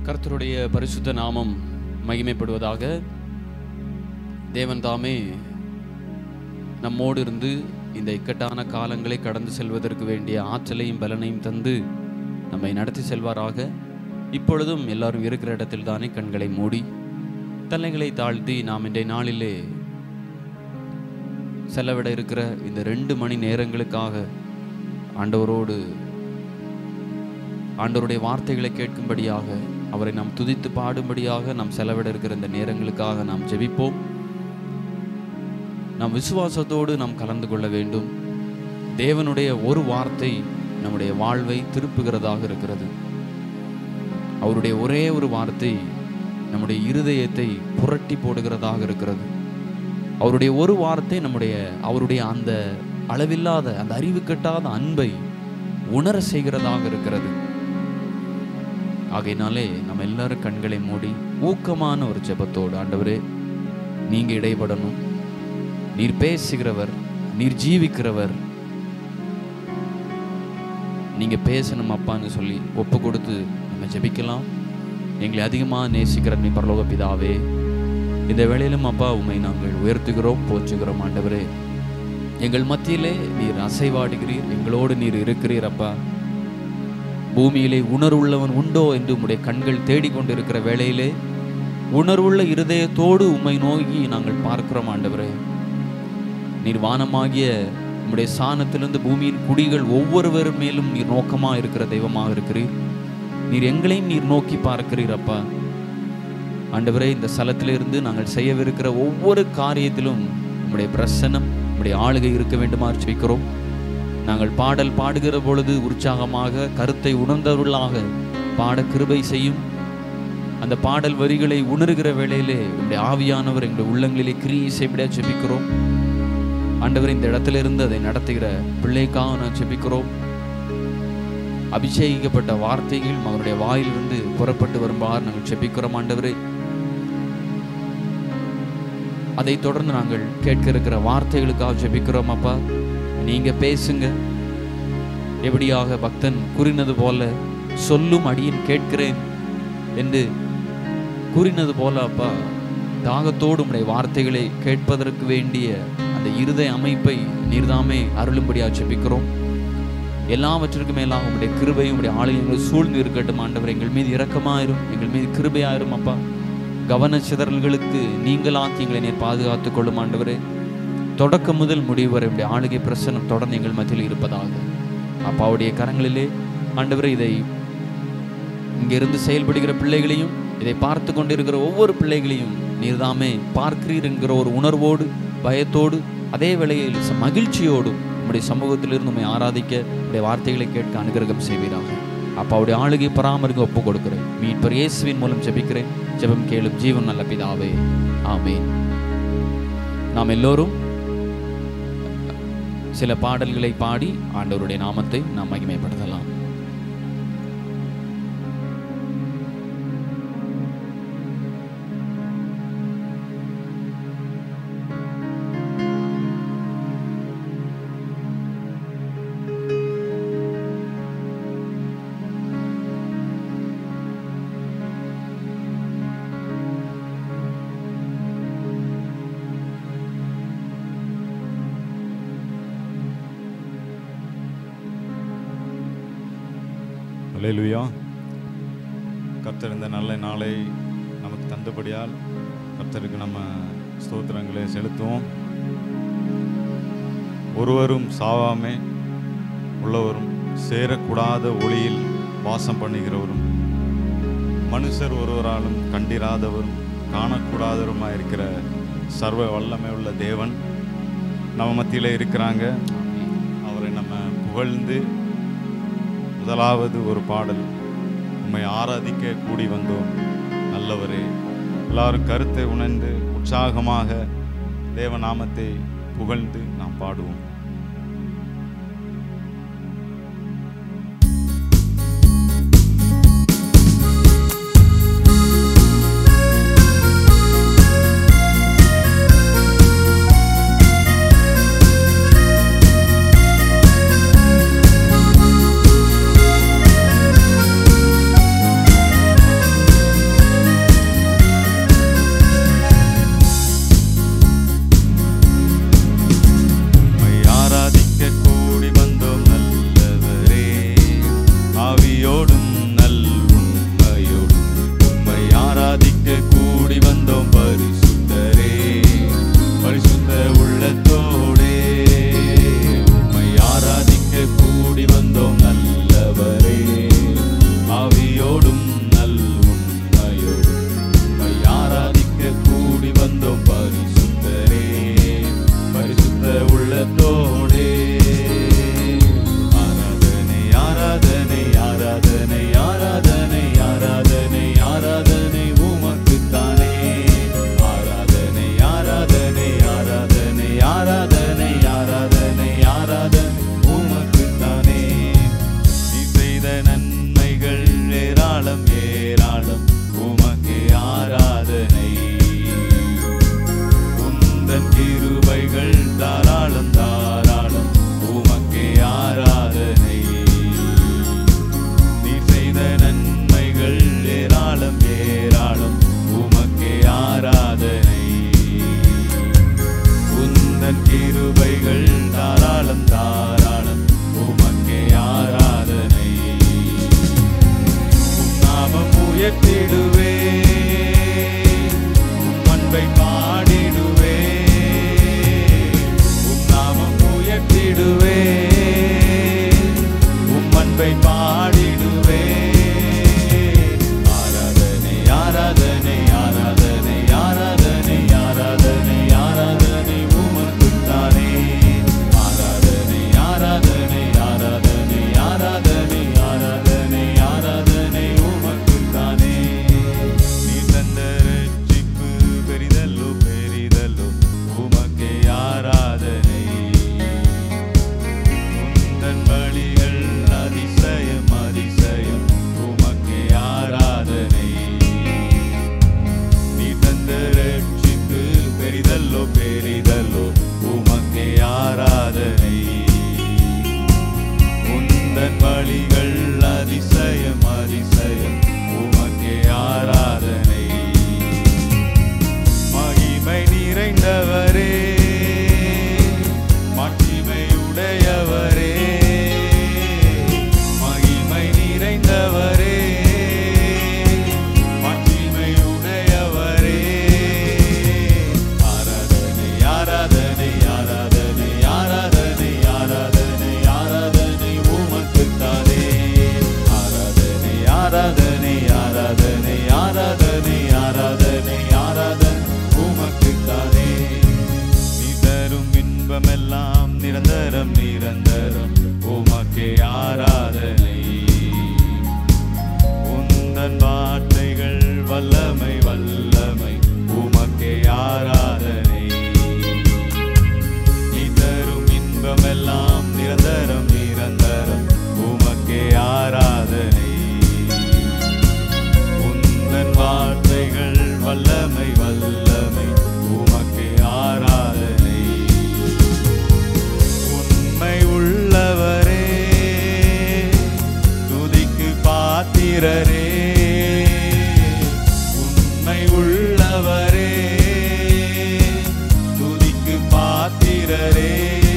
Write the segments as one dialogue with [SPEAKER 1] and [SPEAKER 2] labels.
[SPEAKER 1] கர்த்தருடைய பரிசுத்த நாமம் மகிமைப்படுவதாக தேவன் தாமே நம்மோடு இருந்து இந்த இக்கட்டான காலங்களை கடந்து செல்வதற்கு வேண்டிய ஆற்றலையும் பலனையும் தந்து நம்மை நடத்தி செல்வாராக இப்பொழுதும் எல்லாரும் இருக்கிற இடத்தில் தானே கண்களை மூடி தலைகளை தாழ்த்தி நாம் இன்றைய நாளிலே செலவிட இருக்கிற இந்த ரெண்டு மணி நேரங்களுக்காக ஆண்டவரோடு ஆண்டவருடைய வார்த்தைகளை கேட்கும்படியாக அவரை நாம் துதித்து பாடும்படியாக நாம் செலவிட இருக்கிற இந்த நேரங்களுக்காக நாம் ஜெபிப்போம் நாம் விசுவாசத்தோடு நாம் கலந்து கொள்ள வேண்டும் தேவனுடைய ஒரு வார்த்தை நம்முடைய வாழ்வை திருப்புகிறதாக இருக்கிறது அவருடைய ஒரே ஒரு வார்த்தை நம்முடைய இருதயத்தை புரட்டி போடுகிறதாக இருக்கிறது அவருடைய ஒரு வார்த்தை நம்முடைய அவருடைய அந்த அளவில்லாத அந்த அறிவு கட்டாத அன்பை உணர செய்கிறதாக இருக்கிறது ஆகையினாலே நம்ம எல்லாரும் கண்களை மூடி ஊக்கமான ஒரு ஜெபத்தோடு ஆண்டவரே நீங்க இடைப்படணும் நீர் பேசுகிறவர் நீர் ஜீவிக்கிறவர் நீங்க பேசணும் அப்பான்னு சொல்லி ஒப்பு கொடுத்து நம்ம ஜெபிக்கலாம் எங்களை அதிகமாக நேசிக்கிற நீ பரலோக பிதாவே இந்த வேளையிலும் அப்பா உண்மை நாங்கள் உயர்த்துகிறோம் போற்றுகிறோம் ஆண்டவரே எங்கள் மத்தியிலே நீர் அசைவாடுகிறீர் எங்களோடு நீர் இருக்கிறீர் அப்பா பூமியிலே உணர்வுள்ளவன் உண்டோ என்று உம்முடைய கண்கள் தேடிக்கொண்டிருக்கிற வேளையிலே உணர்வுள்ள இருதயத்தோடு உம்மை நோக்கி நாங்கள் பார்க்கிறோம் ஆண்டவரே நீர் வானமாகிய உம்முடைய சாணத்திலிருந்து பூமியின் குடிகள் ஒவ்வொருவர் மேலும் நீர் நோக்கமா இருக்கிற தெய்வமாக இருக்கிறீர் நீர் எங்களையும் நீர் நோக்கி பார்க்கிறீர் அப்பா ஆண்டவரே இந்த ஸ்தலத்திலிருந்து நாங்கள் செய்யவிருக்கிற ஒவ்வொரு காரியத்திலும் உம்முடைய பிரசன்னம் உம்முடைய ஆளுகை இருக்க வேண்டுமா ஜெபிக்கிறோம் நாங்கள் பாடல் பாடுகிற பொழுது உற்சாகமாக கருத்தை உணர்ந்தவர்களாக பாட கிருபை செய்யும் அந்த பாடல் வரிகளை உணர்கிற வேளையிலே உங்களுடைய ஆவியானவர் எங்களுடைய உள்ளங்களிலே கிரியை செய்விட ஜெபிக்கிறோம் ஆண்டவர் இந்த இடத்துல இருந்து அதை நடத்துகிற பிள்ளைக்காக நான் ஜெபிக்கிறோம் அபிஷேகிக்கப்பட்ட வார்த்தைகள் அவருடைய வாயிலிருந்து புறப்பட்டு வரும்பார் நாங்கள் ஜெபிக்கிறோம் ஆண்டவரே அதை தொடர்ந்து நாங்கள் கேட்க இருக்கிற வார்த்தைகளுக்காக ஜெபிக்கிறோம் அப்பா நீங்க பேசுங்க எப்படியாக பக்தன் கூறினது போல சொல்லும் அடியேன் கேட்கிறேன் என்று கூறினது போல அப்பா தாகத்தோடு உடைய வார்த்தைகளை கேட்பதற்கு வேண்டிய அந்த இருதய அமைப்பை நீர்தாமே அருளும்படியாக ஜெபிக்கிறோம் எல்லாவற்றிற்கும் மேலாக உங்களுடைய கிருபையும் உடைய ஆலயங்களை சூழ்ந்து இருக்கட்டும் ஆண்டவர் எங்கள் மீது இரக்கமாயிரும் எங்கள் மீது கிருபையாயிரும் அப்பா கவன சிதறல்களுக்கு நீங்களாக்கி எங்களை நீர் பாதுகாத்துக் கொள்ளும் ஆண்டவரே தொடக்கம் முதல் முடிவு வரை உடைய ஆளுகை பிரசனம் தொடர்ந்து எங்கள் மத்தியில் இருப்பதாக அப்பாவுடைய கரங்களிலே ஆண்டவரே இதை இங்கிருந்து செயல்படுகிற பிள்ளைகளையும் இதை பார்த்து கொண்டிருக்கிற ஒவ்வொரு பிள்ளைகளையும் நீர்தாமே பார்க்கிறீர் என்கிற ஒரு உணர்வோடு பயத்தோடு அதே வேளையில் ச- மகிழ்ச்சியோடும் உம்முடைய சமூகத்திலிருந்து உண்மை ஆராதிக்க உடைய வார்த்தைகளை கேட்க அனுகிரகம் செய்வீராக அப்பாவுடைய ஆளுகை பராமரிக்க ஒப்பு கொடுக்கிறேன் மீட்பர் இயேசுவின் மூலம் ஜெபிக்கிறேன் ஜெபம் கேளும் ஜீவன் நல்ல பிதாவே ஆமென் நாம் எல்லோரும் சில பாடல்களை பாடி ஆண்டவருடைய நாமத்தை நாம் மகிமைப்படுத்தலாம்
[SPEAKER 2] அல்லேலூயா கர்த்தர் இந்த நல்ல நாளை நமக்கு தந்தபடியால் கர்த்தருக்கு நம்ம ஸ்தோத்திரங்களை செலுத்துவோம் ஒருவரும் சாவாமே உள்ளவரும் சேரக்கூடாத ஒளியில் வாசம் பண்ணுகிறவரும் மனுஷர் ஒருவராலும் கண்டிராதவரும் காணக்கூடாதவருமாக இருக்கிற சர்வ வல்லமை உள்ள தேவன் நம்ம மத்தியில் இருக்கிறாங்க அவரை நம்ம புகழ்ந்து முதலாவது ஒரு பாடல் உம்மை ஆராதிக்க கூடி வந்தோம் நல்லவரே எல்லாரும் கருத்தை உணர்ந்து உற்சாகமாக தேவநாமத்தை புகழ்ந்து நாம் பாடுவோம்
[SPEAKER 3] நல்லவரே
[SPEAKER 2] இன்பமெல்லாம் நிரந்தரம் நிரந்தரம் உமக்கே ஆராதனை உந்தன் வார்த்தைகள் வல்லமை வல்லமை உமக்கே ஆராதனை நீ தரும் இன்பமெல்லாம் நிரந்தரம் நிரந்தரம் உமக்கே ஆராதனை உந்தன் வார்த்தைகள் வல்லமை வல்லமை உமக்கே ஆராதனை உண்மை உள்ளவரே துதிக்கு பாத்திரரே உண்மை உள்ளவரே துதிக்கு பாத்திரரே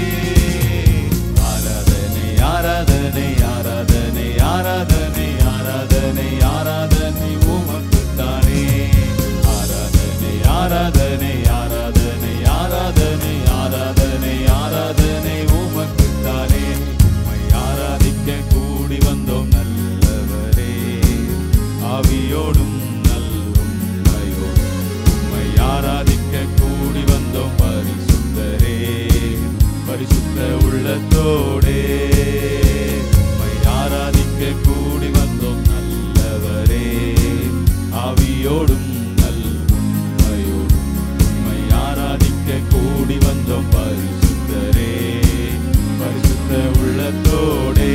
[SPEAKER 2] ஆராதனை ஆராதனை ஆராதனை ஆராதனை ஆராதனை ஆராதனை உமக்குத்தானே ஆராதனை ஆராதனை ஆராதனை ஆராதனை ஆராதனை ஆராதனை உமக்குத்தானே உம்மை ஆராதிக்க கூடி வந்தோம் நல்லவரே ஆவியோடும் நல்லுண்மையோடும் உம்மை ஆராதிக்க கூடி வந்தோம் பரிசுத்தரே பரிசுத்த உள்ளத்தோடே உம்மை ஆராதிக்க கூடி வந்தோம் நல்லவரே ஆவியோடும் நல்லுண்மையோடும் உம்மை ஆராதிக்க கூடி வந்தோம் பரிசுத்தரே பரிசுத்த உள்ளத்தோடே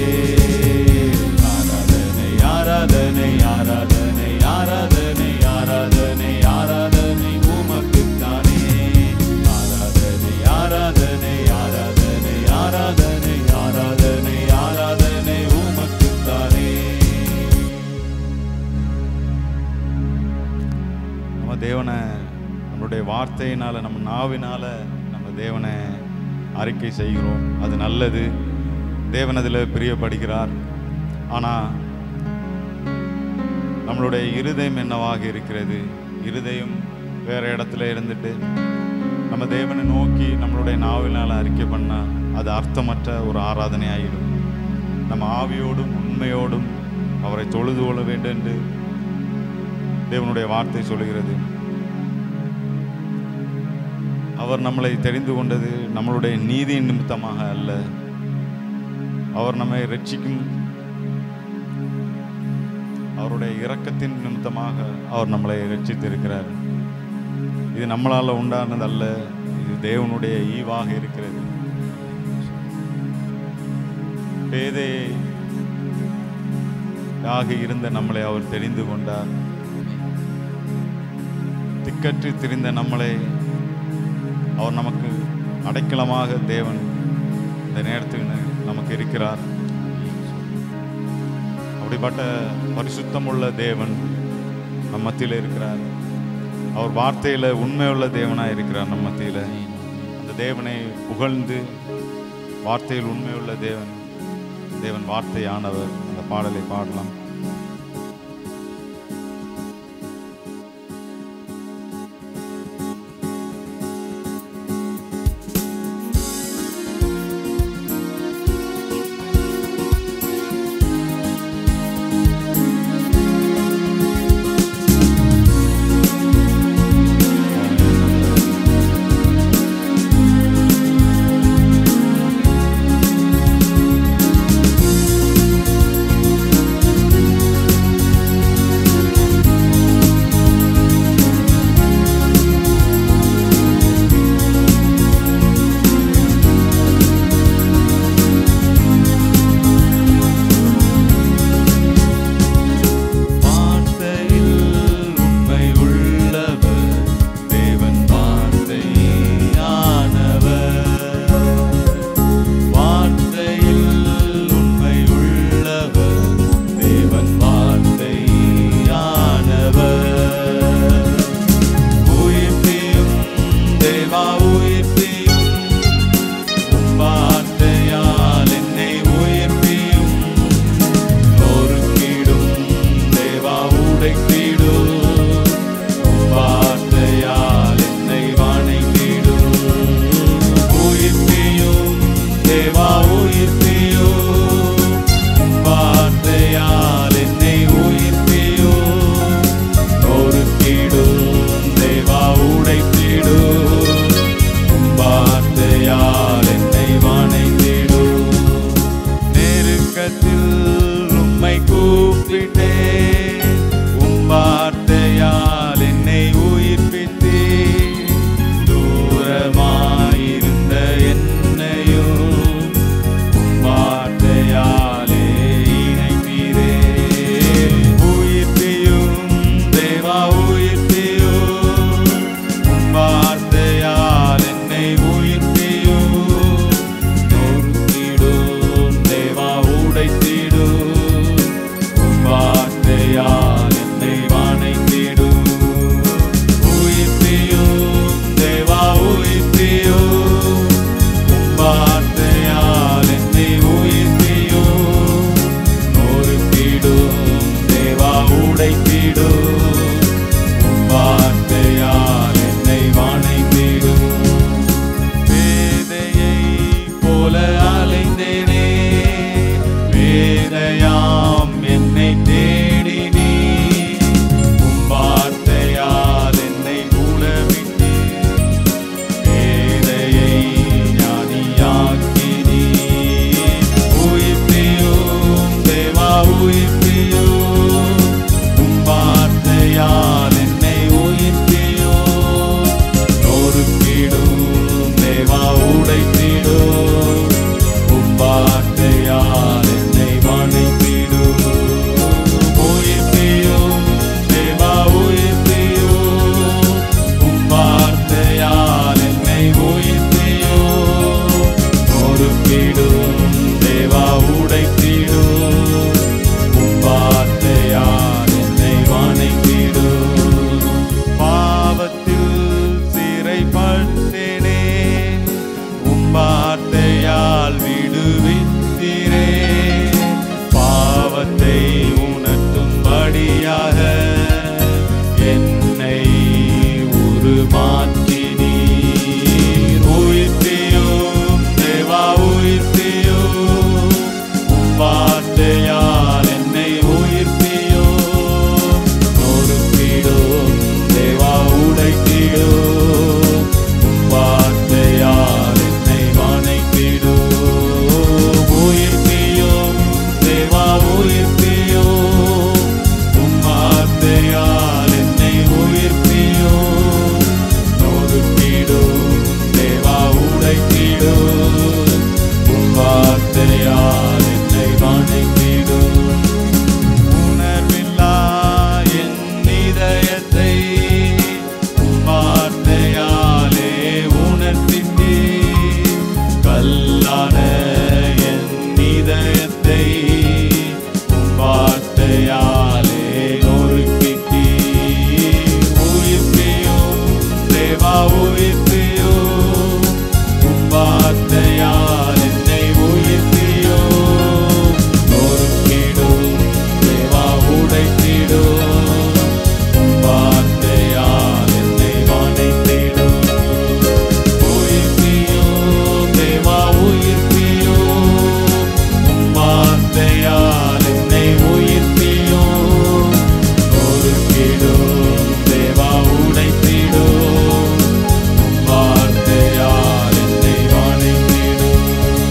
[SPEAKER 2] ஆராதனை ஆராதனை ஆராதனை ஆராதனை ஆராதனை ஆராதனை உமக்குத்தானே ஆராதனை ஆராதனை ஆராதனை ஆராதனை ஆராதனை ஆராதனை உமக்குத்தானே நம்ம தேவனை நம்மளுடைய வார்த்தையினால நம்ம நாவினால நம்ம தேவனை அறிக்கை செய்கிறோம் அது நல்லது தேவன் அதில் பிரியப்படுகிறார் ஆனால் நம்மளுடைய இருதயம் என்னவாக இருக்கிறது இருதயம் வேற இடத்துல இருந்துட்டு நம்ம தேவனை நோக்கி நம்மளுடைய நாவினால் அறிக்கை பண்ணா அது அர்த்தமற்ற ஒரு ஆராதனை ஆகிடும் நம்ம ஆவியோடும் உண்மையோடும் அவரை தொழுது கொள்ள வேண்டும் என்று தேவனுடைய வார்த்தை சொல்கிறது அவர் நம்மளை தெரிந்து கொண்டது நம்மளுடைய நீதியின் நிமித்தமாக அல்ல அவர் நம்மை ரட்சிக்கும் அவருடைய இரக்கத்தின் நிமித்தமாக அவர் நம்மளை ரட்சித்திருக்கிறார் இது நம்மளால உண்டானதல்ல இது தேவனுடைய ஈவாக இருக்கிறது பேதை ஆக இருந்த நம்மளை அவர் தெரிந்து கொண்டார் திக்கற்று திரிந்த நம்மளை அவர் நமக்கு அடைக்கலமாக தேவன் இந்த நேரத்தில் நமக்கு இருக்கிறார் அப்படிப்பட்ட பரிசுத்தமுள்ள தேவன் நம் மத்தியில் இருக்கிறார் அவர் வார்த்தையில உண்மையுள்ள தேவனாய் இருக்கிறார் நம் மத்தியில் அந்த தேவனை புகழ்ந்து வார்த்தையில் உண்மையுள்ள தேவன் தேவன் வார்த்தையானவர் அந்த பாடலை பாடலாம்
[SPEAKER 3] ஆ
[SPEAKER 2] போல அலைந்தேனே வேதையாம் என்னை தேடி நீ உம் வார்த்தையால் என்னை மூடவிட்டு வேதையை ஞானியாக்கி நீ உயிர்ப்பியும் தேவா உயிர்ப்பியும் உம் வார்த்தையால் என்னை உயிர்ப்பியும் நொறுக்கிடும் தேவா உடைத்திடும் உம் வார்த்தையால் என்னை வணைத்திடும் உயிர்ப்பியும் தேவா உயிர்ப்பியும் உம் வார்த்தையால் என்னை உயிர்ப்பியும் நொறுக்கிடும் தேவா உடைத்திடும் உம் வார்த்தையால் என்னை வணைத்திடும் பாவத்தில் சிறைப்பட்டேனே உம் வார்த்தையால் விடுவித்தீரே பாவத்தை உணர்த்தும்படியாக என்னை உருமாற்றினீர் உயிர்த்தியும் தேவா உயிர்த்தியும் உம் வார்த்தையால் என்னை உயிர்த்தியும் நொறுக்கிடும் தேவா உடைத்திடும் உம் வார்த்தையால் என்னை வணைத்திடும் உயிர்த்தியும் தேவா உயிர்த்தியும் உம் வார்த்தையால் என்னை உயிர்த்தியும் நொறுக்கிடும் தேவா உடைத்திடும் உம் வார்த்தையால் என்னை வணைத்திடும் உணர்வில்லா என் இதயத்தை உம் வார்த்தையாலே உணர்த்திட்டீர். கல்லான என் இதயத்தை உம் வார்த்தையாலே நொறுக்கிட்டீர். உயிர்ப்பியும் தேவா உயிர்ப்பியும் உம் வார்த்தையால் என்னை உயிர்ப்பியும் நொறுக்கிடும் தேவா உடைத்திடும் உம் வார்த்தையால் என்னை வணைத்திடும் உயிர்ப்பியும் தேவா உயிர்ப்பியும் உம் வார்த்தையால் என்னை உயிர்ப்பியும் நொறுக்கிடும் தேவா உடைத்திடும் உம் வார்த்தையால் என்னை வணைத்திடும்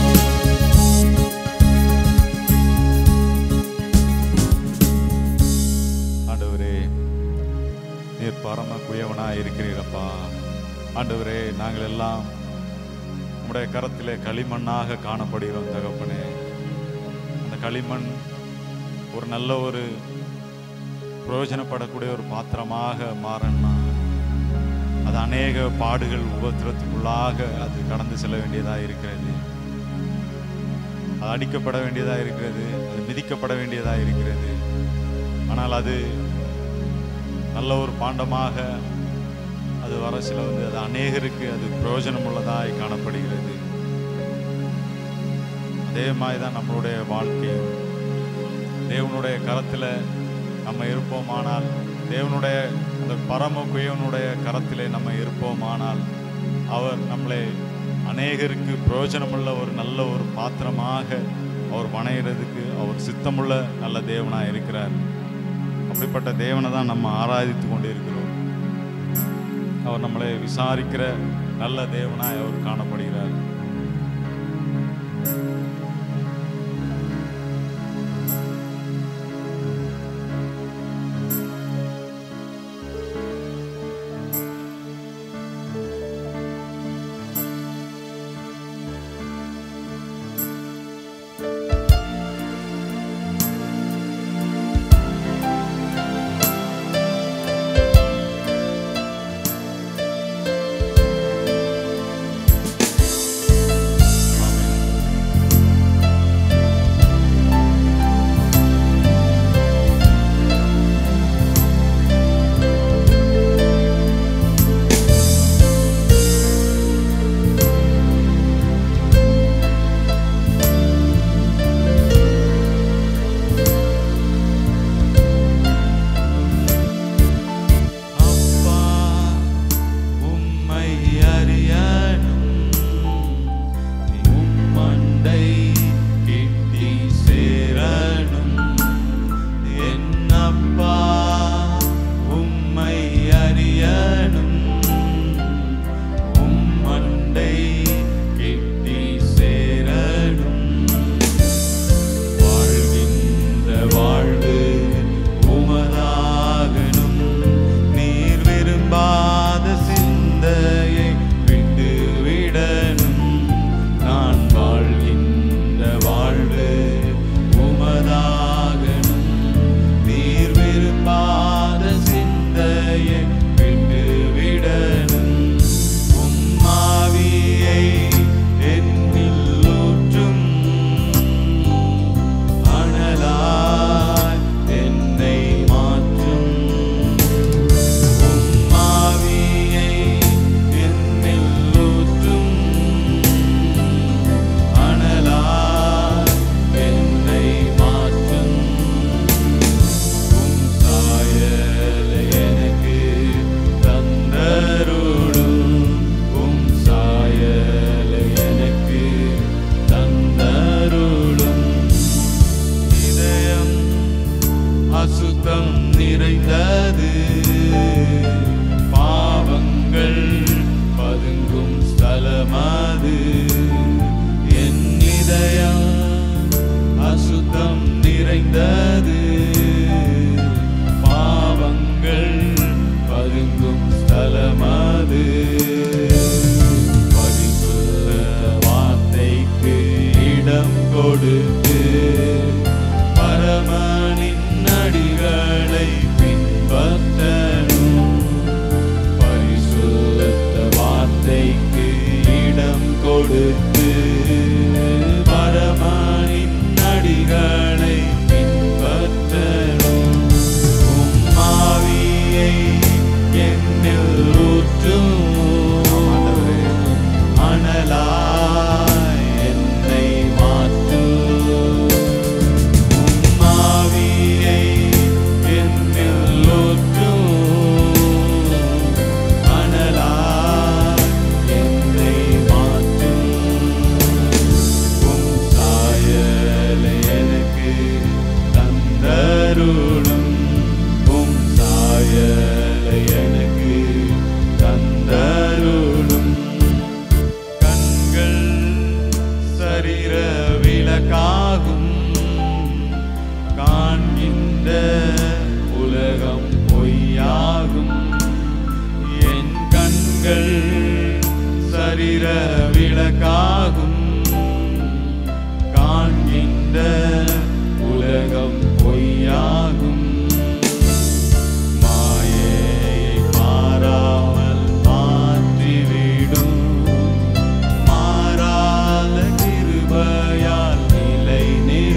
[SPEAKER 2] ஆண்டவரே நீர் பரம குயவனாய் இருக்கிறீரப்பா ஆண்டவரே நாங்கள் எல்லாம் உம்முடைய கரத்திலே களிமண்ணாக காணப்படுகிறோம் தகப்பனே அந்த களிமண் ஒரு நல்ல ஒரு பிரயோஜனப்படக்கூடிய ஒரு பாத்திரமாக மாறணும்னா அது அநேக பாடுகள் உபத்திரத்துக்குள்ளாக அது கடந்து செல்ல வேண்டியதாக இருக்கிறது அது அடிக்கப்பட வேண்டியதாக இருக்கிறது அது மிதிக்கப்பட வேண்டியதாக இருக்கிறது ஆனால் அது நல்ல ஒரு பாண்டமாக அது வர சில வந்து அது அநேகருக்கு அது பிரயோஜனம் உள்ளதாய் காணப்படுகிறது அதே மாதிரி தான் நம்மளுடைய வாழ்க்கையும் தேவனுடைய கரத்தில் நம்ம இருப்போமானால் தேவனுடைய அந்த பரம குயவனுடைய கரத்திலே நம்ம இருப்போமானால் அவர் நம்மளை அநேகருக்கு பிரயோஜனமுள்ள ஒரு நல்ல ஒரு பாத்திரமாக அவர் வணைகிறதுக்கு அவர் சித்தமுள்ள நல்ல தேவனாக இருக்கிறார் அப்படிப்பட்ட தேவனை தான் நம்ம ஆராதித்து கொண்டு இருக்கிறோம் அவர் நம்மளை விசாரிக்கிற நல்ல தேவனாய் அவர் காணப்படுகிறார் கொடுத்து பரமனின் அடிகளை பின்பற்றணும் பரிசுத்த வார்த்தைக்கு இடம் கொடுத்து பரமனின் அடிகளை பின்பற்றணும் உம்மாவியை என்னில் ஊற்றும் அனலாய் என்னை மாற்றும் உம்மாவியை என்னில் ஊற்றும் அனலாய் என்னை மாற்றும் உம் சாயலை எனக்கு தந்தருளும் உம் சாயலை எனக்கு தந்தருளும் கண்கள் சரீர விளக்காகும் காண்கின்ற உலகம் பொய்யாகும் என் கண்கள் சரீர விளக்காகும் காண்கின்ற உலகம் பொய்யாகும் மாயையை மாறாமல் மாற்றிவிடும் மாறாத கிருபையால் நிலை நிறுத்தும்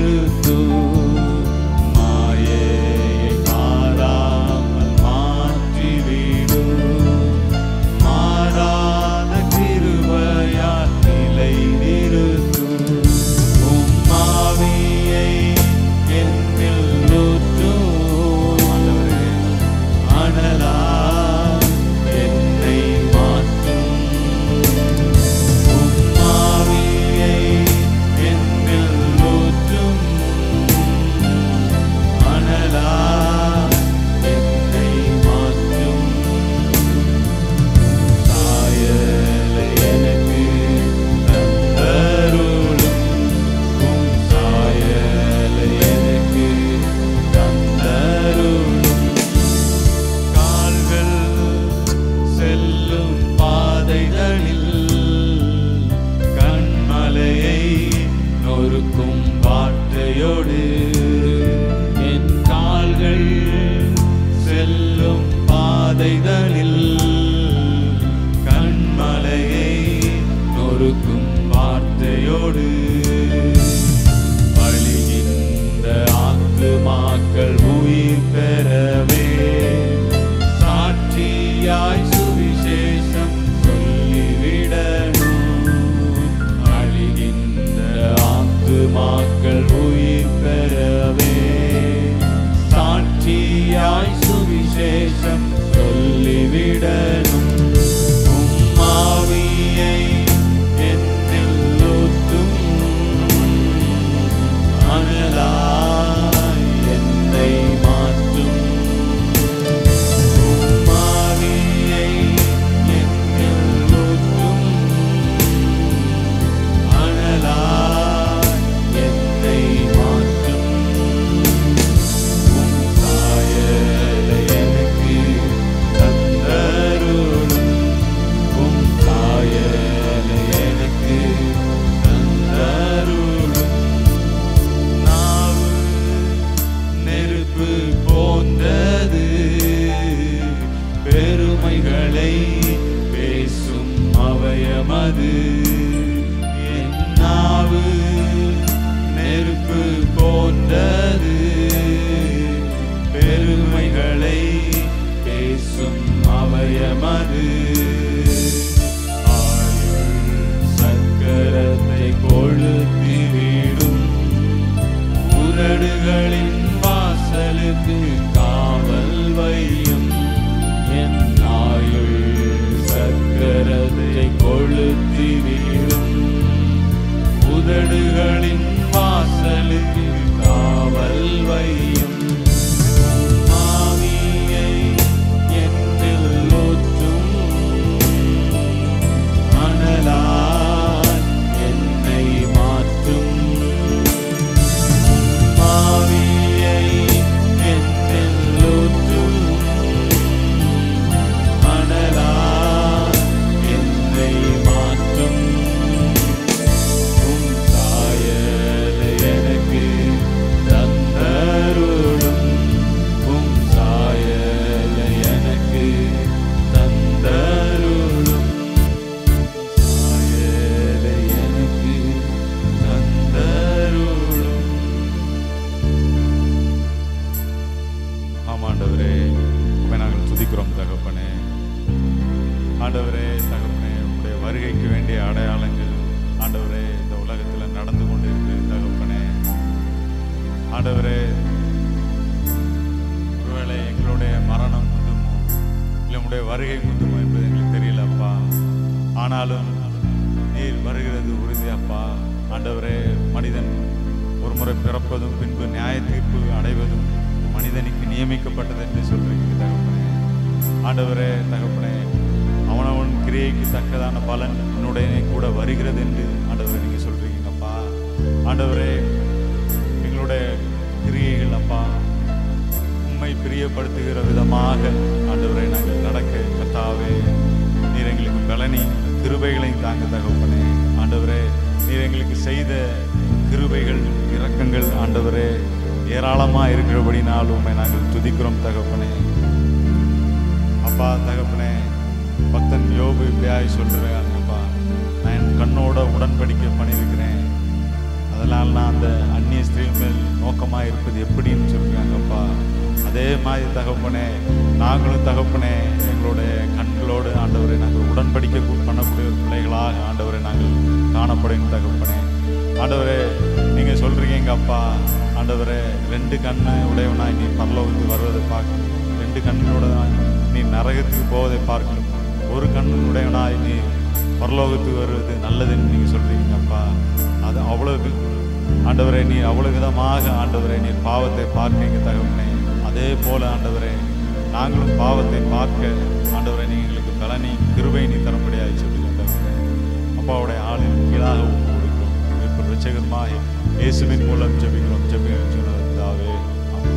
[SPEAKER 2] வருகை முந்துமோ என்பது எங்களுக்கு தெரியலப்பா ஆனாலும் நீர் வருகிறது உறுதியப்பா ஆண்டவரே மனிதன் ஒரு முறை பிறப்பதும் பின்பு நியாய தீர்ப்பு அடைவதும் மனிதனுக்கு நியமிக்கப்பட்டது என்று சொல்றீங்க தகப்பனே ஆண்டவரே தகப்பனே அவனவன் கிரியைக்கு தக்கதான பலன் என்னுடைய கூட வருகிறது என்று ஆண்டவரே நீங்க சொல்றீங்கப்பா ஆண்டவரே எங்களுடைய கிரியைகள் அப்பா உம்மை பிரியப்படுத்துகிற விதமாக ஆண்டவரை நாங்கள் நடக்க கத்தாவே நீர் எங்களுக்கு பலனி கிருபைகளையும் தாங்க தகப்பனே ஆண்டவரே நீர் எங்களுக்கு செய்த கிருபைகள் இரக்கங்கள் ஆண்டவரே ஏராளமா இருக்கிறபடினால் உண்மை நாங்கள் துதிக்கிறோம் தகப்பனே அப்பா தகப்பனே பக்தன் யோபு இப்படியாய் சொல்றேன் அப்பா நான் என் கண்ணோட உடன்படிக்கை பண்ணியிருக்கிறேன் அதனால் நான் அந்த அந்நிய ஸ்திரீ மேல் நோக்கமாக இருப்பது எப்படின்னு சொல்றாங்கப்பா அதே மாதிரி தகப்பனே நாங்களும் தகப்பனே எங்களுடைய கண்களோடு ஆண்டவரை நாங்கள் உடன்படிக்கை கு- பண்ணக்கூடிய ஒரு பிள்ளைகளாக ஆண்டவரை நாங்கள் காணப்படும் தகப்பனே ஆண்டவரே நீங்க சொல்றீங்க எங்க அப்பா ஆண்டவரே ரெண்டு கண்ணு உடையவனாய் நீ பரலோகத்துக்கு வருவதை பார்க்க ரெண்டு கண்ணோட நீ நரகத்துக்கு போவதை பார்க்கணும் ஒரு கண்ணுடையவனாய் நீ பரலோகத்துக்கு வருவது நல்லதுன்னு நீங்க சொல்றீங்க அப்பா அது அவ்வளவு ஆண்டவரே நீ அவ்வளவு விதமாக ஆண்டவரே நீ பாவத்தை பார்க்கீங்க தகவனே அதே போல ஆண்டவரே நாங்களும் பாவத்தை பார்க்க ஆண்டவரே நீ எங்களுக்கு பலனி கிருபை நீ தரும்படியாக சொல்லுங்க தகவனே அப்பாவுடைய ஆளின் கீழாக ஒப்பு கொடுக்கிறோம் இப்போ ரட்சகமாக இயேசுவின் மூலம் ஜெபிக்கிறோம் ஜெபிக்கிறோம் சொன்னதாவே ஆமென்.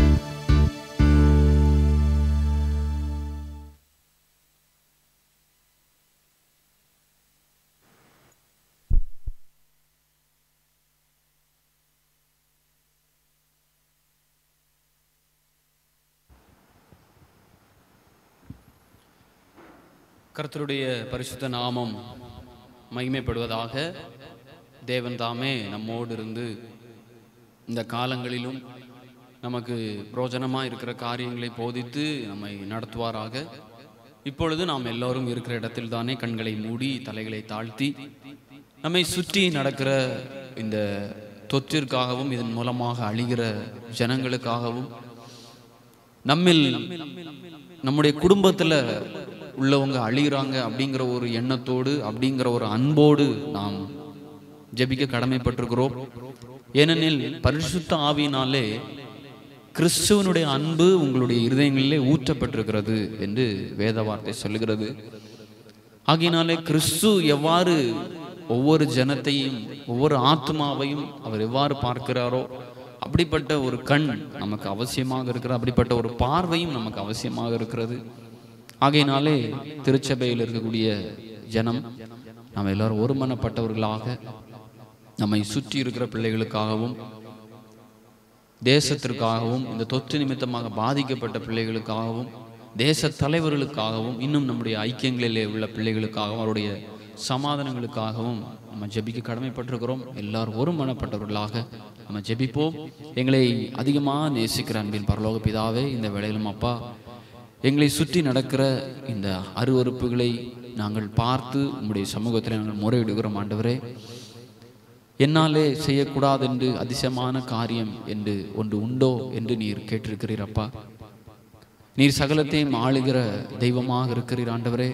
[SPEAKER 1] கர்த்தருடைய பரிசுத்த நாமம் மகிமைப்படுவதாக தேவன் தாமே நம்மோடு இருந்து இந்த காலங்களிலும் நமக்கு பிரோஜனமாக இருக்கிற காரியங்களை போதித்து நம்மை நடத்துவாராக இப்பொழுது நாம் எல்லோரும் இருக்கிற இடத்தில் தானே கண்களை மூடி தலைகளை தாழ்த்தி நம்மை சுற்றி நடக்கிற இந்த தொற்றிற்காகவும் இதன் மூலமாக அழிகிற ஜனங்களுக்காகவும் நம்மில் நம்முடைய குடும்பத்துல உள்ளவங்க அழிகிறாங்க அப்படிங்கிற ஒரு எண்ணத்தோடு அப்படிங்கிற ஒரு அன்போடு நாம் ஜெபிக்க கடமைப்பட்டிருக்கிறோம் ஏனெனில் பரிசுத்த ஆவியினாலே கிறிஸ்துவனுடைய அன்பு உங்களுடைய இருதயங்களிலே ஊற்றப்பட்டிருக்கிறது என்று வேத வார்த்தை சொல்லுகிறது ஆகையினாலே கிறிஸ்து எவ்வாறு ஒவ்வொரு ஜனத்தையும் ஒவ்வொரு ஆத்மாவையும் அவர் எவ்வாறு பார்க்கிறாரோ அப்படிப்பட்ட ஒரு கண் நமக்கு அவசியமாக இருக்கிறது அப்படிப்பட்ட ஒரு பார்வையும் நமக்கு அவசியமாக இருக்கிறது ஆகையினாலே திருச்சபையில் இருக்கக்கூடிய ஜனம் நாம் எல்லாரும் ஒருமனப்பட்டவர்களாக நம்மை சுற்றி இருக்கிற பிள்ளைகளுக்காகவும் தேசத்திற்காகவும் இந்த தொற்று நிமித்தமாக பாதிக்கப்பட்ட பிள்ளைகளுக்காகவும் தேச தலைவர்களுக்காகவும் இன்னும் நம்முடைய ஐக்கியங்களிலே உள்ள பிள்ளைகளுக்காகவும் அவருடைய சமாதானங்களுக்காகவும் நம்ம ஜெபிக்க கடமைப்பட்டிருக்கிறோம் எல்லாரும் ஒருமனப்பட்டவர்களாக நம்ம ஜெபிப்போம் எங்களை அதிகமாக நேசிக்கிற அன்பின் பரலோக பிதாவே இந்த வேளையிலும் அப்பா எங்களை சுற்றி நடக்கிற இந்த அருவருப்புகளை நாங்கள் பார்த்து உம்முடைய சமூகத்தில் நாங்கள் முறையிடுகிறோம் ஆண்டவரே என்னாலே செய்யக்கூடாது என்று அதிசயமான காரியம் என்று ஒன்று உண்டோ என்று நீர் கேட்டிருக்கிறீர் அப்பா நீர் சகலத்தையும் ஆளுகிற தெய்வமாக இருக்கிறீர் ஆண்டவரே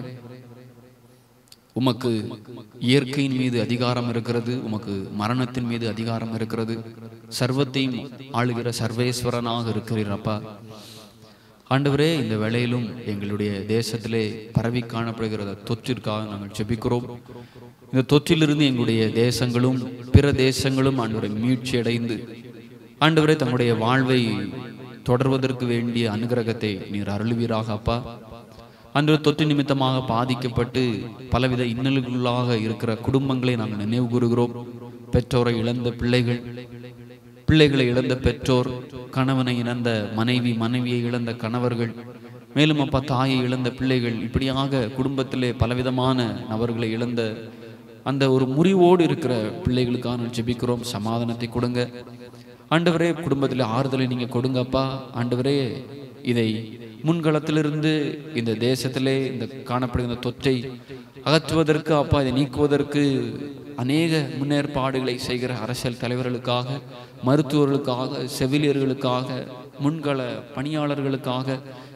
[SPEAKER 1] உமக்கு இயற்கையின் மீது அதிகாரம் இருக்கிறது உமக்கு மரணத்தின் மீது அதிகாரம் இருக்கிறது சர்வத்தையும் ஆளுகிற சர்வேஸ்வரனாக இருக்கிறீர் அப்பா ஆண்டவரே இந்த வேளையிலும் எங்களுடைய தேசத்திலே பரவி காணப்படுகிற தொற்றிற்காக நாங்கள் ஜெபிக்கிறோம் இந்த தொற்றிலிருந்து எங்களுடைய தேசங்களும் பிற தேசங்களும் ஆண்டவரை மீட்சி அடைந்து ஆண்டவரே தம்முடைய வாழ்வை தொடர்வதற்கு வேண்டிய அனுகிரகத்தை நீர் அருளுவீராக அப்பா அன்று தொற்று நிமித்தமாக பாதிக்கப்பட்டு பலவித இன்னல்களாக இருக்கிற குடும்பங்களை நாங்கள் நினைவு கூறுகிறோம் பெற்றோரை இழந்த பிள்ளைகள் பிள்ளைகளை இழந்த பெற்றோர் கணவனை இழந்த மனைவி மனைவியை இழந்த கணவர்கள் மேலும் அப்பா தாயை இழந்த பிள்ளைகள் இப்படியாக குடும்பத்திலே பலவிதமான நபர்களை இழந்த அந்த ஒரு முறிவோடு இருக்கிற பிள்ளைகளுக்காக நான் ஜெபிக்கிறோம் சமாதானத்தை கொடுங்க ஆண்டவரே குடும்பத்தில் ஆறுதலை நீங்க கொடுங்கப்பா ஆண்டவரே இதை முன்களத்திலிருந்து இந்த தேசத்திலே இந்த காணப்படுகிற தொற்றை அகற்றுவதற்கு அப்பா இதை நீக்குவதற்கு அநேக முன்னேற்பாடுகளை செய்கிற அரசியல் தலைவர்களுக்காக மருத்துவர்களுக்காக செவிலியர்களுக்காக முன்கள பணியாளர்களுக்காக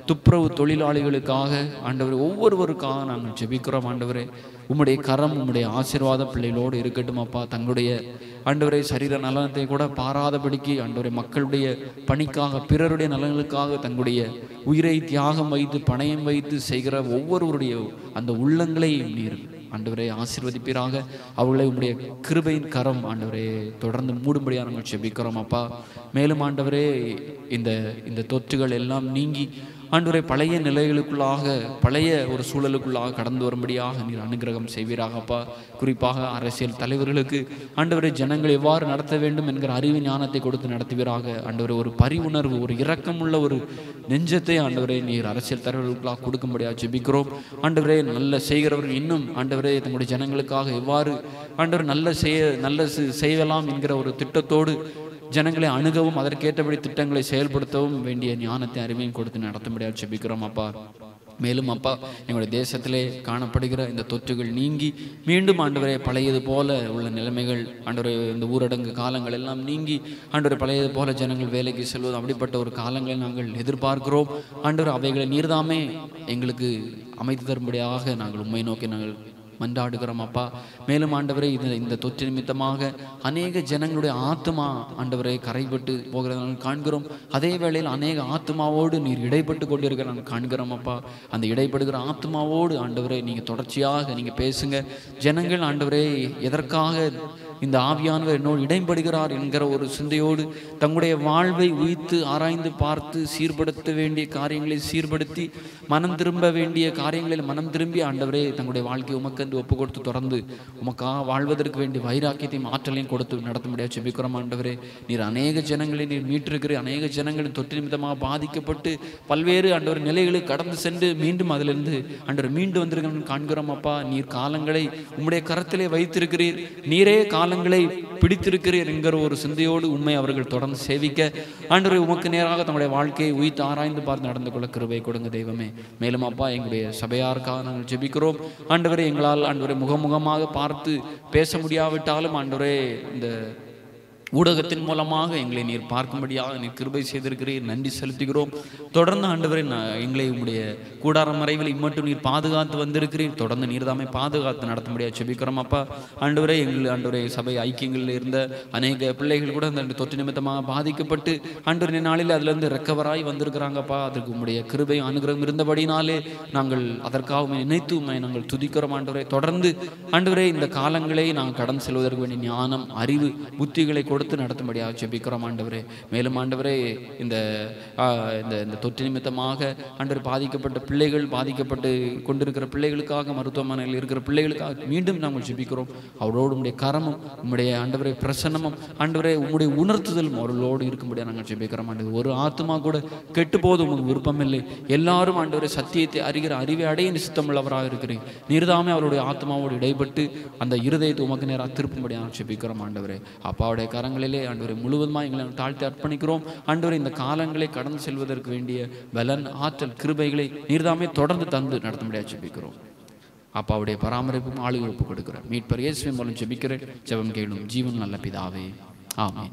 [SPEAKER 1] துப்புரவு தொழிலாளிகளுக்காக ஆண்டவர் ஒவ்வொருவருக்காக நாங்கள் ஜெபிக்கிறோம் ஆண்டவரே உம்முடைய கரம் உம்முடைய ஆசீர்வாத பிள்ளைகளோடு இருக்கட்டும் அப்பா தங்களுடைய ஆண்டவரே சரீர நலனத்தை கூட பாராதபடிக்கு ஆண்டவரே மக்களுடைய பணிக்காக பிறருடைய நலன்களுக்காக தங்களுடைய உயிரை தியாகம் வைத்து பணயம் வைத்து செய்கிற ஒவ்வொருவருடைய அந்த உள்ளங்களை நீர் ஆண்டவரே ஆசீர்வதிப்பீராக அவர்களை உம்முடைய கிருபையின் கரம் ஆண்டவரே தொடர்ந்து மூடும்படியாக நாங்கள் செபிக்கிறோம் அப்பா மேலும் ஆண்டவரே இந்த இந்த தொற்றுகள் எல்லாம் நீங்கி ஆண்டவரை பழைய நிலைகளுக்குள்ளாக பழைய ஒரு சூழலுக்குள்ளாக கடந்து வரும்படியாக நீர் அனுகிரகம் செய்வீராக அப்பா குறிப்பாக அரசியல் தலைவர்களுக்கு ஆண்டவரை ஜனங்கள் எவ்வாறு நடத்த வேண்டும் என்கிற அறிவு ஞானத்தை கொடுத்து நடத்துவீராக ஆண்டவரை ஒரு பரிவுணர்வு ஒரு இரக்கமுள்ள ஒரு நெஞ்சத்தை ஆண்டவரே நீர் அரசியல் தலைவர்களுக்காக கொடுக்கும்படியாக ஜெபிக்கிறோம் ஆண்டவரே நல்ல செய்கிறவர்கள் இன்னும் ஆண்டவரே தங்களுடைய ஜனங்களுக்காக எவ்வாறு ஆண்டவர் நல்ல செய்ய நல்ல செ- செய்யலாம் என்கிற ஒரு திட்டத்தோடு ஜனங்களை அணுகவும் அதற்கேற்றபடி திட்டங்களை செயல்படுத்தவும் வேண்டிய ஞானத்தை அறிவையும் கொடுத்து நடத்தும்படியாக ஜெபிக்கிறோம் அப்பா மேலும் அப்பா எங்களுடைய தேசத்திலே காணப்படுகிற இந்த தொற்றுகள் நீங்கி மீண்டும் ஆண்டவரே பழையது போல உள்ள நிலைமைகள் ஆண்டவரே இந்த ஊரடங்கு காலங்கள் எல்லாம் நீங்கி ஆண்டவரே பழையது போல ஜனங்கள் வேலைக்கு செல்வது அப்படிப்பட்ட ஒரு காலங்களை நாங்கள் எதிர்பார்க்கிறோம் ஆண்டவர் அவைகளை நீர்தாமே எங்களுக்கு அமைத்து தரும்படியாக நாங்கள் உண்மை நோக்கி நாங்கள் மன்றாடுகிறோம் அப்பா மேலும் ஆண்டவரே இது இந்த தொற்று நிமித்தமாக அநேக ஜனங்களுடைய ஆத்மா ஆண்டவரை கரைபட்டு போகிறத நாங்கள் காண்கிறோம் அதே வேளையில் அநேக ஆத்மாவோடு நீர் இடைப்பட்டு கொண்டிருக்கிற நாங்கள் காண்கிறோம் அப்பா அந்த இடைப்படுகிற ஆத்மாவோடு ஆண்டவரே நீங்கள் தொடர்ச்சியாக நீங்கள் பேசுங்க ஜனங்கள் ஆண்டவரே எதற்காக இந்த ஆவியானவர் என்னோடு இடைப்படுகிறார் என்கிற ஒரு சிந்தையோடு தங்களுடைய வாழ்வை உய்த்து ஆராய்ந்து பார்த்து சீர்படுத்த வேண்டிய காரியங்களை சீர்படுத்தி மனம் திரும்ப வேண்டிய காரியங்களில் மனம் திரும்பி ஆண்டவரே தங்களுடைய வாழ்க்கையை உமக்கென்று ஒப்பு கொடுத்து தொடர்ந்து உமக்காக வாழ்வதற்கு வேண்டிய வைராக்கியத்தையும் ஆற்றலையும் கொடுத்து நடத்த முடியாது செபிக்கிறோம் ஆண்டவரே நீர் அநேக ஜனங்களை நீர் மீட்டிருக்கிற அநேக ஜனங்களின் தொற்று நிமித்தமாக பாதிக்கப்பட்டு பல்வேறு ஆண்டவர் நிலைகளை கடந்து சென்று மீண்டும் அதிலிருந்து ஆண்டவர் மீண்டு வந்திருக்கிறோம் காண்கிறோம் அப்பா நீர் காலங்களை உம்முடைய கரத்திலே வைத்திருக்கிறீர் நீரே காலங்களை பிடித்திருக்கிறீர் என்கிற ஒரு சிந்தையோடு உண்மை அவர்கள் தொடர்ந்து சேவிக்க ஆண்டவரை உமக்கு நேராக தங்களுடைய வாழ்க்கையை உயித்து ஆராய்ந்து பார்த்து நடந்து கொள்ள கிருபை கொடுங்க தெய்வமே மேலும் அப்பா எங்களுடைய சபையாருக்காக நாங்கள் ஜெபிக்கிறோம் ஆண்டவரே எங்களால் ஆண்டவரை முகமுகமாக பார்த்து பேச முடியாவிட்டாலும் ஆண்டவரே இந்த ஊடகத்தின் மூலமாக எங்களை நீர் பார்க்கும்படியாக நீர் கிருபை செய்திருக்கிறீர் நன்றி செலுத்துகிறோம் தொடர்ந்து ஆண்டவரே நான் எங்களை உம்முடைய கூடார மறைவில் இம்மட்டும் நீர் பாதுகாத்து வந்திருக்கிறீர் தொடர்ந்து நீர்தாமே பாதுகாத்து நடத்தும்படியாக செபிக்கிறோம் அப்பா ஆண்டவரே எங்கள் ஆண்டவரே சபை ஐக்கியங்களில் இருந்த அநேக பிள்ளைகள் கூட அந்த தொற்று நிமித்தமாக பாதிக்கப்பட்டு ஆண்டவரே நாளில் அதிலிருந்து ரெக்கவராய் வந்திருக்கிறாங்கப்பா அதற்கு உம்முடைய கிருபை அனுகிரகம் இருந்தபடினாலே நாங்கள் அதற்காக உம்மை நினைத்து உம்மை நாங்கள் துதிக்கிறோம் ஆண்டவரே தொடர்ந்து ஆண்டவரே இந்த காலங்களை நாங்கள் கடந்து செல்வதற்கு வேண்டிய ஞானம் அறிவு புத்திகளை கொடுத்து நடத்தும்படியாக ஜெபிக்கிறோம் ஆண்டவரே மேலும் ஆண்டவரே இந்த ஆ, இந்த இந்த தொற்று நிமித்தமாக ஆண்டவர் பாதிக்கப்பட்ட பிள்ளைகள் பாதிக்கப்பட்டு கொண்டிருக்கிற பிள்ளைகளுக்காக மருத்துவமனையில் இருக்கிற பிள்ளைகளுக்காக மீண்டும் நாங்கள் ஜெபிக்கிறோம் அவரோடு உம்முடைய கரமும் உம்முடைய ஆண்டவரை பிரசன்னமும் ஆண்டவரே உம்முடைய உணர்த்துதலும் அவர்களோடு இருக்கும்படியாக நாங்கள் ஜெபிக்கிறோம் ஆண்டவர் ஒரு ஆத்மா கூட கெட்டு போது உங்களுக்கு விருப்பமில்லை எல்லாரும் ஆண்டவரை சத்தியத்தை அறிகிற அறிவை அடைய நீ சித்தமுள்ளவராக இருக்கிறீர் நீர்தாமே அவருடைய ஆத்மாவோடு இடைப்பட்டு அந்த இருதயத்தை உமக்கு நேராக திருப்பும்படியாக ஜெபிக்கிறோம் ஆண்டவரே அப்பாவுடைய கரங்களிலே ஆண்டவரை முழுவதுமாக எங்களை தாழ்த்தி அர்ப்பணிக்கிறோம் ஆண்டவரை இந்த காலங்களை கடந்து செல்வதற்கு வேண்டிய பலன் ஆற்றல் கிருபைகளை நீர்தாமே தொடர்ந்து தந்து நடத்தும்படியாக ஜெபிக்கிறோம் அப்பாவுடைய பராமரிப்பும் ஆளுகை ஒப்புக் கொடுக்கிறேன் மீட்பர் இயேசுவின் மூலம் ஜெபிக்கிறேன் ஜெபம் கேளும் ஜீவன் நல்ல பிதாவே ஆமென்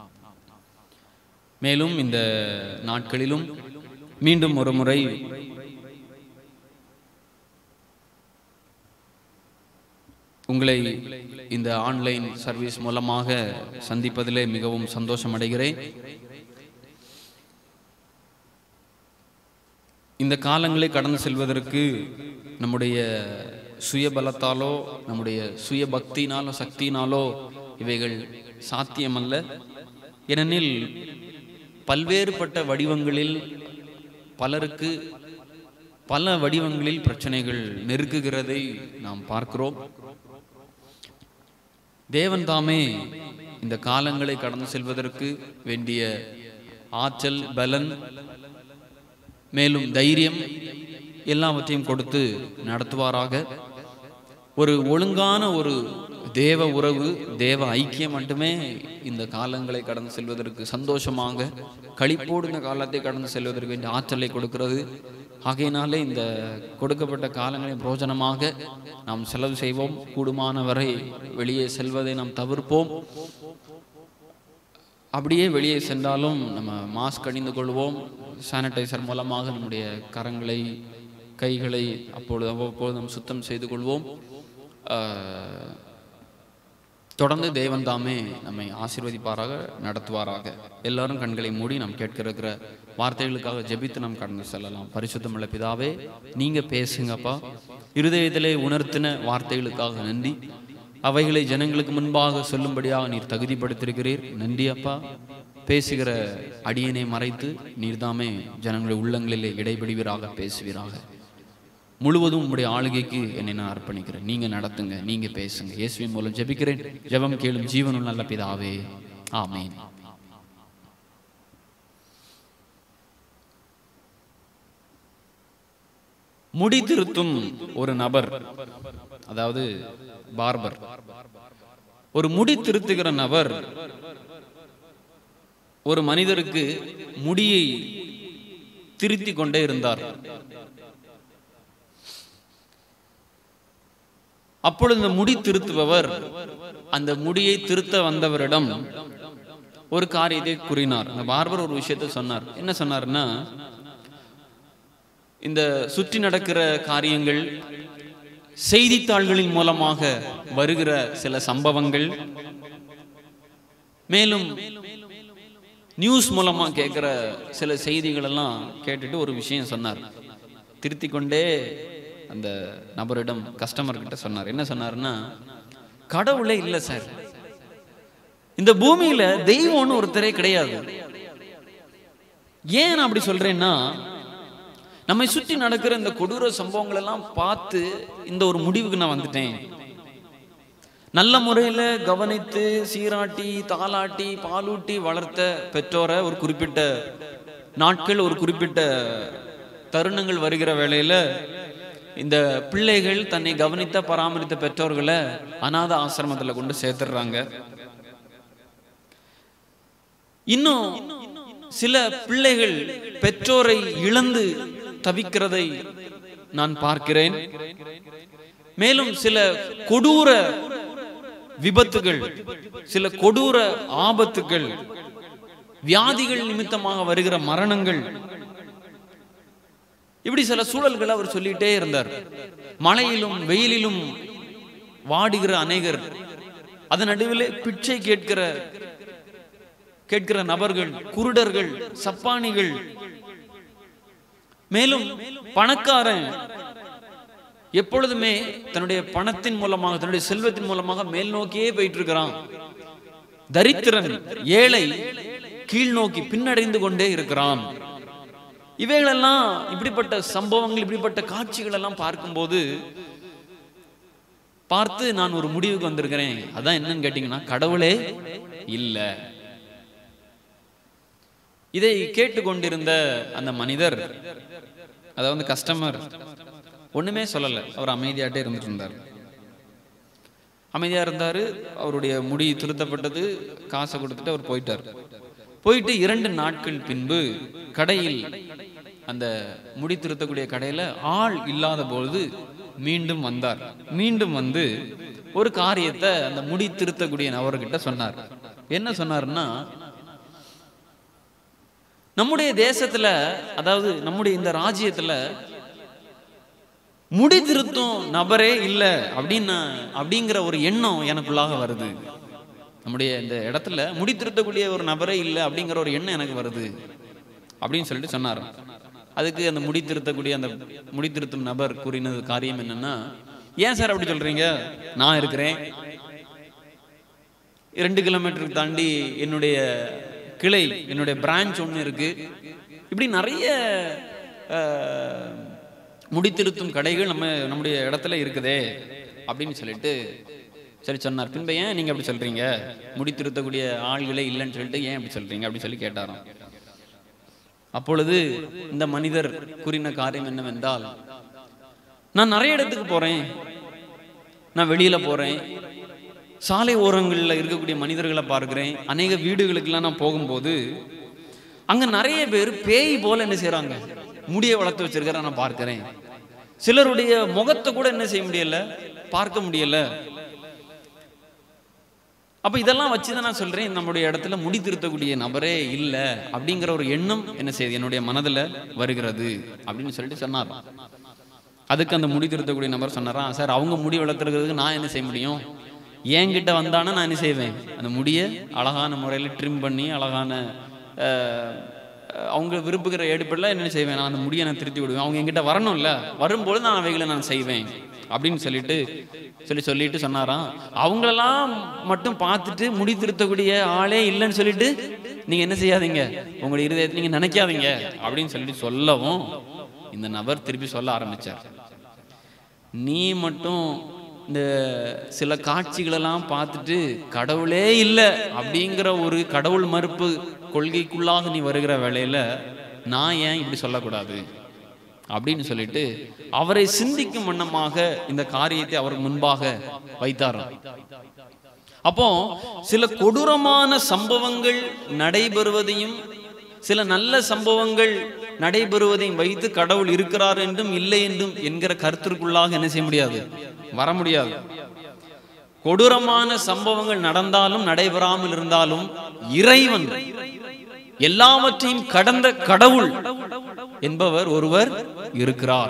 [SPEAKER 1] மேலும் இந்த நாட்களிலும் மீண்டும் ஒரு முறை உங்களை இந்த ஆன்லைன் சர்வீஸ் மூலமாக சந்திப்பதிலே மிகவும் சந்தோஷம் அடைகிறேன் இந்த காலங்களை கடந்து செல்வதற்கு நம்முடைய சுய பலத்தாலோ நம்முடைய சுய பக்தினாலோ சக்தியினாலோ இவைகள் சாத்தியமல்ல ஏனெனில் பல்வேறுபட்ட வடிவங்களில் பலருக்கு பல வடிவங்களில் பிரச்சனைகள் நெருக்குகிறதை நாம் பார்க்கிறோம் தேவன் தாமே இந்த காலங்களை கடந்து செல்வதற்கு வேண்டிய ஆற்றல் பலன் மேலும் தைரியம் எல்லாவற்றையும் கொடுத்து நடத்துவாராக ஒரு ஒழுங்கான ஒரு தேவ உறவு தேவ ஐக்கியம் மட்டுமே இந்த காலங்களை கடந்து செல்வதற்கு சந்தோஷமாக களிப்போடு இந்த காலத்தை கடந்து செல்வதற்கு வேண்டிய ஆற்றலை கொடுக்கிறது ஆகையினாலே இந்த கொடுக்கப்பட்ட காலங்களை பிரோஜனமாக நாம் செலவு செய்வோம் கூடுமான வரை வெளியே செல்வதை நாம் தவிர்ப்போம் அப்படியே வெளியே சென்றாலும் நம்ம மாஸ்க் அணிந்து கொள்வோம் சானிடைசர் மூலமாக நம்முடைய கரங்களை கைகளை அப்பொழுது அவ்வப்பொழுது நாம் சுத்தம் செய்து கொள்வோம் ஆஹ், தொடர்ந்து தேவன் தாமே நம்மை ஆசீர்வதிப்பாராக நடத்துவாராக எல்லாரும் கண்களை மூடி நாம் கேட்க இருக்கிற வார்த்தைகளுக்காக ஜெபித்து நாம் கடந்து செல்லலாம் பரிசுத்தமுள்ள பிதாவே நீங்க பேசுங்கப்பா இருதயத்திலே உணர்த்தின வார்த்தைகளுக்காக நன்றி அவைகளை ஜனங்களுக்கு முன்பாக சொல்லும்படியாக நீர் தகுதிப்படுத்திருக்கிறீர் நன்றி அப்பா பேசுகிற அடியனை மறைத்து நீர்தாமே ஜனங்களுடைய உள்ளங்களிலே இடைபெடுவீராக பேசுவீராக முழுவதும் உம்முடைய ஆளுகைக்கு என்னை நான் அர்ப்பணிக்கிறேன் நீங்க நடத்துங்க நீங்க பேசுங்க இயேசுவின் மூலம் ஜெபிக்கிறேன் ஜெபம் கேளும் ஜீவனும் நல்ல பிதாவே ஆமென் முடி திருத்தும் ஒரு நபர் அதாவது பார்பர் ஒரு முடி திருத்துகிற நபர் ஒரு மனிதருக்கு முடியை திருத்தி கொண்டே இருந்தார் அப்பொழுது இந்த முடி திருத்துபவர் அந்த முடியை திருத்த வந்தவரிடம் ஒரு காரியத்தை கூறினார் அந்த பார்பர் ஒரு விஷயத்தை சொன்னார் என்ன சொன்னார்னா இந்த சுற்றி நடக்கிற காரியங்கள் செய்தித்தாள்களின் மூலமாக வருகிற சில சம்பவங்கள் மேலும் நியூஸ் மூலமா கேட்கிற சில செய்திகள் எல்லாம் கேட்டுட்டு ஒரு விஷயம் சொன்னார் திருத்தி கொண்டே அந்த நபரிடம் கஸ்டமர் கிட்ட சொன்னார் என்ன சொன்னாருன்னா கடவுளே இல்லை சார் இந்த பூமியில தெய்வம்னு ஒருத்தரே கிடையாது ஏன் நான் அப்படி சொல்றேன்னா நம்மை சுற்றி நடக்கிற இந்த கொடூர சம்பவங்கள் எல்லாம் பார்த்து இந்த ஒரு முடிவுக்கு நான் வந்துட்டேன் நல்ல முறையில் கவனித்து சீராட்டி தாளாட்டி பாலூட்டி வளர்த்த பெற்றோரை ஒரு குறிப்பிட்ட நாட்கள் ஒரு குறிப்பிட்ட தருணங்கள் வருகிற வேளையில இந்த பிள்ளைகள் தன்னை கவனித்த பராமரித்த பெற்றோர்களை அநாத ஆசிரமத்தில் கொண்டு சேர்த்துடுறாங்க இன்னும் சில பிள்ளைகள் பெற்றோரை இழந்து தவிக்கிறதை நான் பார்க்கிறேன் மேலும் சில கொடூர விபத்துகள் சில கொடூர ஆபத்துகள் வியாதிகள் நிமித்தமாக வருகிற மரணங்கள் இப்படி சில சூழல்களை அவர் சொல்லிட்டே இருந்தார் மழையிலும் வெயிலிலும் வாடுகிற அநேகர் அதன் நடுவிலே பிச்சை கேட்கிற கேட்கிற நபர்கள் குருடர்கள் சப்பானிகள் மேலும் பணக்காரன் எப்பொழுதுமே தன்னுடைய பணத்தின் மூலமாக தன்னுடைய செல்வத்தின் மூலமாக மேல் நோக்கியே போயிட்டு இருக்கிறான் தரித்திரன் ஏழை கீழ் நோக்கி பின்னடைந்து கொண்டே இருக்கிறான் இவைகளெல்லாம் இப்படிப்பட்ட சம்பவங்கள் இப்படிப்பட்ட காட்சிகள் எல்லாம் பார்க்கும்போது பார்த்து நான் ஒரு முடிவுக்கு வந்திருக்கிறேன் அதான் என்னன்னு கேட்டீங்கன்னா கடவுளே இல்ல இதை கேட்டுக்கொண்டிருந்த அந்த மனிதர் அதாவது கஸ்டமர் ஒண்ணுமே சொல்லல அவர் அமைதியாட்டே இருந்துட்டு இருந்தார் அமைதியா இருந்தாரு அவருடைய முடி திருத்தப்பட்டது காசை கொடுத்துட்டு அவர் போயிட்டார் போயிட்டு இரண்டு நாட்கள் பின்பு கடையில் அந்த முடி திருத்தக்கூடிய கடையில ஆள் இல்லாத பொழுது மீண்டும் வந்தார் மீண்டும் வந்து ஒரு காரியத்தை அந்த முடி திருத்தக்கூடிய நபர்கிட்ட சொன்னார் என்ன சொன்னாருன்னா நம்முடைய தேசத்துல அதாவது நம்முடைய இந்த ராஜ்யத்துல முடி திருத்தும் நபரே இல்லை அப்படின்னு அப்படிங்கிற ஒரு எண்ணம் எனக்குள்ளாக வருது நம்முடைய இந்த இடத்துல முடி திருத்தக்கூடிய ஒரு நபரே இல்லை அப்படிங்கிற ஒரு எண்ணம் எனக்கு வருது அப்படின்னு சொல்லிட்டு சொன்னார் அதுக்கு அந்த முடி திருத்தக்கூடிய அந்த முடி திருத்தும் நபர் கூறினது காரியம் என்னன்னா ஏன் சார் அப்படி சொல்றீங்க நான் இருக்கிறேன் ரெண்டு கிலோமீட்டருக்கு தாண்டி என்னுடைய கிளை என்னுடைய பிரான்ச் ஒன்று இருக்கு இப்படி நிறைய அஹ், முடித்திருத்தும் கடைகள் நம்ம நம்முடைய இடத்துல இருக்குதே அப்படின்னு சொல்லிட்டு சரி சொன்னார் பின்பு ஏன் நீங்க அப்படி சொல்றீங்க முடித்திருத்தக்கூடிய ஆள்களே இல்லைன்னு சொல்லிட்டு ஏன் அப்படி சொல்றீங்க அப்படின்னு சொல்லி கேட்டாராம் அப்பொழுது இந்த மனிதர் கூறின காரியம் என்னவென்றால் நான் நிறைய இடத்துக்கு போறேன் நான் வெளியில போறேன் சாலை ஓரங்களில் இருக்கக்கூடிய மனிதர்களை பார்க்கிறேன் அநேக வீடுகளுக்கெல்லாம் நான் போகும்போது அங்க நிறைய பேர் பேய் போல என்ன செய்றாங்க முடிய வளர்த்து வச்சிருக்கிற நான் பார்க்கிறேன் சிலருடைய முகத்தை கூட என்ன செய்ய முடியல பார்க்க முடியல அப்போ இதெல்லாம் வச்சு தான் நான் சொல்கிறேன் நம்முடைய இடத்துல முடி திருத்தக்கூடிய நபரே இல்லை அப்படிங்கிற ஒரு எண்ணம் என்ன செய்யுது என்னுடைய மனதில் வருகிறது அப்படின்னு சொல்லிட்டு சொன்னார் அதுக்கு அந்த முடி திருத்தக்கூடிய நபர் சொன்னாரா சார் அவங்க முடி வளர்த்துறதுக்கு நான் என்ன செய்ய முடியும் என்கிட்ட வந்தானா நான் என்ன செய்வேன் அந்த முடியை அழகான முறையில் ட்ரிம் பண்ணி அழகான அஹ், அவங்க விரும்புகிற ஏடுப்படில் என்ன செய்வேன் நான் அந்த முடியை நான் திருத்தி விடுவேன் அவங்க என்கிட்ட வரணும்ல வரும்போது நான் அவைகளை நான் செய்வேன் அப்படின்னு சொல்லிட்டு சொல்லி சொல்லிட்டு சொன்னாராம் அவங்களெல்லாம் மட்டும் பார்த்துட்டு முடி திருத்தக்கூடிய ஆளே இல்லைன்னு சொல்லிட்டு நீங்க என்ன செய்யாதீங்க உங்களுடைய இருதயத்தை நீங்க நினைக்காதீங்க அப்படின்னு சொல்லிட்டு சொல்லவும் இந்த நபர் திருப்பி சொல்ல ஆரம்பிச்சார் நீ மட்டும் இந்த சில காட்சிகளெல்லாம் பார்த்துட்டு கடவுளே இல்லை அப்படிங்கிற ஒரு கடவுள் மறுப்பு கொள்கைக்குள்ளாக நீ வருகிற வேளையில நான் ஏன் இப்படி சொல்லக்கூடாது அப்படின்னு சொல்லிட்டு அவரை சிந்திக்கும் வண்ணமாக இந்த காரியத்தை அவருக்கு முன்பாக வைத்தாராம் அப்போ சில கொடூரமான சம்பவங்கள் நடைபெறுவதையும் சில நல்ல சம்பவங்கள் நடைபெறுவதையும் வைத்து கடவுள் இருக்கிறார் என்றும் இல்லை என்றும் என்கிற கருத்திற்குள்ளாக என்ன செய்ய முடியாது வர முடியாது கொடூரமான சம்பவங்கள் நடந்தாலும் நடைபெறாமல் இருந்தாலும் இறைவன் எல்லாவற்றையும் கடந்த கடவுள் என்பவர் ஒருவர் இருக்கிறார்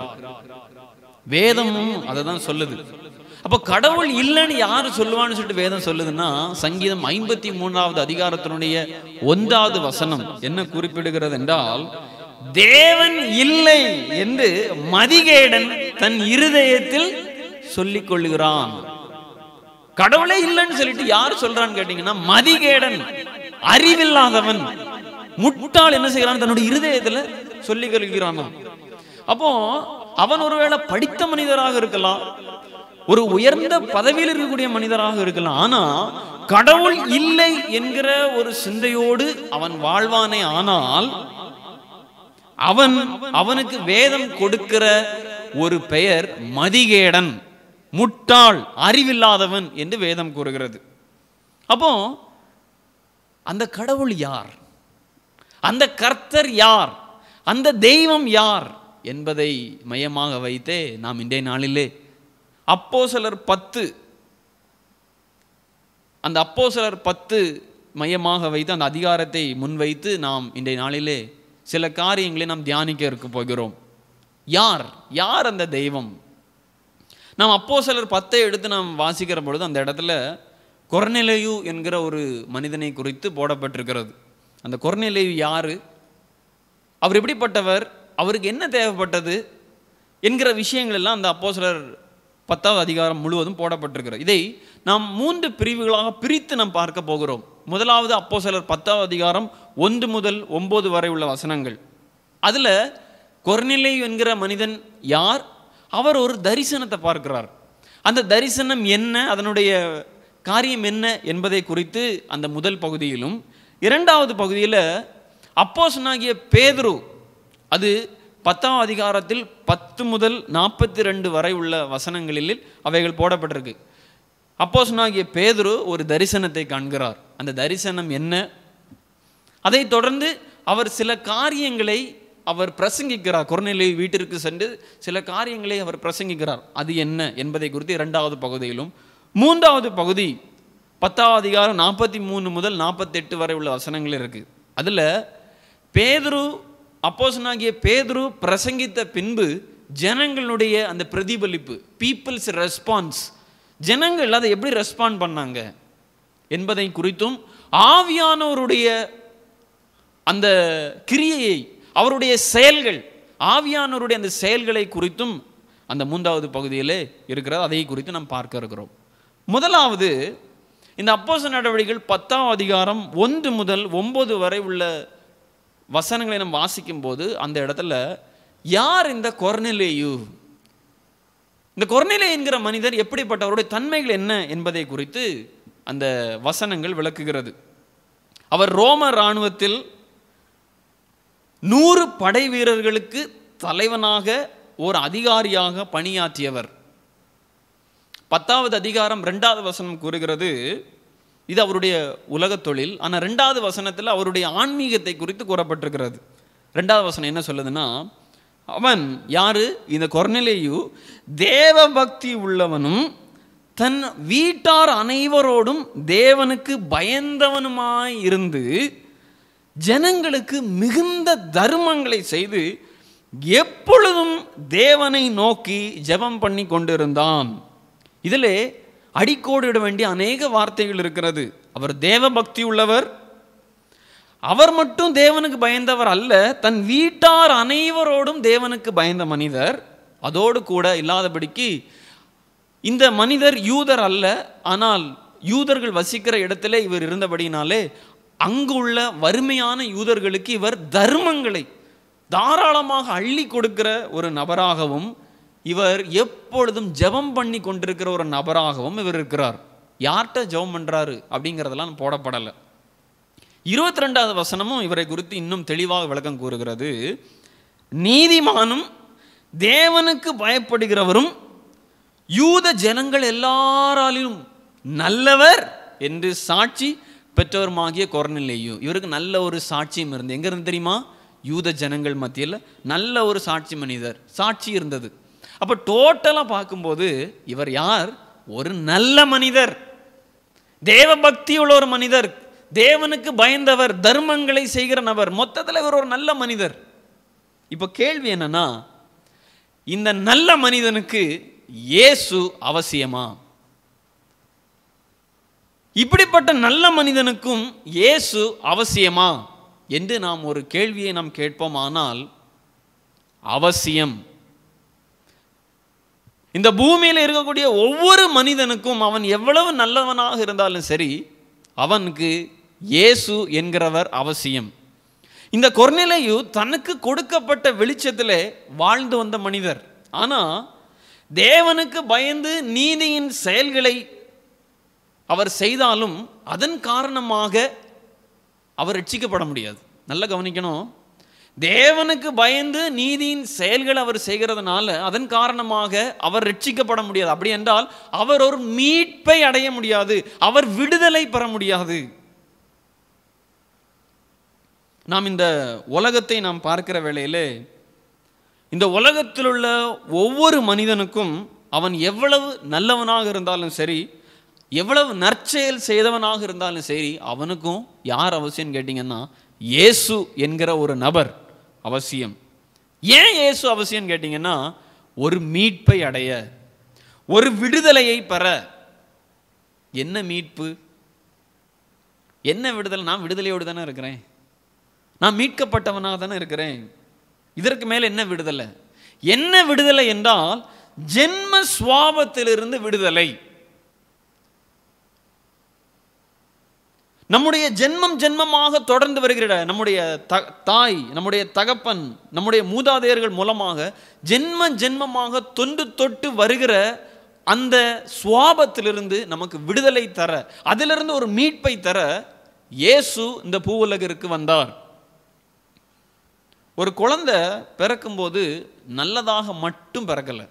[SPEAKER 1] வேதமும் அதை தான் சொல்லுது அப்ப கடவுள் இல்லைன்னு யாரு சொல்லுவான்னு சொல்லிட்டு வேதம் சொல்லுதுன்னா சங்கீதம் ஐம்பத்தி மூணாவது அதிகாரத்தினுடைய ஒன்றாவது வசனம் என்ன குறிப்பிடுகிறது என்றால் தேவன் இல்லை என்று மதிகேடன் தன் இருதயத்தில் சொல்லிக் கொள்ளுகிறான் கடவுளே இல்லைன்னு சொல்லிட்டு யார் சொல்றான்னு கேட்டீங்கன்னா மதிகேடன் அறிவில்லாதவன் முட்டாள் என்ன செய்யறான் தன்னுடைய இருதயத்துல சொல்லிக் கொள்கிறானாம் அப்போ அவன் ஒருவேளை படித்த மனிதராக இருக்கலாம் ஒரு உயர்ந்த பதவியில் இருக்கக்கூடிய மனிதராக இருக்கலாம் ஆனா கடவுள் இல்லை என்கிற ஒரு சிந்தையோடு அவன் வாழ்வானே ஆனால் அவன் அவனுக்கு வேதம் கொடுக்கிற ஒரு பெயர் மதிகேடன் முட்டாள் அறிவில்லாதவன் என்று வேதம் கூறுகிறது அப்போ அந்த கடவுள் யார் அந்த கர்த்தர் யார் அந்த தெய்வம் யார் என்பதை மையமாக வைத்தே நாம் இன்றைய நாளிலே அப்போ சிலர் பத்து அந்த அப்போ சிலர் பத்து மையமாக வைத்து அந்த அதிகாரத்தை முன்வைத்து நாம் இன்றைய நாளிலே சில காரியங்களை நாம் தியானிக்க இருக்க போகிறோம் யார் யார் அந்த தெய்வம் நாம் அப்போ சிலர் பத்தை எடுத்து நாம் வாசிக்கிற பொழுது அந்த இடத்துல கொர்நிலையு என்கிற ஒரு மனிதனை குறித்து போடப்பட்டிருக்கிறது அந்த கொர்நிலையு யாரு அவர் எப்படிப்பட்டவர் அவருக்கு என்ன தேவைப்பட்டது என்கிற விஷயங்கள் எல்லாம் அந்த அப்போ சிலர் பத்தாவது அதிகாரம் முழுவதும் போடப்பட்டிருக்கிறது இதை நாம் மூன்று பிரிவுகளாக பிரித்து நாம் பார்க்க போகிறோம் முதலாவது அப்போ சிலர் பத்தாவது அதிகாரம் ஒன்று முதல் ஒன்பது வரை உள்ள வசனங்கள் அதில் கொர்நிலை என்கிற மனிதன் யார் அவர் ஒரு தரிசனத்தை பார்க்கிறார் அந்த தரிசனம் என்ன அதனுடைய காரியம் என்ன என்பதை குறித்து அந்த முதல் பகுதியிலும் இரண்டாவது பகுதியில் அப்போசனாகிய பேதுரு அது பத்தாம் அதிகாரத்தில் பத்து முதல் நாற்பத்தி ரெண்டு வரை உள்ள வசனங்களில் அவைகள் போடப்பட்டிருக்கு அப்போசனாகிய பேதுரு ஒரு தரிசனத்தை காண்கிறார் அந்த தரிசனம் என்ன அதைத் தொடர்ந்து அவர் சில காரியங்களை அவர் பிரசங்கிக்கிறார் குறநிலை வீட்டிற்கு சென்று சில காரியங்களை அவர் பிரசங்கிக்கிறார் அது என்ன என்பதை குறித்து இரண்டாவது பகுதியிலும் மூன்றாவது பகுதி பத்தாவது அதிகாரம் நாற்பத்தி மூணு முதல் நாற்பத்தெட்டு வரை உள்ள வசனங்கள் இருக்கு அதில் பேதுரு அப்போசனாகிய பேதுரு பிரசங்கித்த பின்பு ஜனங்களுடைய அந்த பிரதிபலிப்பு பீப்புள்ஸ் ரெஸ்பான்ஸ் ஜனங்கள் அதை எப்படி ரெஸ்பாண்ட் பண்ணாங்க என்பதை குறித்தும் ஆவியானவருடைய அந்த கிரியையை அவருடைய செயல்கள் ஆவியானவருடைய அந்த செயல்களை குறித்தும் அந்த மூன்றாவது பகுதியிலே இருக்கிறது அதை குறித்து நாம் பார்க்க இருக்கிறோம் முதலாவது இந்த அப்போச நடவடிக்கைகள் பத்தாம் அதிகாரம் ஒன்று முதல் ஒன்பது வரை உள்ள வசனங்களை நாம் வாசிக்கும் போது அந்த இடத்துல யார் இந்த கொர்நிலேயு இந்த கொர்நிலே என்கிற மனிதர் எப்படிப்பட்டவருடைய தன்மைகள் என்ன என்பதை குறித்து அந்த வசனங்கள் விளக்குகிறது அவர் ரோம இராணுவத்தில் நூறு படை வீரர்களுக்கு தலைவனாக ஒரு அதிகாரியாக பணியாற்றியவர் பத்தாவது அதிகாரம் ரெண்டாவது வசனம் கூறுகிறது இது அவருடைய உலகத் தொழில் ஆனால் ரெண்டாவது வசனத்தில் அவருடைய ஆன்மீகத்தை குறித்து கூறப்பட்டிருக்கிறது ரெண்டாவது வசனம் என்ன சொல்லுதுன்னா அவன் யாரு இந்த கொர்நிலேயு தேவ பக்தி உள்ளவனும் தன் வீட்டார் அனைவரோடும் தேவனுக்கு பயந்தவனுமாய் இருந்து ஜனங்களுக்கு மிகுந்த தர்மங்களை செய்து எப்பொழுதும் தேவனை நோக்கி ஜெபம் பண்ணி கொண்டிருந்தான் இதிலே அடிக்கோடிட வேண்டிய அநேக வார்த்தைகள் இருக்கிறது அவர் தேவ பக்தி உள்ளவர் அவர் மட்டும் தேவனுக்கு பயந்தவர் அல்ல தன் வீட்டார் அனைவரோடும் தேவனுக்கு பயந்த மனிதர் அதோடு கூட இல்லாதபடிக்கு இந்த மனிதர் யூதர் அல்ல ஆனால் யூதர்கள் வசிக்கிற இடத்துல இவர் இருந்தபடினாலே அங்குள்ள வறுமையான யூதர்களுக்கு இவர் தர்மங்களை தாராளமாக அள்ளி கொடுக்கிற ஒரு நபராகவும் இவர் எப்பொழுதும் ஜெபம் பண்ணி கொண்டிருக்கிற ஒரு நபராகவும் இவர் இருக்கிறார் யார்கிட்ட ஜெபம் பண்றாரு அப்படிங்கிறதெல்லாம் போடப்படலை இருபத்தி ரெண்டாவது வசனமும் இவரை குறித்து இன்னும் தெளிவாக விளக்கம் கூறுகிறது நீதிமானும் தேவனுக்கு பயப்படுகிறவரும் யூத ஜனங்கள் எல்லாராலும் நல்லவர் என்று சாட்சி பெற்றவருமாகிய கொரநிலையோ இவருக்கு நல்ல ஒரு சாட்சியம் இருந்து எங்க இருந்து தெரியுமா யூத ஜனங்கள் மத்தியில் நல்ல ஒரு சாட்சி மனிதர் சாட்சி இருந்தது அப்போ டோட்டலாக பார்க்கும்போது இவர் யார் ஒரு நல்ல மனிதர் தேவ பக்தி உள்ள ஒரு மனிதர் தேவனுக்கு பயந்தவர் தர்மங்களை செய்கிற நபர் மொத்தத்தில் இவர் ஒரு நல்ல மனிதர் இப்போ கேள்வி என்னன்னா இந்த நல்ல மனிதனுக்கு இயேசு அவசியமா இப்படிப்பட்ட நல்ல மனிதனுக்கும் இயேசு அவசியமா என்று நாம் ஒரு கேள்வியை நாம் கேட்போம் ஆனால் அவசியம் இந்த பூமியில் இருக்கக்கூடிய ஒவ்வொரு மனிதனுக்கும் அவன் எவ்வளவு நல்லவனாக இருந்தாலும் சரி அவனுக்கு இயேசு என்கிறவர் அவசியம் இந்த கொர்நிலையு தனக்கு கொடுக்கப்பட்ட வெளிச்சத்திலே வாழ்ந்து வந்த மனிதர் ஆனால் தேவனுக்கு பயந்து நீதியின் செயல்களை அவர் செய்தாலும் அதன் காரணமாக அவர் ரட்சிக்கப்பட முடியாது நல்லா கவனிக்கணும் தேவனுக்கு பயந்து நீதியின் செயல்கள் அவர் செய்கிறதுனால அதன் காரணமாக அவர் ரட்சிக்கப்பட முடியாது அப்படி என்றால் அவர் ஒரு மீட்பை அடைய முடியாது அவர் விடுதலை பெற முடியாது நாம் இந்த உலகத்தை நாம் பார்க்கிற வேளையிலே இந்த உலகத்தில் உள்ள ஒவ்வொரு மனிதனுக்கும் அவன் எவ்வளவு நல்லவனாக இருந்தாலும் சரி எவ்வளவு நற்செயல் செய்தவனாக இருந்தாலும் சரி அவனுக்கும் யார் அவசியம் கேட்டிங்கன்னா இயேசு என்கிற ஒரு நபர் அவசியம் ஏன் இயேசு அவசியம் கேட்டிங்கன்னா ஒரு மீட்பை அடைய ஒரு விடுதலையை பெற என்ன மீட்பு என்ன விடுதலை நான் விடுதலையோடு தானே இருக்கிறேன் நான் மீட்கப்பட்டவனாக தானே இருக்கிறேன் இதற்கு மேல் என்ன விடுதலை என்ன விடுதலை என்றால் ஜென்ம சுவாபத்திலிருந்து விடுதலை நம்முடைய ஜென்மம் ஜென்மமாக தொடர்ந்து வருகிற நம்முடைய த தாய் நம்முடைய தகப்பன் நம்முடைய மூதாதையர்கள் மூலமாக ஜென்ம ஜென்மமாக தொன்று தொட்டு வருகிற அந்த சுவாபத்திலிருந்து நமக்கு விடுதலை தர அதிலிருந்து ஒரு மீட்பை தர இயேசு இந்த பூவுலகிற்கு வந்தார் ஒரு குழந்தை பிறக்கும்போது நல்லதாக மட்டும் பிறக்கலை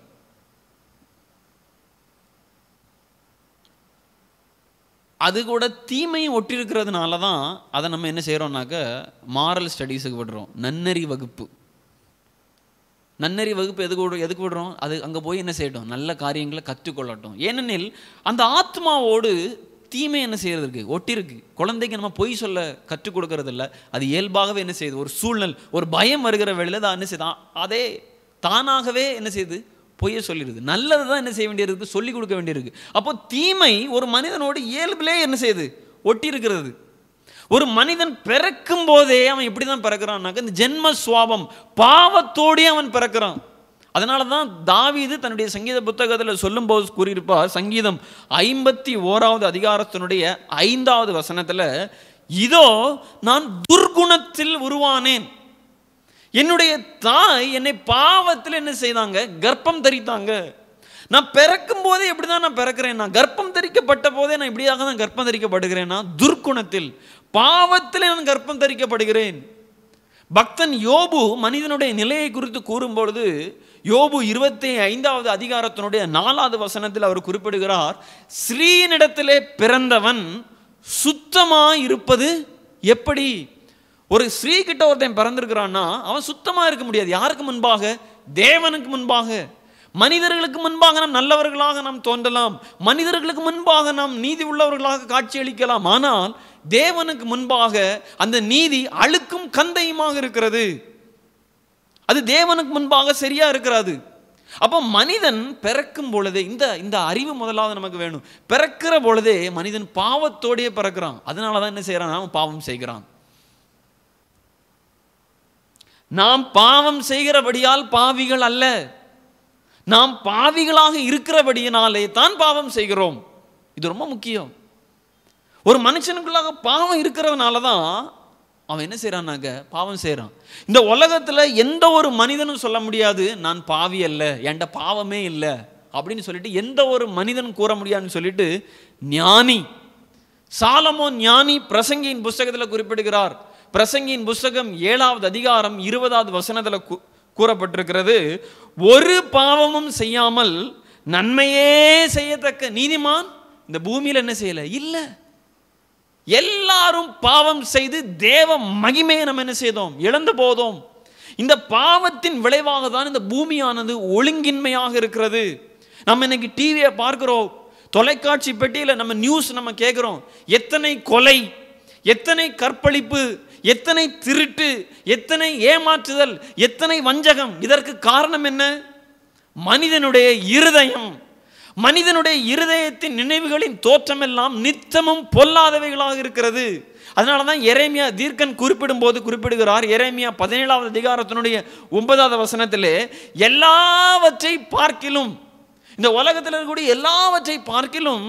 [SPEAKER 1] அது கூட தீமையும் ஒட்டியிருக்கிறதுனால தான் அதை நம்ம என்ன செய்கிறோம்னாக்க மாரல் ஸ்டடீஸுக்கு விடுறோம் நன்னறி வகுப்பு நன்னறி வகுப்பு எதுக்கு விடுறோம் எதுக்கு விடுறோம் அது அங்கே போய் என்ன செய்யட்டும் நல்ல காரியங்களை கற்றுக்கொள்ளட்டும் ஏனெனில் அந்த ஆத்மாவோடு தீமை என்ன செய்யறதுக்கு ஒட்டிருக்கு குழந்தைக்கு நம்ம பொய் சொல்ல கற்றுக் கொடுக்கறது இல்ல அது இயல்பாகவே என்ன செய்யுது ஒரு சூழ்நிலை ஒரு பயம் வருகிற வேளையில் அது என்ன செய்யுது அதே தானாகவே என்ன செய்யுது பொய்ய சொல்லிடுது நல்லது தான் என்ன செய்ய வேண்டியிருக்கு சொல்லிக் கொடுக்க வேண்டியிருக்கு அப்போ தீமை ஒரு மனிதனோடு இயல்பிலே என்ன செய்யுது ஒட்டி இருக்கிறது ஒரு மனிதன் பிறக்கும் போதே அவன் எப்படி தான் பிறக்கிறான்னாக்க இந்த ஜென்ம சுவாபம் பாவத்தோடே அவன் பிறக்கிறான் அதனால தான் தாவீது தன்னுடைய சங்கீத புத்தகத்தில் சொல்லும்போது கூறியிருப்பார் சங்கீதம் ஐம்பத்தி ஓராவது அதிகாரத்தினுடைய ஐந்தாவது வசனத்தில் இதோ நான் துர்குணத்தில் உருவானேன் என்னுடைய தாய் என்னை பாவத்தில் என்ன செய்தாங்க கர்ப்பம் தரித்தாங்க நான் பிறக்கும் போதே எப்படி தான் நான் பிறக்கிறேன் நான் கர்ப்பம் தரிக்கப்பட்ட போதே நான் இப்படியாக தான் கர்ப்பம் தரிக்கப்படுகிறேன்னா துர்க்குணத்தில் பாவத்தில் நான் கர்ப்பம் தரிக்கப்படுகிறேன் பக்தன் யோபு மனிதனுடைய நிலையை குறித்து கூறும்பொழுது யோபு இருபத்தி ஐந்தாவது அதிகாரத்தினுடைய நாலாவது வசனத்தில் அவர் குறிப்பிடுகிறார் ஸ்ரீனிடத்திலே பிறந்தவன் சுத்தமாய் இருப்பது எப்படி ஒரு ஸ்ரீ கிட்ட ஒருத்தன் பிறந்திருக்கிறான்னா அவன் சுத்தமாக இருக்க முடியாது யாருக்கு முன்பாக தேவனுக்கு முன்பாக மனிதர்களுக்கு முன்பாக நாம் நல்லவர்களாக நாம் தோன்றலாம் மனிதர்களுக்கு முன்பாக நாம் நீதி உள்ளவர்களாக காட்சியளிக்கலாம் ஆனால் தேவனுக்கு முன்பாக அந்த நீதி அழுக்கும் கந்தையுமாக இருக்கிறது அது தேவனுக்கு முன்பாக சரியா இருக்கிறது அப்போ மனிதன் பிறக்கும் பொழுதே இந்த இந்த அறிவு முதலாவது நமக்கு வேணும் பிறக்கிற பொழுதே மனிதன் பாவத்தோடயே பிறக்கிறான் அதனால தான் என்ன செய்யறான் அவன் பாவம் செய்கிறான் நாம் பாவம் செய்கிறபடியால் பாவிகள் அல்ல நாம் பாவிகளாக இருக்கிறபடியினாலே தான் பாவம் செய்கிறோம் இது ரொம்ப முக்கியம் ஒரு மனுஷனுக்குள்ளாக பாவம் இருக்கிறதுனால தான் அவன் என்ன செய்கிறான்னாக்க பாவம் செய்கிறான் இந்த உலகத்தில் எந்த ஒரு மனிதனும் சொல்ல முடியாது நான் பாவி அல்ல என்கிட்ட பாவமே இல்லை அப்படின்னு சொல்லிட்டு எந்த ஒரு மனிதன் கூற முடியாதுன்னு சொல்லிட்டு ஞானி சாலமோ ஞானி பிரசங்கியின் புஸ்தகத்தில் குறிப்பிடுகிறார் பிரசங்கியின் புஸ்தகம் ஏழாவது அதிகாரம் இருபதாவது வசனத்தில் கூ- கூறப்பட்டிருக்கிறது ஒரு பாவமும் செய்யாமல் நன்மையே செய்யத்தக்க நீதிமான் இந்த பூமியில் என்ன செய்யல இல்லை எல்லாரும் பாவம் செய்து தேவ மகிமையை நம்ம என்ன செய்தோம் இழந்து போதோம் இந்த பாவத்தின் விளைவாக தான் இந்த பூமியானது ஒழுங்கின்மையாக இருக்கிறது நம்ம இன்னைக்கு டிவியை பார்க்கிறோம் தொலைக்காட்சி பெட்டியில் நம்ம நியூஸ் நம்ம கேட்குறோம் எத்தனை கொலை எத்தனை கற்பழிப்பு எத்தனை திருட்டு எத்தனை ஏமாற்றுதல் எத்தனை வஞ்சகம் இதற்கு காரணம் என்ன மனிதனுடைய இருதயம் மனிதனுடைய இருதயத்தின் நினைவுகளின் தோற்றமெல்லாம் நித்தமும் பொல்லாதவைகளாக இருக்கிறது அதனால தான் எரேமியா தீர்க்கன் குறிப்பிடும் போது குறிப்பிடுகிறார் எரேமியா பதினேழாவது அதிகாரத்தினுடைய ஒன்பதாவது வசனத்திலே எல்லாவற்றை பார்க்கிலும் இந்த உலகத்தில் இருக்கக்கூடிய எல்லாவற்றை பார்க்கிலும்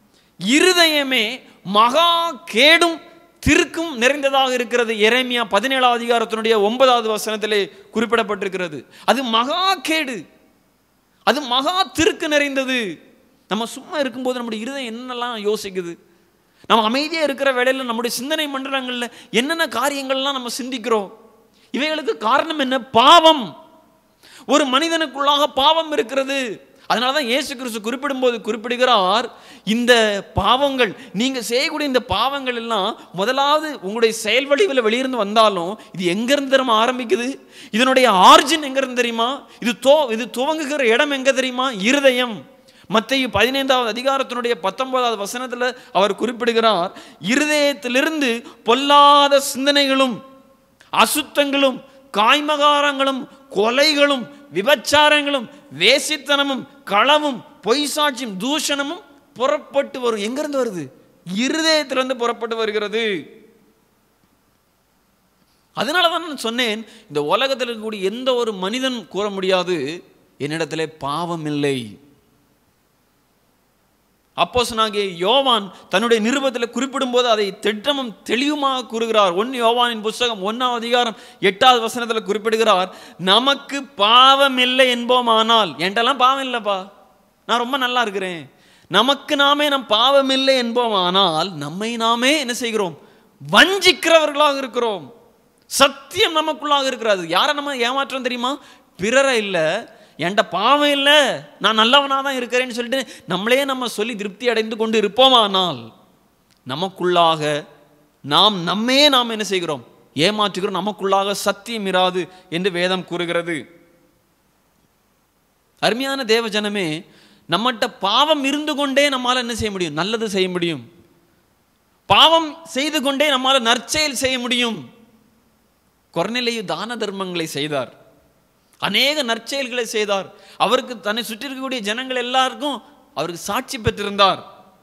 [SPEAKER 1] இருதயமே மகா கேடும் திருக்கும் நிறைந்ததாக இருக்கிறது எரேமியா பதினேழாவது அதிகாரத்தினுடைய ஒன்பதாவது வசனத்திலே குறிப்பிடப்பட்டிருக்கிறது அது மகா கேடு அது மகா திருக்கு நிறைந்தது நம்ம சும்மா இருக்கும்போது நம்முடைய இருதயம் என்னெல்லாம் யோசிக்குது நம்ம அமைதியாக இருக்கிற வேளையில் நம்முடைய சிந்தனை மண்டலங்களில் என்னென்ன காரியங்கள்லாம் நம்ம சிந்திக்கிறோம் இவைகளுக்கு காரணம் என்ன பாவம் ஒரு மனிதனுக்குள்ளாக பாவம் இருக்கிறது அதனால தான் இயேசு கிறிஸ்து குறிப்பிடும்போது குறிப்பிடுகிறார் இந்த பாவங்கள் நீங்கள் செய்யக்கூடிய இந்த பாவங்கள் எல்லாம் முதலாவது உங்களுடைய செயல் வடிவில் வெளியிருந்து வந்தாலும் இது எங்கேருந்து தெரியுமா ஆரம்பிக்குது இதனுடைய ஆர்ஜின் எங்கேருந்து தெரியுமா இது தோ இது துவங்குகிற இடம் எங்கே தெரியுமா இருதயம் மத்திய பதினைந்தாவது அதிகாரத்தினுடைய பத்தொன்பதாவது வசனத்தில் அவர் குறிப்பிடுகிறார் இருதயத்திலிருந்து பொல்லாத சிந்தனைகளும் அசுத்தங்களும் காய்மகாரங்களும் கொலைகளும் விபச்சாரங்களும் வேசித்தனமும் களவும் பொய் சாட்சியும் தூஷணமும் புறப்பட்டு வரும் எங்கிருந்து வருது இருதயத்திலிருந்து புறப்பட்டு வருகிறது அதனால தான் நான் சொன்னேன் இந்த உலகத்தில் இருக்கக்கூடிய எந்த ஒரு மனிதன் கூற முடியாது என்னிடத்திலே பாவம் இல்லை அப்போஸ்தலனாகிய யோவான் தன்னுடைய நிருபத்தில் குறிப்பிடும்போது அதை திட்டமும் தெளிவுமாக கூறுகிறார் ஒன் யோவானின் புஸ்தகம் ஒன்றாம் அதிகாரம் எட்டாவது வசனத்தில் குறிப்பிடுகிறார் நமக்கு பாவம் இல்லை என்போமானால் என்கிட்டலாம் பாவம் இல்லைப்பா நான் ரொம்ப நல்லா இருக்கிறேன் நமக்கு நாமே நம் பாவம் இல்லை என்போமானால் நம்மை நாமே என்ன செய்கிறோம் வஞ்சிக்கிறவர்களாக இருக்கிறோம் சத்தியம் நமக்குள்ளாக இருக்கிறது யாரை நம்ம ஏமாற்றம் தெரியுமா பிறரை இல்லை என்கிட்ட பாவம் இல்லை நான் நல்லவனாக தான் இருக்கிறேன்னு சொல்லிட்டு நம்மளே நம்ம சொல்லி திருப்தி அடைந்து கொண்டு இருப்போமானால் நமக்குள்ளாக நாம் நம்மே நாம் என்ன செய்கிறோம் ஏமாற்றுகிறோம் நமக்குள்ளாக சத்தியம் இராது என்று வேதம் கூறுகிறது அருமையான தேவ ஜனமே நம்மகிட்ட பாவம் இருந்து கொண்டே நம்மால் என்ன செய்ய முடியும் நல்லது செய்ய முடியும் பாவம் செய்து கொண்டே நம்மால் நற்செயல் செய்ய முடியும் கொர்நிலையு தான தர்மங்களை செய்தார் அநேக நற்செயல்களை செய்தார் அவருக்கு தன்னை சுற்றி இருக்கக்கூடிய ஜனங்கள் எல்லாருக்கும் அவருக்கு சாட்சி பெற்றிருந்தார்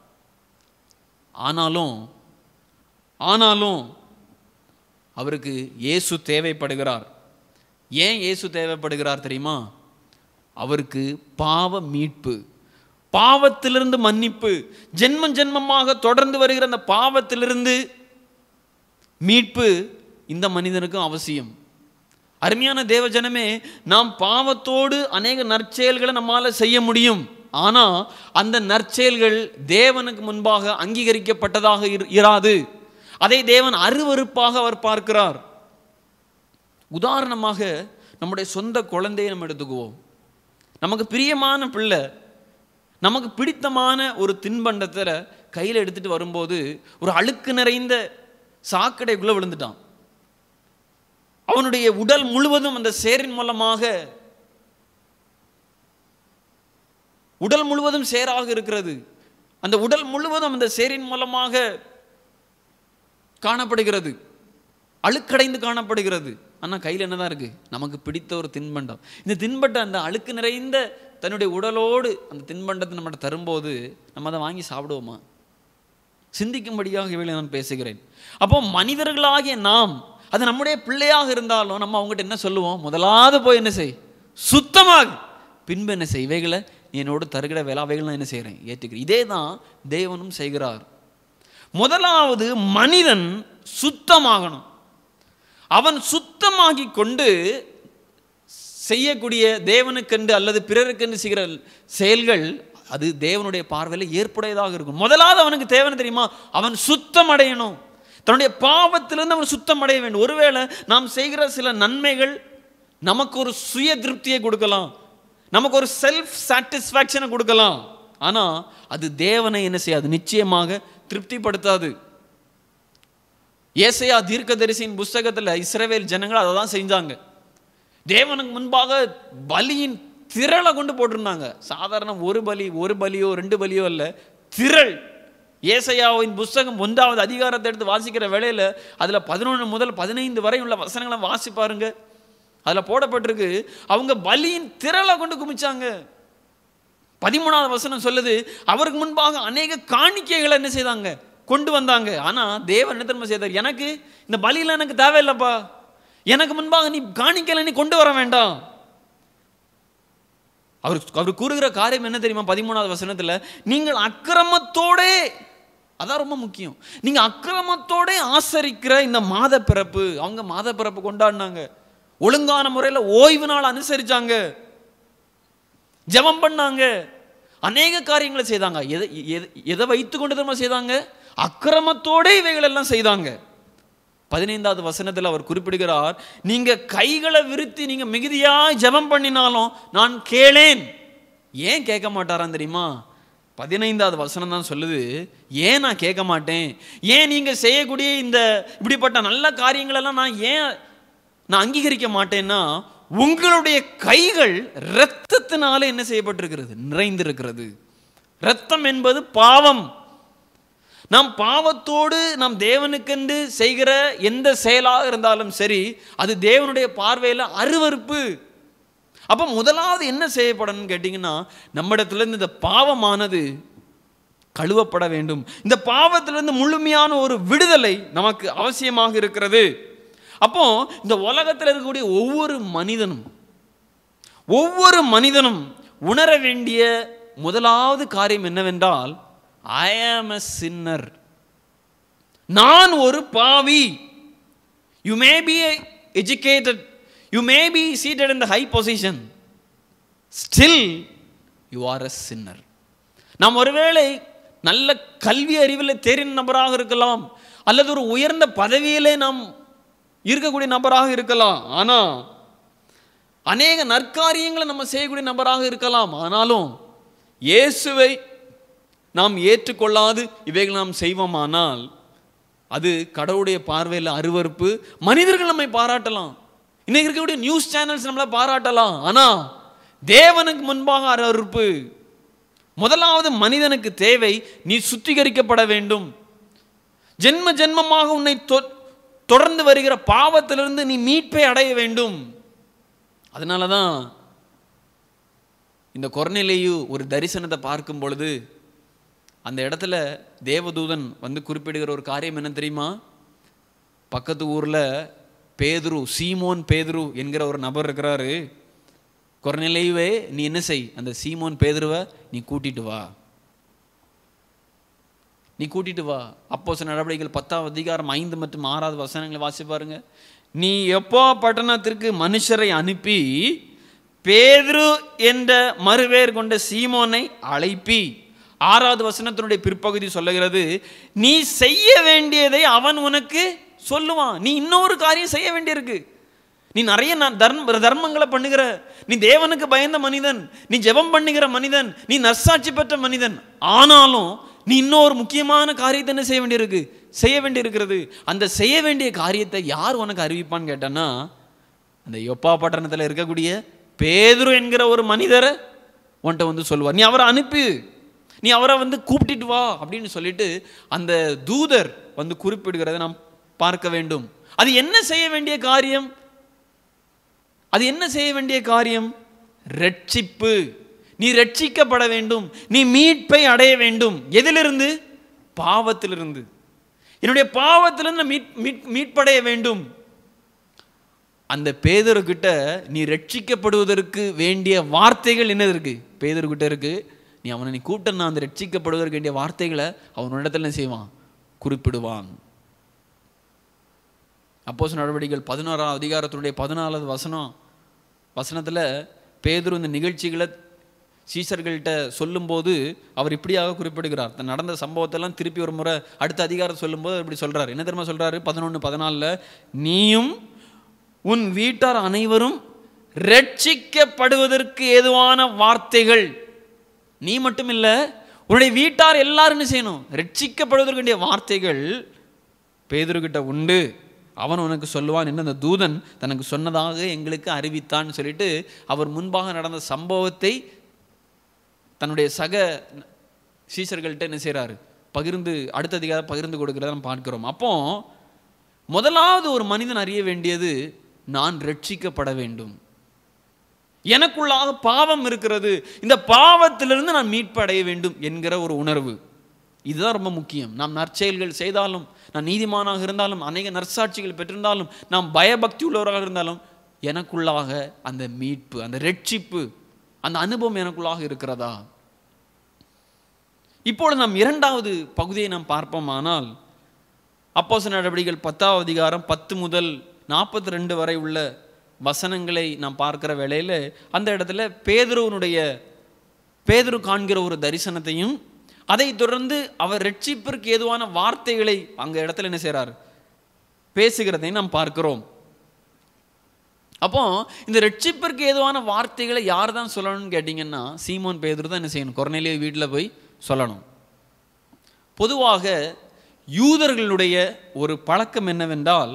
[SPEAKER 1] ஆனாலும் ஆனாலும் அவருக்கு இயேசு தேவைப்படுகிறார் ஏன் இயேசு தேவைப்படுகிறார் தெரியுமா அவருக்கு பாவ மீட்பு பாவத்திலிருந்து மன்னிப்பு ஜென்மம் ஜென்மமாக தொடர்ந்து வருகிற அந்த பாவத்திலிருந்து மீட்பு இந்த மனிதனுக்கும் அவசியம் அருமையான தேவ ஜனமே நாம் பாவத்தோடு அநேக நற்செயல்களை நம்மால் செய்ய முடியும் ஆனால் அந்த நற்செயல்கள் தேவனுக்கு முன்பாக அங்கீகரிக்கப்பட்டதாக இரு- இராது அதை தேவன் அருவருப்பாக அவர் பார்க்கிறார் உதாரணமாக நம்முடைய சொந்த குழந்தையை நம்ம எடுத்துக்குவோம் நமக்கு பிரியமான பிள்ளை நமக்கு பிடித்தமான ஒரு தின்பண்டத்தை கையில் எடுத்துட்டு வரும்போது ஒரு அழுக்கு நிறைந்த சாக்கடைக்குள்ளே விழுந்துட்டான் அவனுடைய உடல் முழுவதும் அந்த சேரின் மூலமாக உடல் முழுவதும் சேராக இருக்கிறது அந்த உடல் முழுவதும் அந்த சேரின் மூலமாக காணப்படுகிறது அழுக்கடைந்து காணப்படுகிறது ஆனால் கையில் என்னதான் இருக்கு நமக்கு பிடித்த ஒரு தின்பண்டம் இந்த தின்பண்டம் அந்த அழுக்கு நிறைந்த தன்னுடைய உடலோடு அந்த தின்பண்டத்தை நம்மகிட்ட தரும்போது நம்ம அதை வாங்கி சாப்பிடுவோமா சிந்திக்கும்படியாக இவைகளை நான் பேசுகிறேன் அப்போ மனிதர்களாகிய நாம் அது நம்முடைய பிள்ளையாக இருந்தாலும் நம்ம அவங்ககிட்ட என்ன சொல்லுவோம் முதலாவது போய் என்ன செய் சுத்தமாக பின்பு என்ன செய் இவைகளை நீ என்னோடு தருகிற வேலை அவைகள் நான் என்ன செய்கிறேன் ஏற்றுக்கிறேன் இதே தான் தேவனும் செய்கிறார் முதலாவது மனிதன் சுத்தமாகணும் அவன் சுத்தமாகி கொண்டு செய்யக்கூடிய தேவனுக்கென்று அல்லது பிறருக்கென்று செய்கிற செயல்கள் அது தேவனுடைய பார்வையில் ஏற்புடையதாக இருக்கும் முதலாவது அவனுக்கு தேவனை தெரியுமா அவன் சுத்தம் அடையணும் தன்னுடைய பாவத்திலிருந்து அவன் சுத்தம் அடைய வேண்டும் ஒருவேளை நாம் செய்கிற சில நன்மைகள் நமக்கு ஒரு சுய திருப்தியை கொடுக்கலாம் நமக்கு ஒரு செல்ஃப் சாட்டிஸ்ஃபேக்ஷனை கொடுக்கலாம் ஆனால் அது தேவனை என்ன செய்யாது நிச்சயமாக திருப்திப்படுத்தாது ஏசையா தீர்க்கதரிசியின் புஸ்தகத்தில் இஸ்ரவேல் ஜனங்கள் அதை தான் செஞ்சாங்க தேவனுக்கு முன்பாக பலியின் திரளை கொண்டு போட்டிருந்தாங்க சாதாரண ஒரு பலி ஒரு பலியோ ரெண்டு பலியோ இல்லை திரள் ஏசையாவின் புஸ்தகம் ஒன்றாவது அதிகாரத்தை எடுத்து வாசிக்கிற வேளையில் அதில் பதினொன்று முதல் பதினைந்து வரை உள்ள வசனங்களை வாசி பாருங்க அதில் போடப்பட்டிருக்கு அவங்க பலியின் திரளை கொண்டு குமிச்சாங்க பதிமூணாவது வசனம் சொல்லுது அவருக்கு முன்பாக அநேக காணிக்கைகளை என்ன செய்தாங்க கொண்டு வந்தாங்க ஆனால் தேவன் என்ன திரும்ப செய்தார் எனக்கு இந்த பலியில் எனக்கு தேவையில்லைப்பா எனக்கு முன்பாக நீ காணிக்கையில நீ கொண்டு வர வேண்டாம் அவர் அவர் கூறுகிற காரியம் என்ன தெரியுமா பதிமூணாவது வசனத்தில் நீங்கள் அக்கிரமத்தோடே அதான் ரொம்ப முக்கியம் நீங்கள் அக்கிரமத்தோடே ஆசரிக்கிற இந்த மாத பிறப்பு அவங்க மாத பிறப்பு கொண்டாடினாங்க ஒழுங்கான முறையில் ஓய்வு நாள் அனுசரிச்சாங்க ஜெபம் பண்ணாங்க அநேக காரியங்களை செய்தாங்க எதை எதை- எதை வைத்து கொண்டு திரும்ப செய்தாங்க அக்கிரமத்தோடே இவைகள் எல்லாம் செய்தாங்க பதினைந்தாவது வசனத்தில் அவர் குறிப்பிடுகிறார் நீங்க கைகளை விருத்தி நீங்க மிகுதியாய் ஜெபம் பண்ணினாலும் நான் கேளேன் ஏன் கேட்க மாட்டாராம் தெரியுமா பதினைந்தாவது வசனம் தான் சொல்லுது ஏன் நான் கேட்க மாட்டேன் ஏன் நீங்க செய்யக்கூடிய இந்த இப்படிப்பட்ட நல்ல காரியங்களெல்லாம் நான் ஏன் நான் அங்கீகரிக்க மாட்டேன்னா உங்களுடைய கைகள் இரத்தத்தினால என்ன செய்யப்பட்டிருக்கிறது நிறைந்திருக்கிறது இரத்தம் என்பது பாவம் நாம் பாவத்தோடு நாம் தேவனுக்கென்று செய்கிற எந்த செயலாக இருந்தாலும் சரி அது தேவனுடைய பார்வையில் அருவருப்பு அப்போ முதலாவது என்ன செய்யப்படணும்னு கேட்டிங்கன்னா நம்மிடத்துலேருந்து இந்த பாவமானது கழுவப்பட வேண்டும் இந்த பாவத்திலிருந்து முழுமையான ஒரு விடுதலை நமக்கு அவசியமாக இருக்கிறது அப்போ இந்த உலகத்தில் இருக்கக்கூடிய ஒவ்வொரு மனிதனும் ஒவ்வொரு மனிதனும் உணர வேண்டிய முதலாவது காரியம் என்னவென்றால் ஐ ஆம் a சின்னர் நான் ஒரு பாவி you may be educated you may be seated in the high position still you are a sinner நாம் ஒருவேளை நல்ல கல்வி அறிவில் தெரிந்த நபராக இருக்கலாம் அல்லது ஒரு உயர்ந்த பதவியிலே நாம் இருக்கக்கூடிய நபராக இருக்கலாம் ஆனால் அநேக நற்காரியங்களை நம்ம செய்யக்கூடிய நபராக இருக்கலாம் ஆனாலும் இயேசுவை நாம் ஏற்றுக்கொள்ளாது இவைகள் நாம் செய்வோமானால் அது கடவுளுடைய பார்வையில் அருவருப்பு மனிதர்கள் நம்மை பாராட்டலாம் இன்னைக்கு இருக்கக்கூடிய நியூஸ் சேனல்ஸ் நம்மளை பாராட்டலாம் ஆனால் தேவனுக்கு முன்பாக அருவருப்பு முதலாவது மனிதனுக்கு தேவை நீ சுத்திகரிக்கப்பட வேண்டும் ஜென்ம ஜென்மமாக உன்னை தொ- தொடர்ந்து வருகிற பாவத்திலிருந்து நீ மீட்பை அடைய வேண்டும் அதனால தான் இந்த கொர்நிலையு ஒரு தரிசனத்தை பார்க்கும் பொழுது அந்த இடத்துல தேவதூதன் வந்து குறிப்பிடுகிற ஒரு காரியம் என்ன தெரியுமா பக்கத்து ஊரில் பேதுரு சீமோன் பேதுரு என்கிற ஒரு நபர் இருக்கிறாரு கொர்நிலையுவே நீ என்ன செய் அந்த சீமோன் பேதுருவை நீ கூட்டிட்டு வா நீ கூட்டிட்டு வா அப்போ சில நடவடிக்கைகள் பத்தாவது அதிகாரம் ஐந்து மற்றும் ஆறாவது வசனங்களை வாசி பாருங்க நீ எப்போ பட்டணத்திற்கு மனுஷரை அனுப்பி பேதுரு என்ற மறுவேர் கொண்ட சீமோனை அழைப்பி ஆறாவது வசனத்தினுடைய பிற்பகுதி சொல்லுகிறது நீ செய்ய வேண்டியதை அவன் உனக்கு சொல்லுவான் நீ இன்னொரு காரியம் செய்ய வேண்டியிருக்கு நீ நிறைய ந- தர்ம தர்மங்களை பண்ணுகிற நீ தேவனுக்கு பயந்த மனிதன் நீ ஜெபம் பண்ணுகிற மனிதன் நீ நற்சாட்சி பெற்ற மனிதன் ஆனாலும் நீ இன்னொரு முக்கியமான காரியத்தை என்ன செய்ய வேண்டியிருக்கு செய்ய வேண்டியிருக்கிறது அந்த செய்ய வேண்டிய காரியத்தை யார் உனக்கு அறிவிப்பான்னு கேட்டேன்னா அந்த யொப்பா பட்டணத்தில் இருக்கக்கூடிய பேதுரு என்கிற ஒரு மனிதரை உன்கிட்ட வந்து சொல்லுவார் நீ அவரை அனுப்பு நீ அவரை வந்து கூப்பிட்டுட்டு வா அப்படின்னு சொல்லிட்டு அந்த தூதர் வந்து குறிப்பிடுகிறதை நாம் பார்க்க வேண்டும் அது என்ன செய்ய வேண்டிய காரியம் அது என்ன செய்ய வேண்டிய காரியம் ரட்சிப்பு நீ ரட்சிக்கப்பட வேண்டும் நீ மீட்பை அடைய வேண்டும் எதிலிருந்து பாவத்திலிருந்து என்னுடைய பாவத்திலிருந்து நான் மீட் மீட் மீட்படைய வேண்டும் அந்த பேதர்கிட்ட நீ ரட்சிக்கப்படுவதற்கு வேண்டிய வார்த்தைகள் என்ன இருக்கு பேதர்கிட்ட இருக்கு நீ அவனை நீ கூப்பிட்டனா அந்த ரட்சிக்கப்படுவதற்கு வேண்டிய வார்த்தைகளை அவனிடத்துல என்ன செய்வான் குறிப்பிடுவான் அப்போஸ் நடவடிக்கைகள் பதினோராம் அதிகாரத்தினுடைய பதினாலாவது வசனம் வசனத்தில் பேதுரு இந்த நிகழ்ச்சிகளை சீசர்கள்ட்ட சொல்லும்போது அவர் இப்படியாக குறிப்பிடுகிறார் தன் நடந்த சம்பவத்தெல்லாம் திருப்பி ஒரு முறை அடுத்த அதிகாரம் சொல்லும்போது இப்படி சொல்றாரு என்ன தெரியுமா சொல்றாரு பதினொன்று பதினாலில் நீயும் உன் வீட்டார் அனைவரும் ரட்சிக்கப்படுவதற்கு ஏதுவான வார்த்தைகள் நீ மட்டும் இல்லை உன்னுடைய வீட்டார் எல்லாரும் என்ன செய்யணும் ரட்சிக்கப்படுவதற்கு வேண்டிய வார்த்தைகள் பேதுருக்கிட்ட உண்டு அவன் உனக்கு சொல்லுவான் என்ன அந்த தூதன் தனக்கு சொன்னதாக எங்களுக்கு அறிவித்தான்னு சொல்லிட்டு அவர் முன்பாக நடந்த சம்பவத்தை தன்னுடைய சக சீசர்கள்ட்ட என்ன செய்கிறாரு பகிர்ந்து அடுத்த அதிகாரம் பகிர்ந்து கொடுக்கிறத நம்ம பார்க்கிறோம் அப்போ முதலாவது ஒரு மனிதன் அறிய வேண்டியது நான் ரட்சிக்கப்பட வேண்டும் எனக்குள்ளாக பாவம் இருக்கிறது இந்த பாவத்திலிருந்து நான் மீட்படைய வேண்டும் என்கிற ஒரு உணர்வு இதுதான் ரொம்ப முக்கியம் நாம் நற்செயல்கள் செய்தாலும் நான் நீதிமானாக இருந்தாலும் அநேக நற்சாட்சிகள் பெற்றிருந்தாலும் நாம் பயபக்தி உள்ளவராக இருந்தாலும் எனக்குள்ளாக அந்த மீட்பு அந்த ரட்சிப்பு அந்த அனுபவம் எனக்குள்ளாக இருக்கிறதா இப்பொழுது நாம் இரண்டாவது பகுதியை நாம் பார்ப்போமானால் அப்போஸ் நடவடிக்கைகள் பத்தாவது அதிகாரம் பத்து முதல் நாற்பத்தி ரெண்டு வரை உள்ள வசனங்களை நாம் பார்க்கிற வேளையில் அந்த இடத்துல பேதுருவனுடைய பேதுரு காண்கிற ஒரு தரிசனத்தையும் அதைத் தொடர்ந்து அவர் ரட்சிப்பிற்கு ஏதுவான வார்த்தைகளை அங்க இடத்துல என்ன செய்றார் பேசுகிறதை நாம் பார்க்கிறோம் அப்போ இந்த ரட்சிப்பிற்கு ஏதுவான வார்த்தைகளை யார் தான் சொல்லணும்னு கேட்டிங்கன்னா சீமோன் பேதுரு தான் என்ன செய்யணும் கொர்நேலிய வீட்டில் போய் சொல்லணும் பொதுவாக யூதர்களுடைய ஒரு பழக்கம் என்னவென்றால்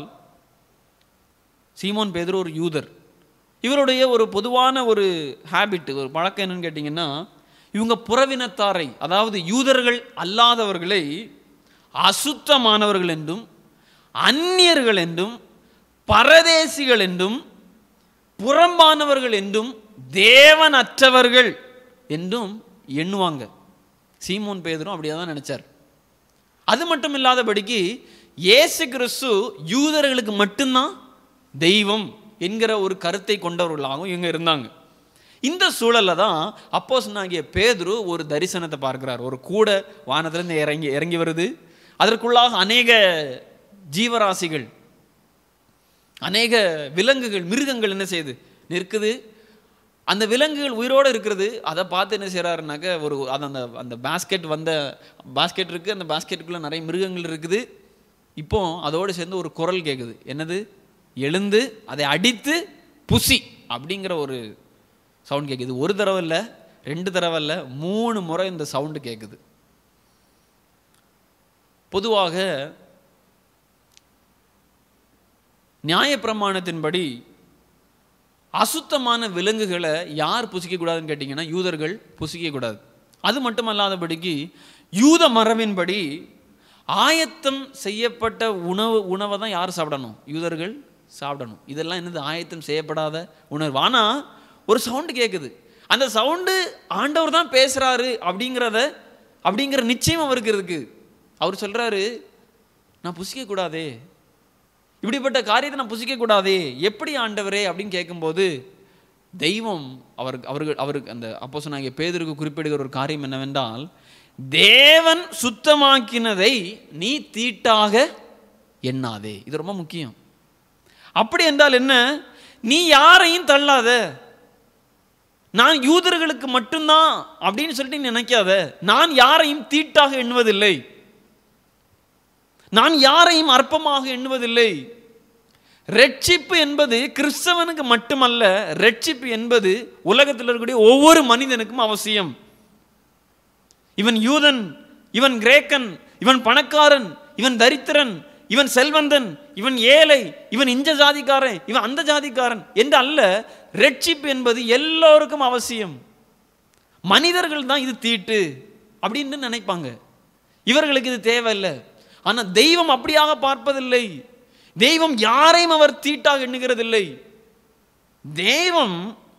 [SPEAKER 1] சீமோன் பேதுரு ஒரு யூதர் இவருடைய ஒரு பொதுவான ஒரு ஹேபிட் ஒரு பழக்கம் என்னன்னு கேட்டிங்கன்னா இவங்க புறவினத்தாரை அதாவது யூதர்கள் அல்லாதவர்களை அசுத்தமானவர்கள் என்றும் அந்நியர்கள் என்றும் பரதேசிகள் என்றும் புறம்பானவர்கள் என்றும் தேவனற்றவர்கள் என்றும் எண்ணுவாங்க சீமோன் பேதரும் அப்படியே தான் நினைச்சார் அது மட்டும் இல்லாதபடிக்கு இயேசு கிறிஸ்து யூதர்களுக்கு மட்டும்தான் தெய்வம் என்கிற ஒரு கருத்தை கொண்டவர்களாகவும் இவங்க இருந்தாங்க இந்த சூழல்ல தான் அப்போஸ் ஆகிய பேதுரு ஒரு தரிசனத்தை பார்க்கிறார் ஒரு கூட வானத்திலிருந்து இறங்கி இறங்கி வருது அதற்குள்ளாக அநேக ஜீவராசிகள் அநேக விலங்குகள் மிருகங்கள் என்ன செய்யுது நிற்குது அந்த விலங்குகள் உயிரோடு இருக்கிறது அதை பார்த்து என்ன செய்கிறாருனாக்க ஒரு அது அந்த அந்த பாஸ்கெட் வந்த பாஸ்கெட் இருக்குது அந்த பாஸ்கெட்டுக்குள்ளே நிறைய மிருகங்கள் இருக்குது இப்போ அதோடு சேர்ந்து ஒரு குரல் கேட்குது என்னது எழுந்து அதை அடித்து புசி அப்படிங்கிற ஒரு சவுண்ட் கேட்குது ஒரு தடவை இல்லை ரெண்டு தடவை இல்லை மூணு முறை இந்த சவுண்டு கேட்குது பொதுவாக நியாயப்பிரமாணத்தின்படி அசுத்தமான விலங்குகளை யார் புசிக்கக்கூடாதுன்னு கேட்டிங்கன்னா யூதர்கள் புசிக்கக்கூடாது அது மட்டுமல்லாதபடிக்கு யூத மரபின்படி ஆயத்தம் செய்யப்பட்ட உணவு உணவை தான் யார் சாப்பிடணும் யூதர்கள் சாப்பிடணும் இதெல்லாம் என்னது ஆயத்தம் செய்யப்படாத உணர்வு ஆனால் ஒரு சவுண்டு கேட்குது அந்த சவுண்டு ஆண்டவர் தான் பேசுகிறாரு அப்படிங்கிறத அப்படிங்கிற நிச்சயம் அவருக்கு இருக்கு அவர் சொல்கிறாரு நான் புசிக்கக்கூடாதே இப்படிப்பட்ட காரியத்தை நான் புசிக்கக்கூடாதே எப்படி ஆண்டவரே அப்படின்னு கேட்கும்போது தெய்வம் அவருக்கு அவர்கள் அவருக்கு அந்த அப்போ சொன்னாங்க பேதருக்கு குறிப்பிடுகிற ஒரு காரியம் என்னவென்றால் தேவன் சுத்தமாக்கினதை நீ தீட்டாக எண்ணாதே இது ரொம்ப முக்கியம் அப்படி என்றால் என்ன நீ யாரையும் தள்ளாத நான் யூதர்களுக்கு மட்டும்தான் அப்படின்னு சொல்லிட்டு நீ நினைக்காத நான் யாரையும் தீட்டாக எண்ணுவதில்லை நான் யாரையும் அற்பமாக எண்ணுவதில்லை ரட்சிப்பு என்பது கிறிஸ்தவனுக்கு மட்டுமல்ல ரட்சிப்பு என்பது உலகத்தில் இருக்கக்கூடிய ஒவ்வொரு மனிதனுக்கும் அவசியம் இவன் யூதன் இவன் கிரேக்கன் இவன் பணக்காரன் இவன் தரித்திரன் இவன் செல்வந்தன் இவன் ஏழை இவன் இந்த ஜாதிக்காரன் இவன் அந்த ஜாதிக்காரன் என்று அல்ல ரட்சிப்பு என்பது எல்லோருக்கும் அவசியம் மனிதர்கள் தான் இது தீட்டு அப்படின்னு நினைப்பாங்க இவர்களுக்கு இது தேவையில்லை ஆனா தெய்வம் அப்படியாக பார்ப்பதில்லை தெய்வம் யாரையும் அவர் தீட்டாக எண்ணுகிறதில்லை தெய்வம்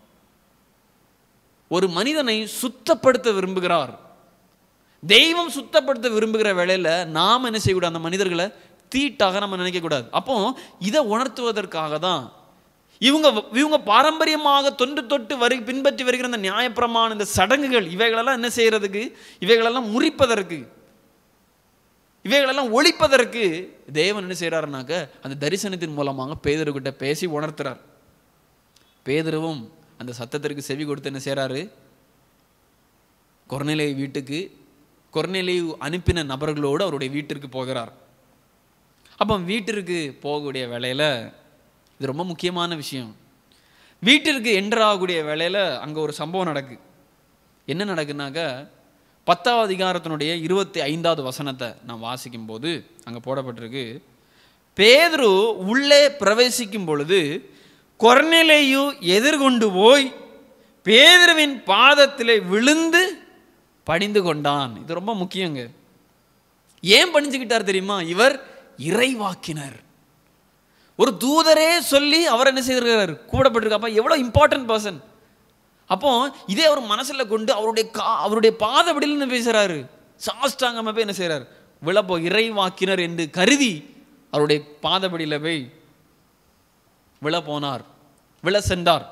[SPEAKER 1] ஒரு மனிதனை சுத்தப்படுத்த விரும்புகிறார் தெய்வம் சுத்தப்படுத்த விரும்புகிற வேளையில நாம் என்ன செய்யக்கூடாது அந்த மனிதர்களை தீட்டாக நம்ம நினைக்கக்கூடாது அப்போ இதை உணர்த்துவதற்காக தான் இவங்க இவங்க பாரம்பரியமாக தொன்று தொட்டு வரி பின்பற்றி வருகிற இந்த நியாயப்பிரமாண இந்த சடங்குகள் இவைகளெல்லாம் என்ன செய்யறதுக்கு இவைகளெல்லாம் முறிப்பதற்கு இவைகளெல்லாம் ஒழிப்பதற்கு தேவன் என்ன செய்கிறாருனாக்க அந்த தரிசனத்தின் மூலமாக பேதருக்கிட்ட பேசி உணர்த்துறார் பேதருவும் அந்த சத்தத்திற்கு செவி கொடுத்து என்ன செய்கிறாரு கொர்நிலை வீட்டுக்கு கொர்நிலை அனுப்பின நபர்களோடு அவருடைய வீட்டிற்கு போகிறார் அப்போ வீட்டிற்கு போகக்கூடிய வேலையில் இது ரொம்ப முக்கியமான விஷயம் வீட்டிற்கு என்டர் ஆகக்கூடிய வேலையில் அங்கே ஒரு சம்பவம் நடக்கு என்ன நடக்குனாக்க பத்தாவது அதிகாரத்தினுடைய இருபத்தி ஐந்தாவது வசனத்தை நான் வாசிக்கும் போது அங்கே போடப்பட்டிருக்கு பேதுரு உள்ளே பிரவேசிக்கும் பொழுது கொர்நிலையு எதிர்கொண்டு போய் பேதுருவின் பாதத்திலே விழுந்து பணிந்து கொண்டான் இது ரொம்ப முக்கியங்க ஏன் பணிஞ்சுக்கிட்டார் தெரியுமா இவர் இறைவாக்கினர் ஒரு தூதரே சொல்லி அவர் என்ன செய்திருக்கிறார் கூடப்பட்டிருக்க அப்ப எவ்வளோ இம்பார்ட்டன்ட் பர்சன் அப்போ இதே அவர் மனசுல கொண்டு அவருடைய கா அவருடைய பாதபடியில் என்ன பேசுறாரு சாஷ்டாங்கமா போய் என்ன செய்றார் விழப்போ இறைவாக்கினர் என்று கருதி அவருடைய பாதபடியில் போய் விழ போனார் விழ சென்றார்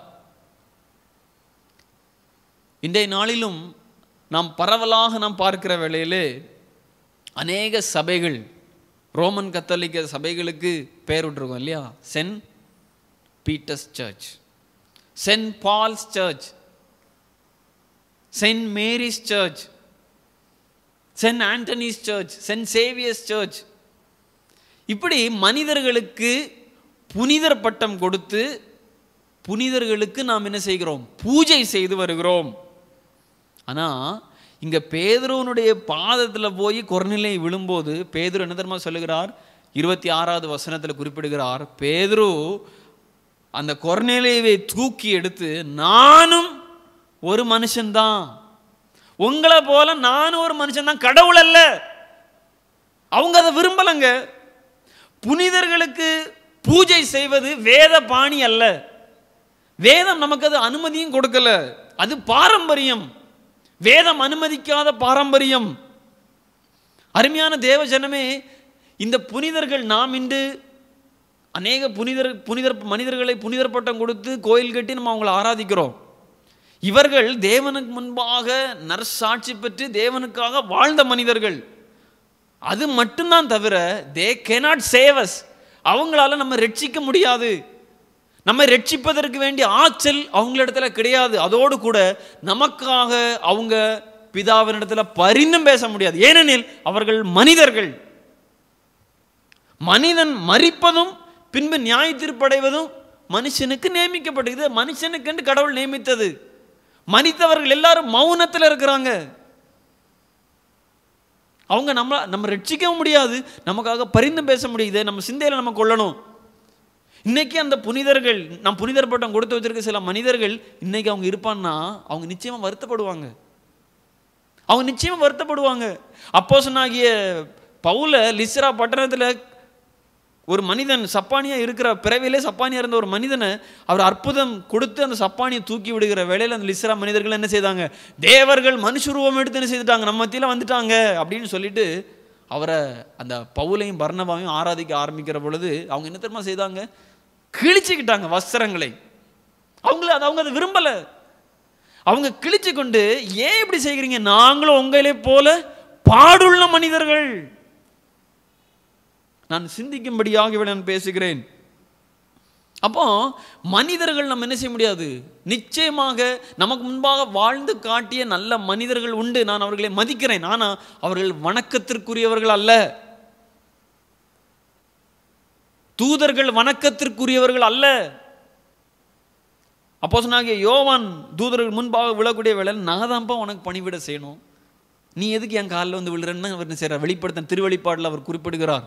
[SPEAKER 1] இன்றைய நாளிலும் நாம் பரவலாக நாம் பார்க்கிற வேளையிலே அநேக சபைகள் ரோமன் கத்தோலிக்க சபைகளுக்கு பெயர் விட்டுருக்கோம் இல்லையா Saint Peter's Church Saint Paul's Church Saint Mary's Church Saint Anthony's Church Saint Xavier's Church இப்படி மனிதர்களுக்கு புனிதர் பட்டம் கொடுத்து புனிதர்களுக்கு நாம் என்ன செய்கிறோம் பூஜை செய்து வருகிறோம் ஆனால் இங்கே பேதுருவனுடைய பாதத்தில் போய் குறநிலை விழும்போது பேதுரு என்ன தெரியுமா சொல்லுகிறார் இருபத்தி ஆறாவது வசனத்தில் குறிப்பிடுகிறார் பேதுரு அந்த கொர்நிலையை தூக்கி எடுத்து நானும் ஒரு மனுஷன்தான் உங்களை போல நானும் ஒரு மனுஷன்தான் கடவுள் அல்ல அவங்க அதை விரும்பலைங்க புனிதர்களுக்கு பூஜை செய்வது வேத பாணி அல்ல வேதம் நமக்கு அது அனுமதியும் கொடுக்கல அது பாரம்பரியம் வேதம் அனுமதிக்காத பாரம்பரியம் அருமையான தேவ ஜனமே இந்த புனிதர்கள் நாம் இன்று அநேக புனிதர் புனிதர் மனிதர்களை புனிதர் பட்டம் கொடுத்து கோயில் கட்டி நம்ம அவங்கள ஆராதிக்கிறோம் இவர்கள் தேவனுக்கு முன்பாக நற்சாட்சி பெற்று தேவனுக்காக வாழ்ந்த மனிதர்கள் அது மட்டும்தான் தவிர தே cannot save us அவங்களால நம்ம ரட்சிக்க முடியாது நம்ம ரட்சிப்பதற்கு வேண்டிய ஆற்றல் அவங்களிடத்துல கிடையாது அதோடு கூட நமக்காக அவங்க பிதாவினிடத்துல பரிந்தும் பேச முடியாது ஏனெனில் அவர்கள் மனிதர்கள் மனிதன் மரிப்பதும் பின்பு நியாய தீர்ப்படைவதும் மனுஷனுக்கு நியமிக்கப்பட்டது இது மனுஷனுக்கென்று கடவுள் நியமித்தது மனிதவர்கள் எல்லாரும் மௌனத்தில் இருக்கிறாங்க அவங்க நம்ம நம்ம ரட்சிக்கவும் முடியாது நமக்காக பரிந்தும் பேச முடியுது நம்ம சிந்தையில் நம்ம கொள்ளணும் இன்னைக்கு அந்த புனிதர்கள் நான் புனிதர் பட்டம் கொடுத்து வச்சிருக்க சில மனிதர்கள் இன்னைக்கு அவங்க இருப்பான்னா அவங்க நிச்சயமா வருத்தப்படுவாங்க அவங்க நிச்சயமா வருத்தப்படுவாங்க அப்போ சொன்னாகிய பவுல லிஸ்ரா பட்டணத்தில் ஒரு மனிதன் சப்பானியா இருக்கிற பிறவிலே சப்பானியா இருந்த ஒரு மனிதனை அவர் அற்புதம் கொடுத்து அந்த சப்பானியை தூக்கி விடுகிற வேளையில் அந்த லிஸ்ரா மனிதர்கள் என்ன செய்தாங்க தேவர்கள் மனுஷருவம் எடுத்து என்ன செய்துட்டாங்க நம்ம மத்தியில வந்துட்டாங்க அப்படின்னு சொல்லிட்டு அவரை அந்த பவுலையும் பர்ணபாவையும் ஆராதிக்க ஆரம்பிக்கிற பொழுது அவங்க என்ன தெரியுமா செய்தாங்க கிழிச்சுக்கிட்டாங்க வஸ்திரங்களை அவங்கள அது அவங்க அதை விரும்பல அவங்க கிழிச்சு கொண்டு ஏன் இப்படி செய்கிறீங்க நாங்களும் உங்களே போல பாடுள்ள மனிதர்கள் நான் சிந்திக்கும்படியாக இவன் நான் பேசுகிறேன் அப்போ மனிதர்கள் நம்ம என்ன செய்ய முடியாது நிச்சயமாக நமக்கு முன்பாக வாழ்ந்து காட்டிய நல்ல மனிதர்கள் உண்டு நான் அவர்களை மதிக்கிறேன் ஆனா அவர்கள் வணக்கத்திற்குரியவர்கள் அல்ல தூதர்கள் வணக்கத்திற்குரியவர்கள் அல்ல அப்போ சொன்னாங்க யோவான் தூதர்கள் முன்பாக விழக்கூடிய வேளையில் நான் தான்ப்பா உனக்கு பணிவிட செய்யணும் நீ எதுக்கு என் காலில் வந்து விழுறன்னு அவர் என்ன செய்கிறார் வெளிப்படுத்த திருவெளிப்பாட்டில் அவர் குறிப்பிடுகிறார்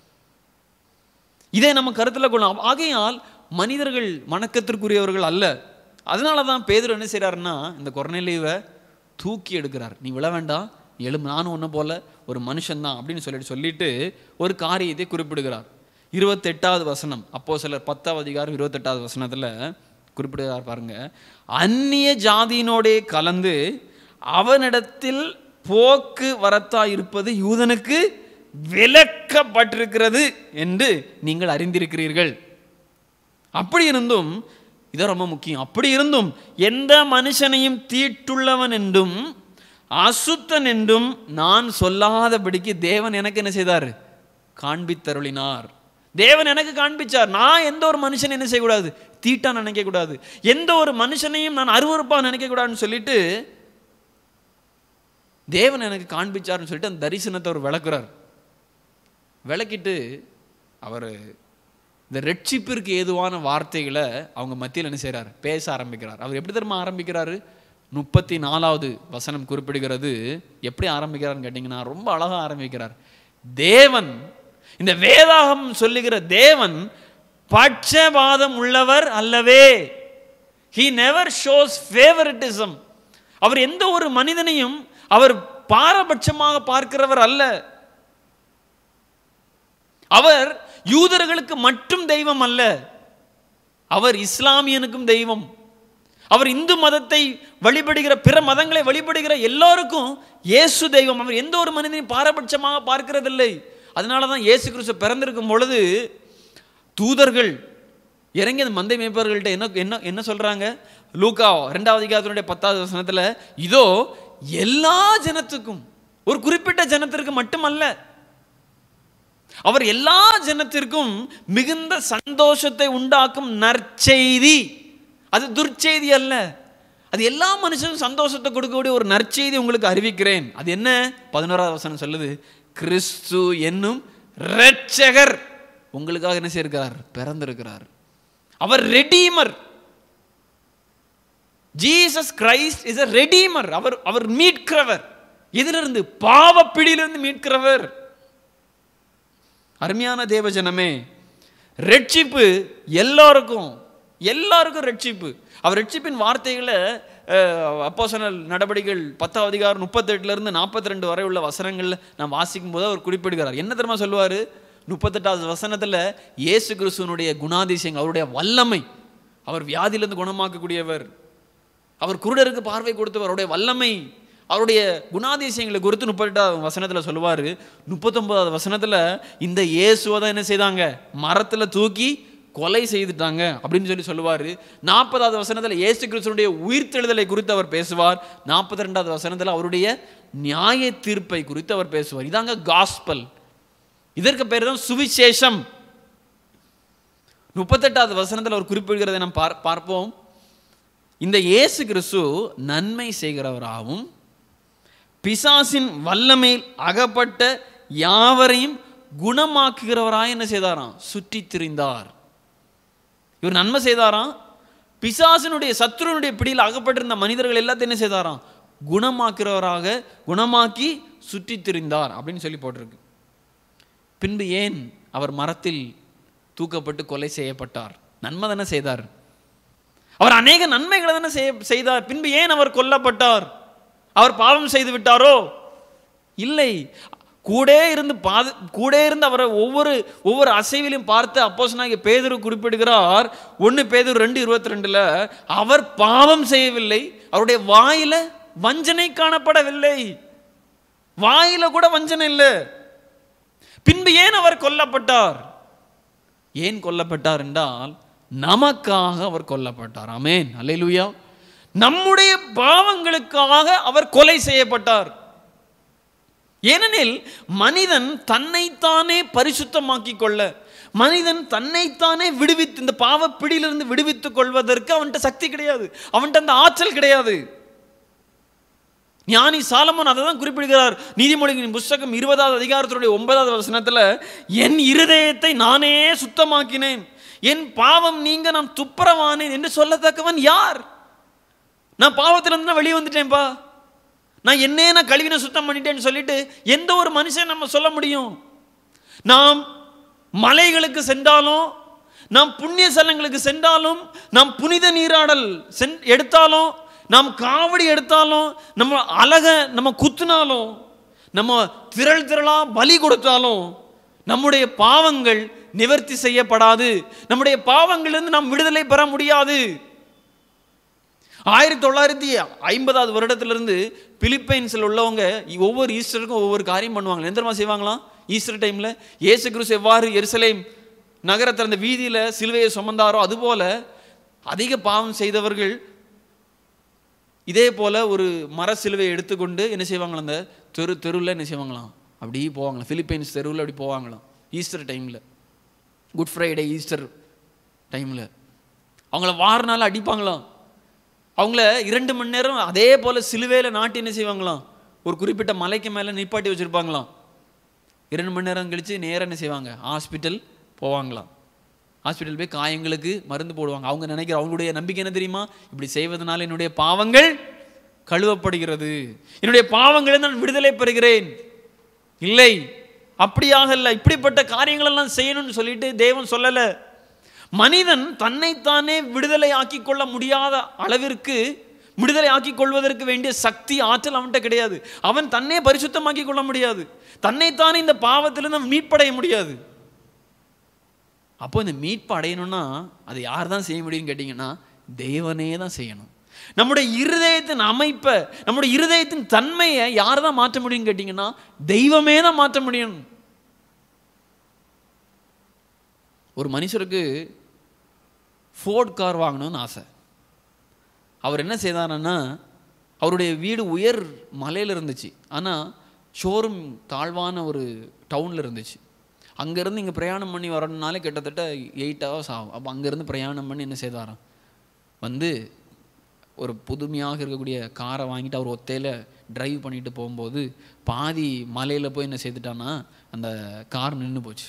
[SPEAKER 1] இதை நம்ம கருத்தில் கொள்ளலாம் ஆகையால் மனிதர்கள் வணக்கத்திற்குரியவர்கள் அல்ல அதனால தான் பேதர் என்ன செய்கிறாருன்னா இந்த கொரநிலைவை தூக்கி எடுக்கிறார் நீ விழ வேண்டாம் எழும் நானும் ஒன்றை போல ஒரு மனுஷன்தான் அப்படின்னு சொல்லிட்டு சொல்லிட்டு ஒரு காரியத்தை குறிப்பிடுகிறார் இருபத்தெட்டாவது வசனம் அப்போ சிலர் பத்தாவது அதிகாரம் இருபத்தெட்டாவது வசனத்தில் குறிப்பிடுகிறார் பாருங்க அந்நிய ஜாதியினோடே கலந்து அவனிடத்தில் போக்கு வரத்தா இருப்பது யூதனுக்கு விலக்கப்பட்டிருக்கிறது என்று நீங்கள் அறிந்திருக்கிறீர்கள் அப்படி இருந்தும் இது ரொம்ப முக்கியம் அப்படி இருந்தும் எந்த மனுஷனையும் தீட்டுள்ளவன் என்றும் அசுத்தன் என்றும் நான் சொல்லாதபடிக்கு தேவன் எனக்கு என்ன செய்தார் காண்பித்தருளினார் தேவன் எனக்கு காண்பிச்சார் நான் எந்த ஒரு மனுஷனை என்ன செய்யக்கூடாது தீட்டா நினைக்க கூடாது எந்த ஒரு மனுஷனையும் நான் அருவருப்பா நினைக்க கூடாதுன்னு சொல்லிட்டு தேவன் எனக்கு காண்பிச்சார்னு சொல்லிட்டு அந்த தரிசனத்தை அவர் விளக்குறார் விளக்கிட்டு அவர் இந்த ரெட்சிப்பிற்கு ஏதுவான வார்த்தைகளை அவங்க மத்தியில் என்ன செய்கிறார் பேச ஆரம்பிக்கிறார் அவர் எப்படி தெரியுமா ஆரம்பிக்கிறாரு முப்பத்தி நாலாவது வசனம் குறிப்பிடுகிறது எப்படி ஆரம்பிக்கிறார்னு கேட்டிங்கன்னா ரொம்ப அழகாக ஆரம்பிக்கிறார் தேவன் இந்த வேதாகம் சொல்லுகிற தேவன் பட்சபாதம் உள்ளவர் அல்லவே ஹி நெவர் ஷோஸ் ஃபேவரட்டிசம் அவர் எந்த ஒரு மனிதனையும் அவர் பாரபட்சமாக பார்க்கிறவர் அல்ல அவர் யூதர்களுக்கு மட்டும் தெய்வம் அல்ல அவர் இஸ்லாமியனுக்கும் தெய்வம் அவர் இந்து மதத்தை வழிபடுகிற பிற மதங்களை வழிபடுகிற எல்லாருக்கும் இயேசு தெய்வம் அவர் எந்த ஒரு மனிதனையும் பாரபட்சமாக பார்க்கிறதில்லை அதனால தான் இயேசு கிறிஸ்து பிறந்திருக்கும் பொழுது தூதர்கள் இறங்கி அந்த மந்தை மேய்ப்பவர்கள்ட்ட என்ன என்ன என்ன சொல்றாங்க லூகா ரெண்டாவது அதிகாரத்தினுடைய பத்தாவது வசனத்துல இதோ எல்லா ஜனத்துக்கும் ஒரு குறிப்பிட்ட ஜனத்திற்கு மட்டுமல்ல அவர் எல்லா ஜனத்திற்கும் மிகுந்த சந்தோஷத்தை உண்டாக்கும் நற்செய்தி அது துர்ச்செய்தி அல்ல அது எல்லா மனுஷனும் சந்தோஷத்தை கொடுக்கக்கூடிய ஒரு நற்செய்தி உங்களுக்கு அறிவிக்கிறேன் அது என்ன பதினோராவது வசனம் சொல்லுது கிறிஸ்து என்னும் இரட்சகர் உங்களுக்காக என்ன செய்திருக்கிறார் பிறந்திருக்கிறார் அவர் redeemer Jesus Christ is a redeemer அவர் அவர் மீட்கிறவர் எதிலிருந்து பாவப்பிடியிலிருந்து மீட்கிறவர் அருமையான தேவஜனமே ரட்சிப்பு எல்லாருக்கும் எல்லாருக்கும் ரட்சிப்பு அவர் ரட்சிப்பின் வார்த்தைகளை அப்போ சொன்ன நடவடிக்கைகள் பத்தாவது அதிகாரம் முப்பத்தெட்டுலேருந்து நாற்பத்தி ரெண்டு வரை உள்ள வசனங்களில் நான் வாசிக்கும் போது அவர் குறிப்பிடுகிறார் என்ன தெரியுமா சொல்லுவார் முப்பத்தெட்டாவது வசனத்தில் இயேசு கிறிஸ்துவனுடைய குணாதிசயங்கள் அவருடைய வல்லமை அவர் வியாதியிலிருந்து குணமாக்கக்கூடியவர் அவர் குருடருக்கு பார்வை கொடுத்தவர் அவருடைய வல்லமை அவருடைய குணாதிசயங்களை குறித்து முப்பத்தெட்டாவது வசனத்தில் சொல்லுவார் முப்பத்தொன்பதாவது வசனத்தில் இந்த இயேசுவை தான் என்ன செய்தாங்க மரத்தில் தூக்கி கொலை செய்துட்டாங்க அப்படின்னு சொல்லி சொல்லுவார் நாற்பதாவது வசனத்தில் இயேசு கிறிஸ்துனுடைய உயிர்த்தெழுதலை குறித்து அவர் பேசுவார் நாற்பத்தி ரெண்டாவது வசனத்தில் அவருடைய நியாய தீர்ப்பை குறித்து அவர் பேசுவார் இதாங்க காஸ்பல் இதற்கு பேர் தான் சுவிசேஷம் முப்பத்தெட்டாவது வசனத்தில் அவர் குறிப்பிடுகிறதை நாம் பார் பார்ப்போம் இந்த இயேசு கிறிஸ்து நன்மை செய்கிறவராகவும் பிசாசின் வல்லமையில் அகப்பட்ட யாவரையும் குணமாக்குகிறவராய் என்ன செய்தாராம் சுற்றி திரிந்தார் இவர் நன்மை செய்தாராம் பிசாசினுடைய சத்ருனுடைய பிடியில் அகப்பட்டிருந்த மனிதர்கள் எல்லாத்தையும் என்ன செய்தாராம் குணமாக்குறவராக குணமாக்கி சுற்றி திரிந்தார் அப்படின்னு சொல்லி போட்டிருக்கு பின்பு ஏன் அவர் மரத்தில் தூக்கப்பட்டு கொலை செய்யப்பட்டார் நன்மை தானே செய்தார் அவர் அநேக நன்மைகளை தானே செய்ய செய்தார் பின்பு ஏன் அவர் கொல்லப்பட்டார் அவர் பாவம் செய்து விட்டாரோ இல்லை கூட இருந்து பாது கூட இருந்து அவரை ஒவ்வொரு ஒவ்வொரு அசைவிலையும் பார்த்து அப்போஸ்தலனாகிய பேதுரு குறிப்பிடுகிறார் ஒன்று பேதுரு ரெண்டு இருபத்தி ரெண்டுல அவர் பாவம் செய்யவில்லை அவருடைய வாயில வஞ்சனை காணப்படவில்லை வாயில கூட வஞ்சனை இல்லை பின்பு ஏன் அவர் கொல்லப்பட்டார் ஏன் கொல்லப்பட்டார் என்றால் நமக்காக அவர் கொல்லப்பட்டார் ஆமென் அல்லேலூயா நம்முடைய பாவங்களுக்காக அவர் கொலை செய்யப்பட்டார் ஏனெனில் மனிதன் தன்னைத்தானே பரிசுத்தமாக்கிக் கொள்ள மனிதன் தன்னைத்தானே விடுவித்து இந்த பாவப்பிடியிலிருந்து விடுவித்துக் கொள்வதற்கு அவன்கிட்ட சக்தி கிடையாது அவன்கிட்ட அந்த ஆற்றல் கிடையாது ஞானி சாலமோன் அதை தான் குறிப்பிடுகிறார் நீதிமொழிகளின் புஸ்தகம் இருபதாவது அதிகாரத்தினுடைய ஒன்பதாவது வசனத்தில் என் இருதயத்தை நானே சுத்தமாக்கினேன் என் பாவம் நீங்க நான் துப்புரவானேன் என்று சொல்லத்தக்கவன் யார் நான் பாவத்திலிருந்து நான் வெளியே வந்துட்டேன்ப்பா நான் என்னே நான் கழுவின சுத்தம் பண்ணிட்டேன்னு சொல்லிட்டு எந்த ஒரு மனுஷன் நம்ம சொல்ல முடியும் நாம் மலைகளுக்கு சென்றாலும் நாம் புண்ணிய ஸ்தலங்களுக்கு சென்றாலும் நாம் புனித நீராடல் சென் எடுத்தாலும் நாம் காவடி எடுத்தாலும் நம்ம அழக நம்ம குத்துனாலும் நம்ம திரள் திரளா பலி கொடுத்தாலும் நம்முடைய பாவங்கள் நிவர்த்தி செய்யப்படாது நம்முடைய பாவங்களிலிருந்து நாம் விடுதலை பெற முடியாது ஆயிரத்தி தொள்ளாயிரத்தி ஐம்பதாவது வருடத்திலிருந்து பிலிப்பைன்ஸில் உள்ளவங்க ஒவ்வொரு ஈஸ்டருக்கும் ஒவ்வொரு காரியம் பண்ணுவாங்க எந்த மாதிரி செய்வாங்களாம் ஈஸ்டர் டைமில் இயேசு கிறிஸ்து எவ்வாறு எருசலேம் நகரத்தில் அந்த வீதியில் சிலுவையை சுமந்தாரோ அதுபோல அதிக பாவம் செய்தவர்கள் இதே போல ஒரு மர சிலுவையை எடுத்துக்கொண்டு என்ன செய்வாங்களாம் அந்த தெரு தெருவில் என்ன செய்வாங்களாம் அப்படியே போவாங்களாம் பிலிப்பைன்ஸ் தெருவில் அப்படி போவாங்களாம் ஈஸ்டர் டைமில் குட் ஃப்ரைடே ஈஸ்டர் டைமில் அவங்கள வாரனால அடிப்பாங்களாம் அவங்கள இரண்டு மணி நேரம் அதே போல் சிலுவையில் நாட்டி என்ன செய்வாங்களாம் ஒரு குறிப்பிட்ட மலைக்கு மேலே நிப்பாட்டி வச்சுருப்பாங்களாம் இரண்டு மணி நேரம் கழித்து நேராக என்ன செய்வாங்க ஹாஸ்பிட்டல் போவாங்களாம் ஹாஸ்பிட்டல் போய் காயங்களுக்கு மருந்து போடுவாங்க அவங்க நினைக்கிற அவங்களுடைய நம்பிக்கை என்ன தெரியுமா இப்படி செய்வதனால என்னுடைய பாவங்கள் கழுவப்படுகிறது என்னுடைய பாவங்களை நான் விடுதலை பெறுகிறேன் இல்லை அப்படியாக இல்லை இப்படிப்பட்ட காரியங்களெல்லாம் செய்யணும்னு சொல்லிட்டு தேவன் சொல்லலை மனிதன் தன்னைத்தானே விடுதலை ஆக்கி கொள்ள முடியாத அளவிற்கு விடுதலை ஆக்கி கொள்வதற்கு வேண்டிய சக்தி ஆற்றல் அவன்கிட்ட கிடையாது அவன் தன்னை பரிசுத்தமாக்கி கொள்ள முடியாது தன்னைத்தானே இந்த பாவத்திலிருந்து அவன் மீட்படைய முடியாது அப்போ இந்த மீட்பு அடையணும்னா அதை யார் தான் செய்ய முடியும்னு கேட்டிங்கன்னா தேவனே தான் செய்யணும் நம்முடைய இருதயத்தின் அமைப்பை நம்முடைய இருதயத்தின் தன்மையை யார் தான் மாற்ற முடியும்னு கேட்டிங்கன்னா தெய்வமே தான் மாற்ற முடியும் ஒரு மனுஷருக்கு ஃபோர்ட் கார் வாங்கணும்னு ஆசை அவர் என்ன செய்தாருன்னா அவருடைய வீடு உயர் மலையில் இருந்துச்சு ஆனால் ஷோரூம் தாழ்வான ஒரு டவுனில் இருந்துச்சு அங்கேருந்து இங்கே பிரயாணம் பண்ணி வரணுனாலே கிட்டத்தட்ட எயிட் ஹவர்ஸ் ஆகும் அப்போ அங்கேருந்து பிரயாணம் பண்ணி என்ன செய்தாராம் வந்து ஒரு புதுமையாக இருக்கக்கூடிய காரை வாங்கிட்டு அவர் ஒத்தையில் டிரைவ் பண்ணிட்டு போகும்போது பாதி மலையில் போய் என்ன செய்துட்டான்னா அந்த கார் நின்று போச்சு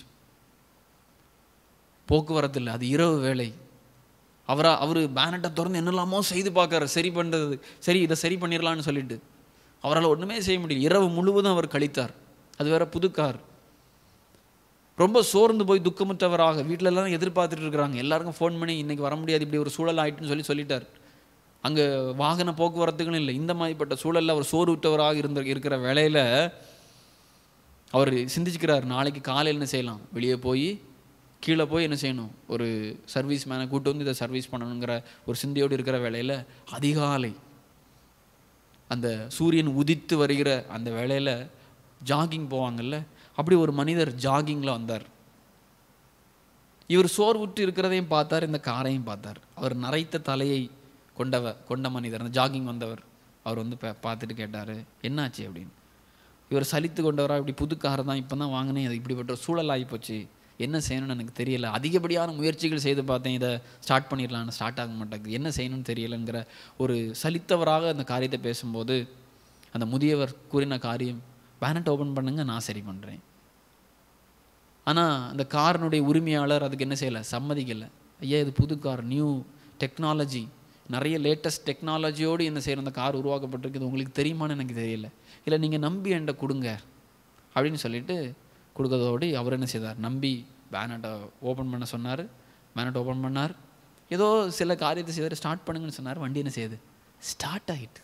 [SPEAKER 1] போக்குவரத்து இல்லை அது இரவு வேலை அவரா அவர் பேனட்டை திறந்து என்னெல்லாமோ செய்து பார்க்கறாரு சரி பண்ணுறது சரி இதை சரி பண்ணிடலான்னு சொல்லிட்டு அவரால் ஒன்றுமே செய்ய முடியல இரவு முழுவதும் அவர் கழித்தார் அது வேற புது கார் ரொம்ப சோர்ந்து போய் துக்கமுற்றவராக வீட்டில எல்லாம் எதிர்பார்த்துட்டு இருக்கிறாங்க எல்லாருக்கும் ஃபோன் பண்ணி இன்னைக்கு வர முடியாது இப்படி ஒரு சூழல் ஆயிட்டுன்னு சொல்லி சொல்லிட்டார் அங்கே வாகன போக்குவரத்துகளும் இல்லை இந்த மாதிரிப்பட்ட சூழலில் அவர் சோர்வுற்றவராக இருந்த இருக்கிற வேலையில் அவர் சிந்திச்சுக்கிறார் நாளைக்கு காலையில் என்ன செய்யலாம் வெளியே போய் கீழே போய் என்ன செய்யணும் ஒரு சர்வீஸ் மேனை கூட்டு வந்து இதை சர்வீஸ் பண்ணணுங்கிற ஒரு சிந்தையோடு இருக்கிற வேலையில் அதிகாலை அந்த சூரியன் உதித்து வருகிற அந்த வேளையில் ஜாகிங் போவாங்கல்ல அப்படி ஒரு மனிதர் ஜாகிங்கில் வந்தார் இவர் சோர்வுற்று இருக்கிறதையும் பார்த்தார் இந்த காரையும் பார்த்தார் அவர் நரைத்த தலையை கொண்டவ கொண்ட மனிதர் அந்த ஜாகிங் வந்தவர் அவர் வந்து பா- பார்த்துட்டு கேட்டார் என்னாச்சு அப்படின்னு இவர் சலித்து கொண்டவரா இப்படி புது கார் தான் இப்போ தான் வாங்கினேன் அது இப்படிப்பட்ட ஒரு சூழல் ஆகிப்போச்சு என்ன செய்யணும்னு எனக்கு தெரியல அதிகப்படியான முயற்சிகள் செய்து பார்த்தேன் இதை ஸ்டார்ட் பண்ணிடலான்னு ஸ்டார்ட் ஆக மாட்டேங்குது என்ன செய்யணும்னு தெரியலங்கிற ஒரு சலித்தவராக அந்த காரியத்தை பேசும்போது அந்த முதியவர் கூறின காரியம் பேனட் ஓப்பன் பண்ணுங்க நான் சரி பண்ணுறேன் ஆனால் அந்த காரினுடைய உரிமையாளர் அதுக்கு என்ன செய்யலை சம்மதிக்கலை ஐயா இது புது கார் நியூ டெக்னாலஜி நிறைய லேட்டஸ்ட் டெக்னாலஜியோடு என்ன செய்யற அந்த கார் உருவாக்கப்பட்டிருக்குது உங்களுக்கு தெரியுமான்னு எனக்கு தெரியல இல்லை நீங்கள் நம்பி என்கிட்ட கொடுங்க அப்படின்னு சொல்லிட்டு கொடுக்கறதோடு அவர் என்ன செய்தார் நம்பி பேனட்டை ஓப்பன் பண்ண சொன்னார் பேனட் ஓப்பன் பண்ணார் ஏதோ சில காரியத்தை செய்தார் ஸ்டார்ட் பண்ணுங்கன்னு சொன்னார் வண்டி என்ன செய்யுது ஸ்டார்ட் ஆகிட்டு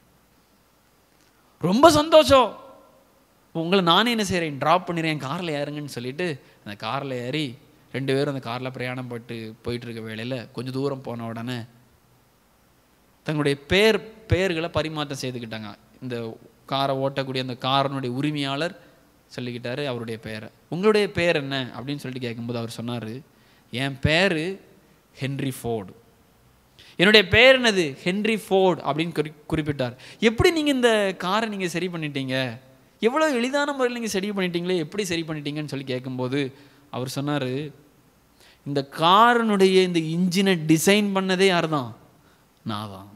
[SPEAKER 1] ரொம்ப சந்தோஷம் உங்களை நானே என்ன செய்கிறேன் ட்ராப் பண்ணிடுறேன் காரில் ஏறுங்கன்னு சொல்லிட்டு அந்த காரில் ஏறி ரெண்டு பேரும் அந்த காரில் பிரயாணம் பட்டு போயிட்டு இருக்க வேளையில் கொஞ்சம் தூரம் போன உடனே தங்களுடைய பேர் பெயர்களை பரிமாற்றம் செய்துக்கிட்டாங்க இந்த காரை ஓட்டக்கூடிய அந்த காரனுடைய உரிமையாளர் சொல்லிக்கிட்டாரு அவருடைய பெயரை உங்களுடைய பேர் என்ன அப்படின்னு சொல்லிட்டு கேட்கும்போது அவர் சொன்னார் என் பேர் ஹென்ரி ஃபோர்டு என்னுடைய பேர் என்னது ஹென்ரி ஃபோர்ட் அப்படின்னு குறி குறிப்பிட்டார் எப்படி நீங்கள் இந்த காரை நீங்கள் சரி பண்ணிட்டீங்க எவ்வளோ எளிதான முறையில் நீங்கள் சரி பண்ணிட்டீங்களே எப்படி சரி பண்ணிட்டீங்கன்னு சொல்லி கேட்கும்போது அவர் சொன்னார் இந்த காரனுடைய இந்த இன்ஜினை டிசைன் பண்ணதே யார் தான் நான் தான்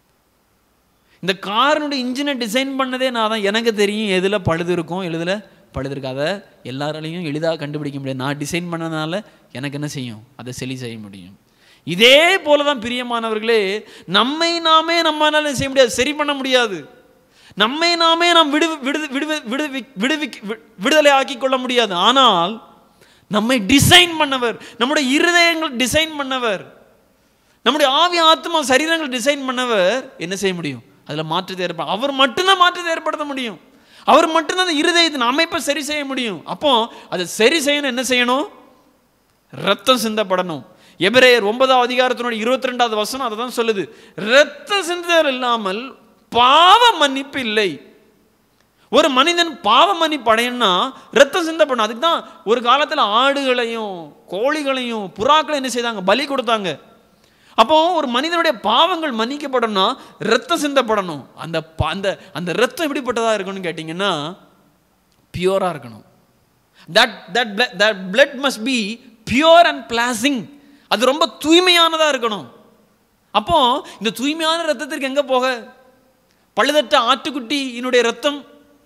[SPEAKER 1] இந்த காரனுடைய இன்ஜினை டிசைன் பண்ணதே நான் தான் எனக்கு தெரியும் எதில் பழுது இருக்கும் எதில் பழுது இருக்காத எல்லாராலையும் எளிதாக கண்டுபிடிக்க முடியாது நான் டிசைன் பண்ணதுனால எனக்கு என்ன செய்யும் அதை செலி செய்ய முடியும் இதே போல தான் பிரியமானவர்களே நம்மை நாமே நம்மளால செய்ய முடியாது சரி பண்ண முடியாது நம்மை நாமே நாம் விடு விடு விடுவி விடுவி விடுவி விடுதலை ஆக்கி கொள்ள முடியாது ஆனால் நம்மை டிசைன் பண்ணவர் நம்முடைய இருதயங்கள் டிசைன் பண்ணவர் நம்முடைய ஆவி ஆத்மா சரீரங்கள் டிசைன் பண்ணவர் என்ன செய்ய முடியும் அதில் மாற்றத்தை ஏற்பட அவர் மட்டும்தான் மாற்றத்தை ஏற்படுத்த முடியும் அவர் மட்டும்தான் அந்த இருதயத்தின் அமைப்பை சரி செய்ய முடியும் அப்போ அதை சரி செய்யணும் என்ன செய்யணும் ரத்தம் சிந்தப்படணும் எபிரேயர் ஒன்பதாம் அதிகாரத்தினுடைய இருபத்தி ரெண்டாவது வசனம் அதை தான் சொல்லுது ரத்த சிந்துதல் இல்லாமல் பாவ மன்னிப்பு இல்லை ஒரு மனிதன் பாவ மன்னிப்பு அடையணும்னா ரத்தம் சிந்தப்படணும் அதுக்கு தான் ஒரு காலத்தில் ஆடுகளையும் கோழிகளையும் புறாக்களையும் என்ன செய்தாங்க பலி கொடுத்தாங்க அப்போ ஒரு மனிதனுடைய பாவங்கள் மன்னிக்கப்படணும்னா ரத்தம் சிந்தப்படணும் அந்த ப- அந்த அந்த ரத்தம் எப்படிப்பட்டதா இருக்கணும்னு கேட்டிங்கன்னா பியூரா இருக்கணும் that that that blood must be pure and blessing அது ரொம்ப தூய்மையானதா இருக்கணும் அப்போ இந்த தூய்மையான ரத்தத்திற்கு எங்க போக பழுதற்ற ஆட்டுக்குட்டியினுடைய ரத்தம்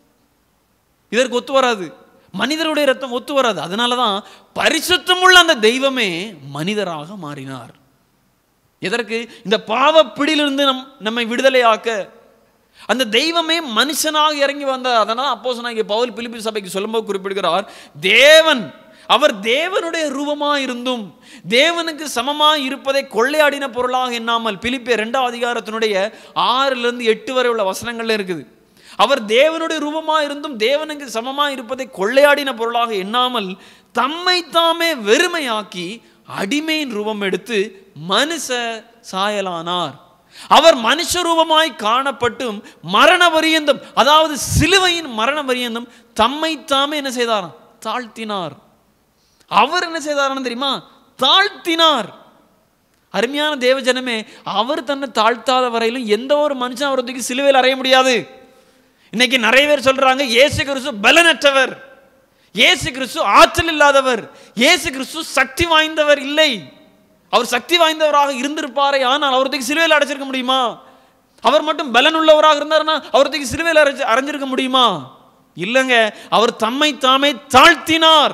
[SPEAKER 1] இதற்கு ஒத்து வராது மனிதருடைய ரத்தம் ஒத்து வராது அதனால தான் பரிசுத்தமுள்ள அந்த தெய்வமே மனிதராக மாறினார் எதற்கு இந்த பாவ பிடியிலிருந்து நம் நம்மை விடுதலையாக்க அந்த தெய்வமே மனுஷனாக இறங்கி வந்தார் அதனால அப்போ சொன்னாங்க பவுல் பிலிப்பி சபைக்கு சொல்லும்போது குறிப்பிடுகிறார் தேவன் அவர் தேவனுடைய ரூபமா இருந்தும் தேவனுக்கு சமமா இருப்பதை கொள்ளையாடின பொருளாக எண்ணாமல் பிலிப்பிய ரெண்டாம் அதிகாரத்தினுடைய ஆறுல இருந்து எட்டு வரை உள்ள வசனங்கள்ல இருக்குது அவர் தேவனுடைய ரூபமா இருந்தும் தேவனுக்கு சமமா இருப்பதை கொள்ளையாடின பொருளாக எண்ணாமல் தம்மை தாமே வெறுமையாக்கி அடிமையின் ரூபம் எடுத்து மனுஷ சாயலானார் அவர் மனுஷ ரூபமாய் காணப்பட்டும் மரண பரியந்தம் அதாவது சிலுவையின் மரண பரியந்தம் தம்மை தாமே என்ன செய்தாராம் தாழ்த்தினார் அவர் என்ன செய்தாரான்னு தெரியுமா தாழ்த்தினார் அருமையான தேவஜனமே அவர் தன்னை தாழ்த்தாத வரையிலும் எந்த ஒரு மனுஷன் அவரை தூக்கி சிலுவையில் அறைய முடியாது இன்னைக்கு நிறைய பேர் சொல்றாங்க இயேசு கிறிஸ்து பலனற்றவர் இயேசு கிறிஸ்து ஆற்றல் இல்லாதவர் இயேசு கிறிஸ்து சக்தி வாய்ந்தவர் இல்லை அவர் சக்தி வாய்ந்தவராக இருந்திருப்பாரே ஆனால் அவர் தூக்கி சிலுவையில் அடைச்சிருக்க முடியுமா அவர் மட்டும் பலன் உள்ளவராக இருந்தாருன்னா அவர் தூக்கி சிலுவையில் அரைச்சு அரைஞ்சிருக்க முடியுமா இல்லைங்க அவர் தம்மை தாமே தாழ்த்தினார்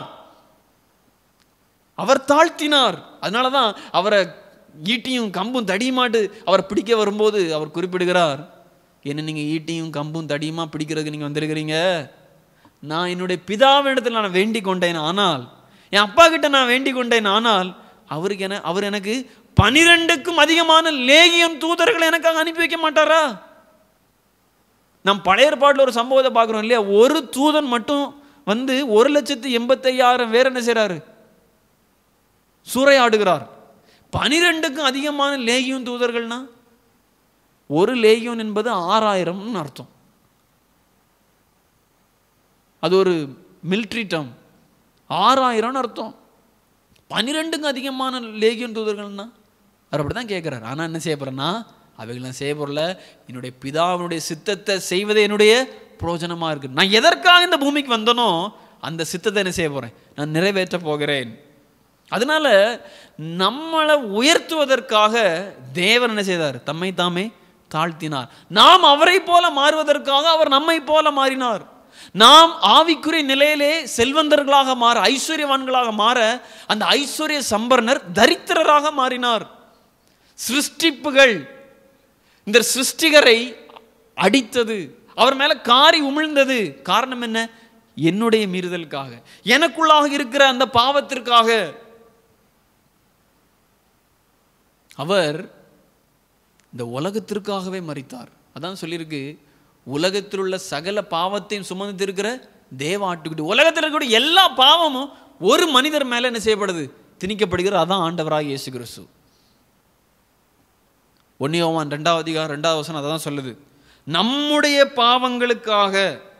[SPEAKER 1] அவர் தாழ்த்தினார் அதனால தான் அவரை ஈட்டியும் கம்பும் தடியுமாட்டு அவர் பிடிக்க வரும்போது அவர் குறிப்பிடுகிறார் என்ன நீங்கள் ஈட்டியும் கம்பும் தடியுமா பிடிக்கிறதுக்கு நீங்கள் வந்திருக்கிறீங்க நான் என்னுடைய பிதாவினிடத்தில் நான் வேண்டிக் கொண்டேன் ஆனால் என் அப்பா கிட்ட நான் வேண்டிக் கொண்டேன் ஆனால் அவருக்கு என அவர் எனக்கு பனிரெண்டுக்கும் அதிகமான லேகியம் தூதர்களை எனக்காக அனுப்பி வைக்க மாட்டாரா நம் பழைய ஏற்பாட்டில் ஒரு சம்பவத்தை பார்க்குறோம் இல்லையா ஒரு தூதன் மட்டும் வந்து ஒரு லட்சத்து எண்பத்தையாயிரம் வேற என்ன செய்றாரு சூறையாடுகிறார் பனிரெண்டுக்கும் அதிகமான லேகியம் தூதர்கள்னா ஒரு லேகியம் என்பது ஆறாயிரம்னு அர்த்தம் அது ஒரு மிலிட்ரி டேர்ம் ஆறாயிரம்னு அர்த்தம் பன்னிரெண்டுக்கும் அதிகமான லேகியம் தூதர்கள்னா அவர் அப்படி தான் கேட்குறாரு ஆனால் என்ன செய்ய போகிறேன்னா அவைகள்லாம் செய்ய போகிறல என்னுடைய பிதாவினுடைய சித்தத்தை செய்வதே என்னுடைய பிரயோஜனமாக இருக்கு நான் எதற்காக இந்த பூமிக்கு வந்தனோ அந்த சித்தத்தை என்ன செய்ய போகிறேன் நான் நிறைவேற்ற போகிறேன் அதனால நம்மளை உயர்த்துவதற்காக தேவன் என்ன செய்தார் தம்மை தாமே தாழ்த்தினார் நாம் அவரை போல மாறுவதற்காக அவர் நம்மை போல மாறினார் நாம் ஆவிக்குரிய நிலையிலே செல்வந்தர்களாக மாற ஐஸ்வர்யவான்களாக மாற அந்த ஐஸ்வர்ய சம்பர்ணர் தரித்திரராக மாறினார் சிருஷ்டிப்புகள் இந்த சிருஷ்டிகரை அடித்தது அவர் மேல காரி உமிழ்ந்தது காரணம் என்ன என்னுடைய மீறுதலுக்காக எனக்குள்ளாக இருக்கிற அந்த பாவத்திற்காக அவர் இந்த உலகத்திற்காகவே மறித்தார் அதான் சொல்லியிருக்கு உலகத்தில் உள்ள சகல பாவத்தையும் சுமந்து இருக்கிற தேவ ஆட்டுக்குட்டி உலகத்தில் இருக்கக்கூடிய எல்லா பாவமும் ஒரு மனிதர் மேல என்ன செய்யப்படுது திணிக்கப்படுகிறது அதான் ஆண்டவராக இயேசு கிறிஸ்து ஒன்னியோவான் ரெண்டாவது அதிகாரம் ரெண்டாவது வசனம் அதை தான் சொல்லுது நம்முடைய பாவங்களுக்காக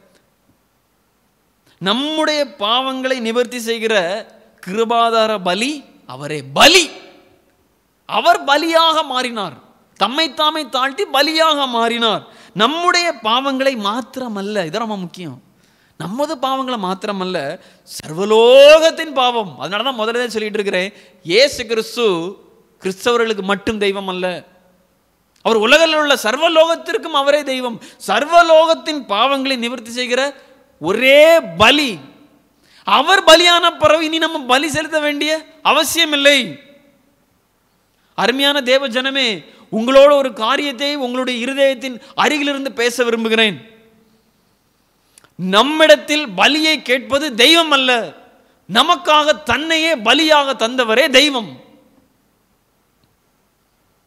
[SPEAKER 1] நம்முடைய பாவங்களை நிவர்த்தி செய்கிற கிருபாதார பலி அவரே பலி அவர் பலியாக மாறினார் தம்மை தாமை தாழ்த்தி பலியாக மாறினார் நம்முடைய பாவங்களை மாத்திரமல்ல இது ரொம்ப முக்கியம் நமது பாவங்களை மாத்திரமல்ல சர்வலோகத்தின் பாவம் அதனால தான் முதல்ல சொல்லிட்டு இருக்கிறேன் இயேசு கிறிஸ்து கிறிஸ்தவர்களுக்கு மட்டும் தெய்வம் அல்ல அவர் உலகில் உள்ள சர்வலோகத்திற்கும் அவரே தெய்வம் சர்வலோகத்தின் பாவங்களை நிவர்த்தி செய்கிற ஒரே பலி அவர் பலியான பிறகு இனி நம்ம பலி செலுத்த வேண்டிய அவசியம் இல்லை அருமையான தேவ ஜனமே உங்களோட ஒரு காரியத்தை உங்களுடைய இருதயத்தின் அருகிலிருந்து பேச விரும்புகிறேன் நம்மிடத்தில் பலியை கேட்பது தெய்வம் அல்ல நமக்காக தன்னையே பலியாக தந்தவரே தெய்வம்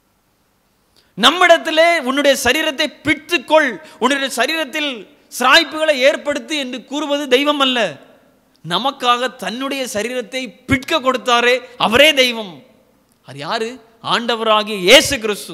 [SPEAKER 1] நம்மிடத்திலே உன்னுடைய சரீரத்தை பிடித்துக்கொள் உன்னுடைய சரீரத்தில் சிராய்ப்புகளை ஏற்படுத்து என்று கூறுவது தெய்வம் அல்ல நமக்காக தன்னுடைய சரீரத்தை பிட்க கொடுத்தாரே அவரே தெய்வம் அது யாரு ஆண்டவராகிய இயேசு கிறிஸ்து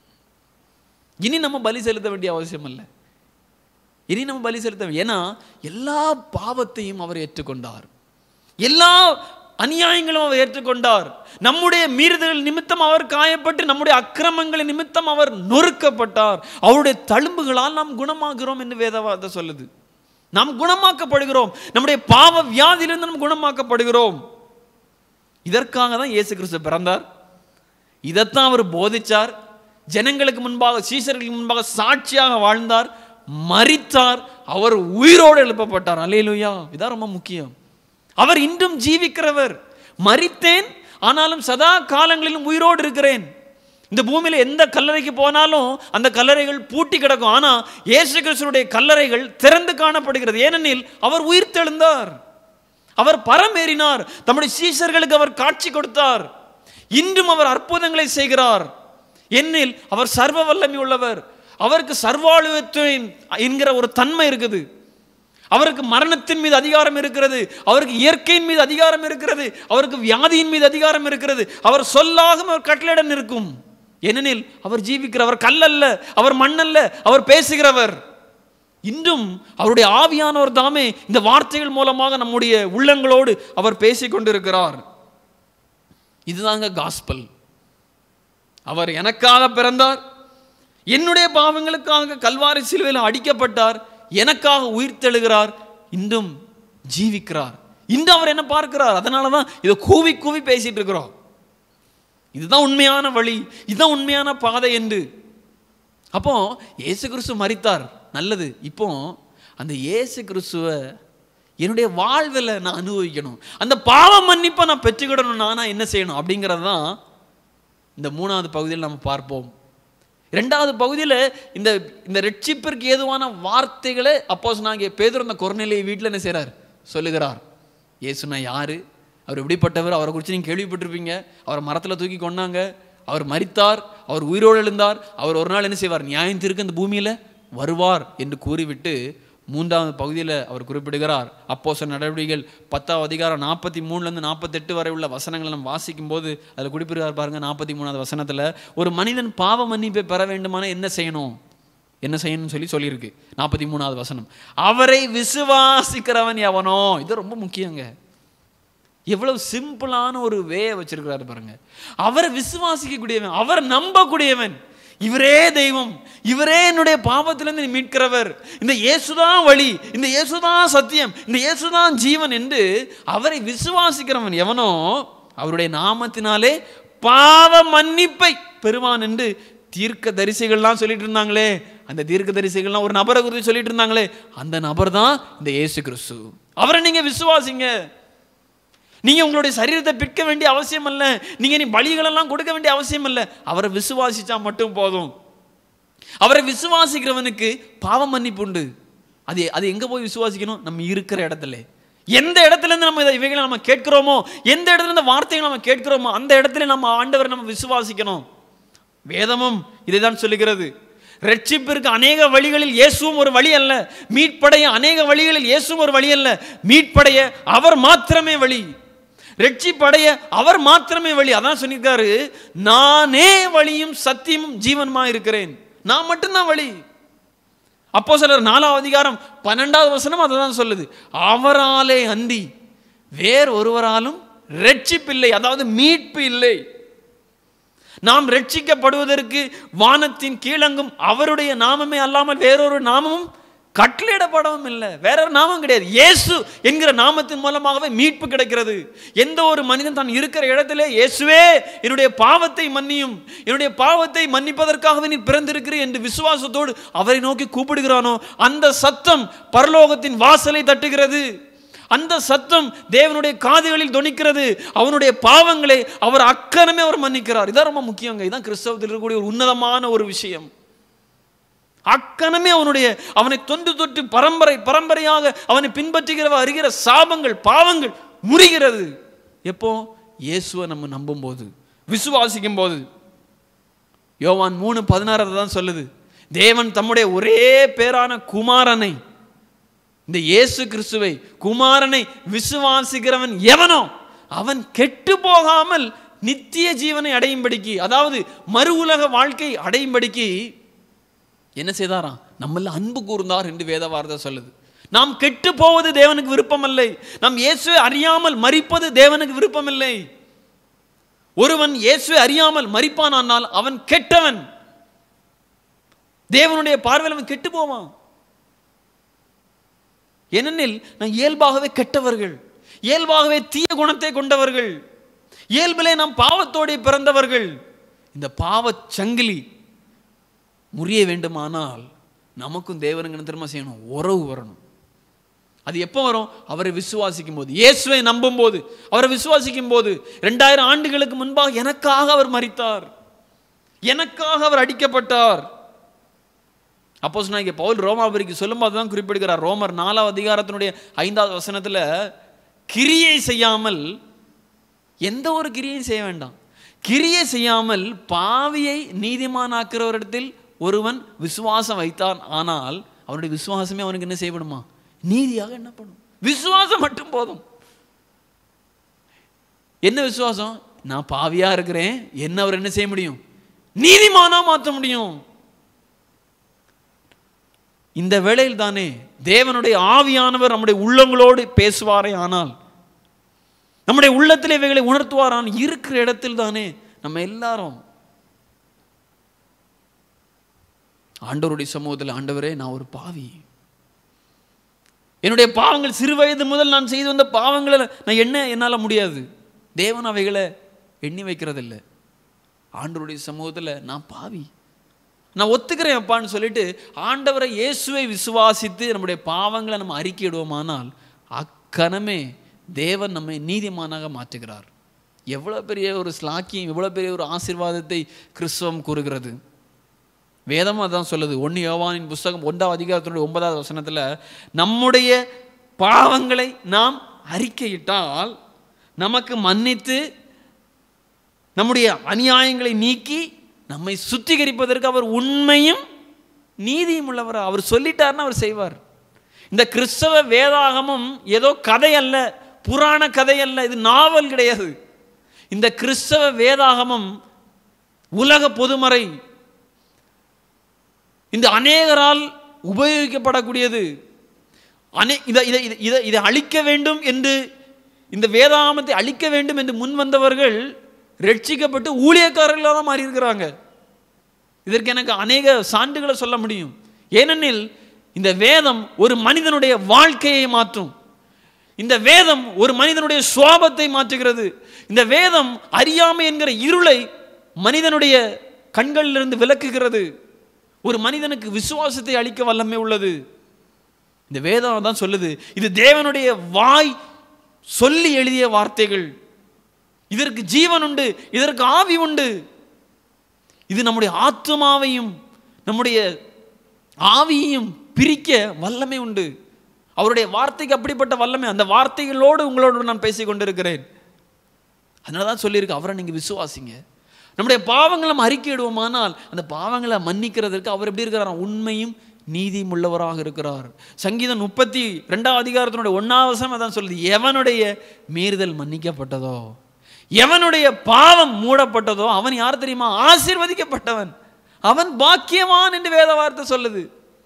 [SPEAKER 1] இனி நம்ம பலி செலுத்த வேண்டிய அவசியம் இல்லை இனி நம்ம பலி செலுத்த வே- ஏன்னா எல்லா பாவத்தையும் அவர் ஏற்றுக்கொண்டார் எல்லா அநியாயங்களும் அவர் ஏற்றுக்கொண்டார் நம்முடைய மீறுதல் நிமித்தம் அவர் காயப்பட்டு நம்முடைய அக்கிரமங்களின் நிமித்தம் அவர் நொறுக்கப்பட்டார் அவருடைய தழும்புகளால் நாம் குணமாகிறோம் என்று வேதவாத சொல்லுது நாம் குணமாக்கப்படுகிறோம் நம்முடைய பாவ வியாதியிலிருந்து நாம் குணமாக்கப்படுகிறோம் இதற்காக தான் இயேசு கிறிஸ்து பிறந்தார் இதைத்தான் அவர் போதிச்சார் ஜனங்களுக்கு முன்பாக சீசர்களுக்கு முன்பாக சாட்சியாக வாழ்ந்தார் மரித்தார் அவர் உயிரோடு எழுப்பப்பட்டார் அல்லேலூயா இதான் ரொம்ப முக்கியம் அவர் இன்றும் ஜீவிக்கிறவர் மரித்தேன் ஆனாலும் சதா காலங்களிலும் உயிரோடு இருக்கிறேன் இந்த பூமியில எந்த கல்லறைக்கு போனாலும் அந்த கல்லறைகள் பூட்டி கிடக்கும் ஆனா இயேசு கிறிஸ்துடைய கல்லறைகள் திறந்து காணப்படுகிறது ஏனெனில் அவர் உயிர் தெழுந்தார் அவர் பரமேறினார் தம்முடைய சீஷர்களுக்கு அவர் காட்சி கொடுத்தார் இன்றும் அவர் அற்புதங்களை செய்கிறார் என்னில் அவர் சர்வ வல்லமை உள்ளவர் அவருக்கு சர்வாளுவத்துவம் என்கிற ஒரு தன்மை இருக்குது அவருக்கு மரணத்தின் மீது அதிகாரம் இருக்கிறது அவருக்கு இயற்கையின் மீது அதிகாரம் இருக்கிறது அவருக்கு வியாதியின் மீது அதிகாரம் இருக்கிறது அவர் சொல்லாகும் அவர் கட்டளையிடம் இருக்கும் ஏனெனில் அவர் ஜீவிக்கிறவர் கல்லல்ல அவர் மண்ணல்ல அவர் பேசுகிறவர் இன்றும் அவருடைய ஆவியானவர் தாமே இந்த வார்த்தைகள் மூலமாக நம்முடைய உள்ளங்களோடு அவர் பேசிக் கொண்டிருக்கிறார் இதுதாங்க காஸ்பல் அவர் எனக்காக பிறந்தார் என்னுடைய பாவங்களுக்காக கல்வாரி சிலுவையில் அடிக்கப்பட்டார் எனக்காக உயிர் தெழுகிறார் இன்றும் ஜீவிக்கிறார் இன்று அவர் என்ன பார்க்கிறார் அதனால தான் இதை கூவி கூவி பேசிட்டு இருக்கிறோம் இதுதான் உண்மையான வழி இதுதான் உண்மையான பாதை என்று அப்போ இயேசு கிறிஸ்து மரித்தார் நல்லது இப்போ அந்த இயேசு கிறிஸ்துவை என்னுடைய வாழ்வில் நான் அனுபவிக்கணும் அந்த பாவ மன்னிப்பை நான் பெற்றுக்கிடணும்னா நான் என்ன செய்யணும் அப்படிங்கிறது தான் இந்த மூணாவது பகுதியில் நம்ம பார்ப்போம் ரெண்டாவது பகுதியில் இந்த இந்த ரட்சிப்பிற்கு ஏதுவான வார்த்தைகளை அப்போஸ் நாங்கள் பேதர் அந்த குறநிலையை வீட்டில் என்ன செய்கிறார் சொல்லுகிறார் இயேசுனா யாரு அவர் எப்படிப்பட்டவர் அவரை குறித்து நீங்கள் கேள்விப்பட்டிருப்பீங்க அவரை மரத்தில் தூக்கி கொண்டாங்க அவர் மரித்தார் அவர் உயிரோடு எழுந்தார் அவர் ஒரு நாள் என்ன செய்வார் நியாயம் தீர்க்க இந்த பூமியில் வருவார் என்று கூறிவிட்டு மூன்றாவது பகுதியில் அவர் குறிப்பிடுகிறார் அப்போஸ்தலர் நடவடிக்கைகள் பத்தாவது அதிகாரம் நாற்பத்தி மூணுலேருந்து நாற்பத்தெட்டு வரை உள்ள வசனங்களை நம்ம வாசிக்கும் போது அதில் குறிப்பிடுகிறார் பாருங்க நாற்பத்தி மூணாவது வசனத்தில் ஒரு மனிதன் பாவ மன்னிப்பை பெற வேண்டுமானால் என்ன செய்யணும் என்ன செய்யணும்னு சொல்லி சொல்லியிருக்கு நாற்பத்தி மூணாவது வசனம் அவரை விசுவாசிக்கிறவன் எவனோ இது ரொம்ப முக்கியங்க எவ்வளவு சிம்பிளான ஒரு வே வச்சிருக்கிறாரு பாருங்க அவரை விசுவாசிக்கக்கூடியவன் அவர் நம்பக்கூடியவன் இவரே தெய்வம் இவரே என்னுடைய பாவத்திலிருந்து மீட்கிறவர் இந்த இயேசுதான் வழி இந்த இயேசுதான் சத்தியம் இந்த இயேசுதான் ஜீவன் என்று அவரை விசுவாசிக்கிறவன் எவனோ அவருடைய நாமத்தினாலே பாவ மன்னிப்பை பெறுவான் என்று தீர்க்க தரிசிகள்லாம் சொல்லிட்டு இருந்தாங்களே அந்த தீர்க்க தரிசிகள்லாம் ஒரு நபரை குறித்து சொல்லிட்டு இருந்தாங்களே அந்த நபர் தான் இந்த இயேசு கிறிஸ்து அவரை நீங்க விசுவாசிங்க நீங்க உங்களுடைய சரீரத்தை பிற்க வேண்டிய அவசியம் அல்ல நீங்க நீ பலிகளெல்லாம் கொடுக்க வேண்டிய அவசியம் இல்ல அவரை விசுவாசிச்சா மட்டும் போதும் அவரை விசுவாசிக்கிறவனுக்கு பாவ மன்னிப்பு உண்டு அது அது எங்க போய் விசுவாசிக்கணும் நம்ம இருக்கிற இடத்துல எந்த இடத்துல இருந்து நம்ம இதை இவைகளை நம்ம கேட்கிறோமோ எந்த இடத்துல இருந்து வார்த்தைகளை நம்ம கேட்கிறோமோ அந்த இடத்துல நம்ம ஆண்டவரை நம்ம விசுவாசிக்கணும் வேதமும் இதை தான் சொல்லுகிறது ரட்சிப்பிற்கு அநேக வழிகளில் இயேசுவும் ஒரு வழி அல்ல மீட்படைய அநேக வழிகளில் இயேசுவும் ஒரு வழி அல்ல மீட்படைய அவர் மாத்திரமே வழி ரட்சிப்படைய அவர் மாத்திரமே வழி அதான் சொல்லியிருக்காரு நானே வழியும் சத்தியமும் ஜீவனுமா இருக்கிறேன் நான் மட்டும்தான் வழி அப்போ சிலர் நாலாவது அதிகாரம் பன்னெண்டாவது வசனம் அதை தான் சொல்லுது அவராலே அந்தி வேறு ஒருவராலும் ரட்சிப்பில்லை அதாவது மீட்பு இல்லை நாம் ரட்சிக்கப்படுவதற்கு வானத்தின் கீழங்கும் அவருடைய நாமமே அல்லாமல் வேறொரு நாமமும் கட்டளையிடப்படவும் இல்லை வேற ஒரு நாமம் கிடையாது இயேசு என்கிற நாமத்தின் மூலமாகவே மீட்பு கிடைக்கிறது எந்த ஒரு மனிதன் தான் இருக்கிற இடத்திலே இயேசுவே என்னுடைய பாவத்தை மன்னியும் என்னுடைய பாவத்தை மன்னிப்பதற்காகவே நீ பிறந்திருக்கிறீர் என்று விசுவாசத்தோடு அவரை நோக்கி கூப்பிடுகிறானோ அந்த சத்தம் பரலோகத்தின் வாசலை தட்டுகிறது அந்த சத்தம் தேவனுடைய காதுகளில் தொனிக்கிறது அவனுடைய பாவங்களை அவர் அக்கனமே அவர் மன்னிக்கிறார் இதான் ரொம்ப முக்கியங்க இதான் கிறிஸ்தவத்தில் இருக்கக்கூடிய ஒரு உன்னதமான ஒரு விஷயம் அக்கனமே அவனுடைய அவனை தொன்று தொட்டு பரம்பரை பரம்பரையாக அவனை பின்பற்றுகிறவ அறிகிற சாபங்கள் பாவங்கள் முறிகிறது எப்போ இயேசுவை நம்ம நம்பும் போது விசுவாசிக்கும் போது யோவான் மூணு பதினாறு தான் சொல்லுது தேவன் தம்முடைய ஒரே பேரான குமாரனை இந்த இயேசு கிறிஸ்துவை குமாரனை விசுவாசிக்கிறவன் எவனோ அவன் கெட்டு போகாமல் நித்திய ஜீவனை அடையும்படிக்கு அதாவது மறு உலக வாழ்க்கை அடையும்படிக்கு என்ன செய்தாராம் நம்மள அன்பு கூர்ந்தார் என்று வேத வார்த்தை சொல்லுது நாம் கெட்டு போவது தேவனுக்கு விருப்பமில்லை நாம் இயேசுவை அறியாமல் மரிப்பது தேவனுக்கு விருப்பமில்லை ஒருவன் இயேசுவை அறியாமல் மரிப்பானால் அவன் கெட்டவன் தேவனுடைய பார்வையில் அவன் கெட்டு போவான் ஏனெனில் நான் இயல்பாகவே கெட்டவர்கள் இயல்பாகவே தீய குணத்தை கொண்டவர்கள் இயல்பிலே நாம் பாவத்தோടെ பிறந்தவர்கள் இந்த பாவச் சங்கிலி முறிய வேண்டுமானால் நமக்கும் தேவனுங்க என்ன திரும்ப செய்யணும் உறவு வரணும் அது எப்போ வரும் அவரை விசுவாசிக்கும் போது இயேசுவை நம்பும் போது அவரை விசுவாசிக்கும் போது ரெண்டாயிரம் ஆண்டுகளுக்கு முன்பாக எனக்காக அவர் மரித்தார் எனக்காக அவர் அடிக்கப்பட்டார் அப்போஸ் நான் இங்கே பவுல் ரோமாபுரிக்கு சொல்லும்போது தான் குறிப்பிடுகிறார் ரோமர் நாலாவது அதிகாரத்தினுடைய ஐந்தாவது வசனத்தில் கிரியை செய்யாமல் எந்த ஒரு கிரியையும் செய்ய வேண்டாம் கிரியை செய்யாமல் பாவியை நீதிமானாக்குறவரிடத்தில் ஒருவன் விசுவாசம் வைத்தான் ஆனால் அவனுடைய விசுவாசமே அவனுக்கு என்ன செய்யப்படுமா நீதியாக என்ன பண்ணும் விசுவாசம் மட்டும் போதும் என்ன விசுவாசம் நான் பாவியா இருக்கிறேன் என்ன அவர் என்ன செய்ய முடியும் நீதிமானா மாற்ற முடியும் இந்த வேளையில் தானே தேவனுடைய ஆவியானவர் நம்முடைய உள்ளங்களோடு பேசுவாரே ஆனால் நம்முடைய உள்ளத்தில் இவைகளை உணர்த்துவாரான் இருக்கிற இடத்தில் தானே நம்ம எல்லாரும் ஆண்டவருடைய சமூகத்தில் ஆண்டவரே நான் ஒரு பாவி என்னுடைய பாவங்கள் சிறு வயது முதல் நான் செய்து வந்த பாவங்களை நான் என்ன என்னால் முடியாது தேவன் அவைகளை எண்ணி வைக்கிறதில்லை ஆண்டவருடைய சமூகத்தில் நான் பாவி நான் ஒத்துக்கிறேன் அப்பான்னு சொல்லிட்டு ஆண்டவரை இயேசுவை விசுவாசித்து நம்முடைய பாவங்களை நம்ம அறிக்கையிடுவோமானால் அக்கணமே தேவன் நம்மை நீதிமானாக மாற்றுகிறார் எவ்வளோ பெரிய ஒரு ஸ்லாக்கியம் எவ்வளோ பெரிய ஒரு ஆசீர்வாதத்தை கிறிஸ்தவம் கூறுகிறது வேதமும் அதான் சொல்லுது ஒன்று யோவானின் புஸ்தகம் ஒன்றாவது அதிகாரத்தினுடைய ஒன்பதாவது வசனத்தில் நம்முடைய பாவங்களை நாம் அறிக்கையிட்டால் நமக்கு மன்னித்து நம்முடைய அநியாயங்களை நீக்கி நம்மை சுத்திகரிப்பதற்கு அவர் உண்மையும் நீதியும் உள்ளவர் அவர் சொல்லிட்டார்னா அவர் செய்வார் இந்த கிறிஸ்தவ வேதாகமும் ஏதோ கதை அல்ல புராண கதை அல்ல இது நாவல் கிடையாது இந்த கிறிஸ்தவ வேதாகமம் உலக பொதுமறை இந்த அநேகரால் உபயோகிக்கப்படக்கூடியது அநே இதை இதை இதை- இதை இதை அழிக்க வேண்டும் என்று இந்த வேதாகமத்தை அழிக்க வேண்டும் என்று முன் வந்தவர்கள் ரட்சிக்கப்பட்டு ஊழியக்காரர்களாக தான் மாறி இருக்கிறாங்க இதற்கு எனக்கு அநேக சான்றுகளை சொல்ல முடியும் ஏனெனில் இந்த வேதம் ஒரு மனிதனுடைய வாழ்க்கையை மாற்றும் இந்த வேதம் ஒரு மனிதனுடைய சுவாபத்தை மாற்றுகிறது இந்த வேதம் அறியாமை என்கிற இருளை மனிதனுடைய கண்களிலிருந்து விலக்குகிறது ஒரு மனிதனுக்கு விசுவாசத்தை அளிக்க வல்லமை உள்ளது இந்த வேதம் தான் சொல்லுது இது தேவனுடைய வாய் சொல்லி எழுதிய வார்த்தைகள் இதற்கு ஜீவன் உண்டு இதற்கு ஆவி உண்டு இது நம்முடைய ஆத்மாவையும் நம்முடைய ஆவியையும் பிரிக்க வல்லமை உண்டு அவருடைய வார்த்தைக்கு அப்படிப்பட்ட வல்லமை அந்த வார்த்தைகளோடு உங்களோடு நான் பேசிக் கொண்டிருக்கிறேன் அதனால தான் சொல்லியிருக்கு அவரை நீங்கள் விசுவாசிங்க நம்முடைய பாவங்களை நம்ம அறிக்கையிடுவோமானால் அந்த பாவங்களை மன்னிக்கிறதற்கு அவர் எப்படி இருக்கிறார் உண்மையும் நீதியும் உள்ளவராக இருக்கிறார் சங்கீதம் முப்பத்தி ரெண்டாம் அதிகாரத்தினுடைய ஒன்னாவசம் அதான் சொல்லுது எவனுடைய மீறுதல் மன்னிக்கப்பட்டதோ எவனுடைய பாவம் மூடப்பட்டதோ அவன் யார் தெரியுமா ஆசீர்வதிக்கப்பட்டவன் அவன் பாக்கியவான் என்று வேத வார்த்தை சொல்லுது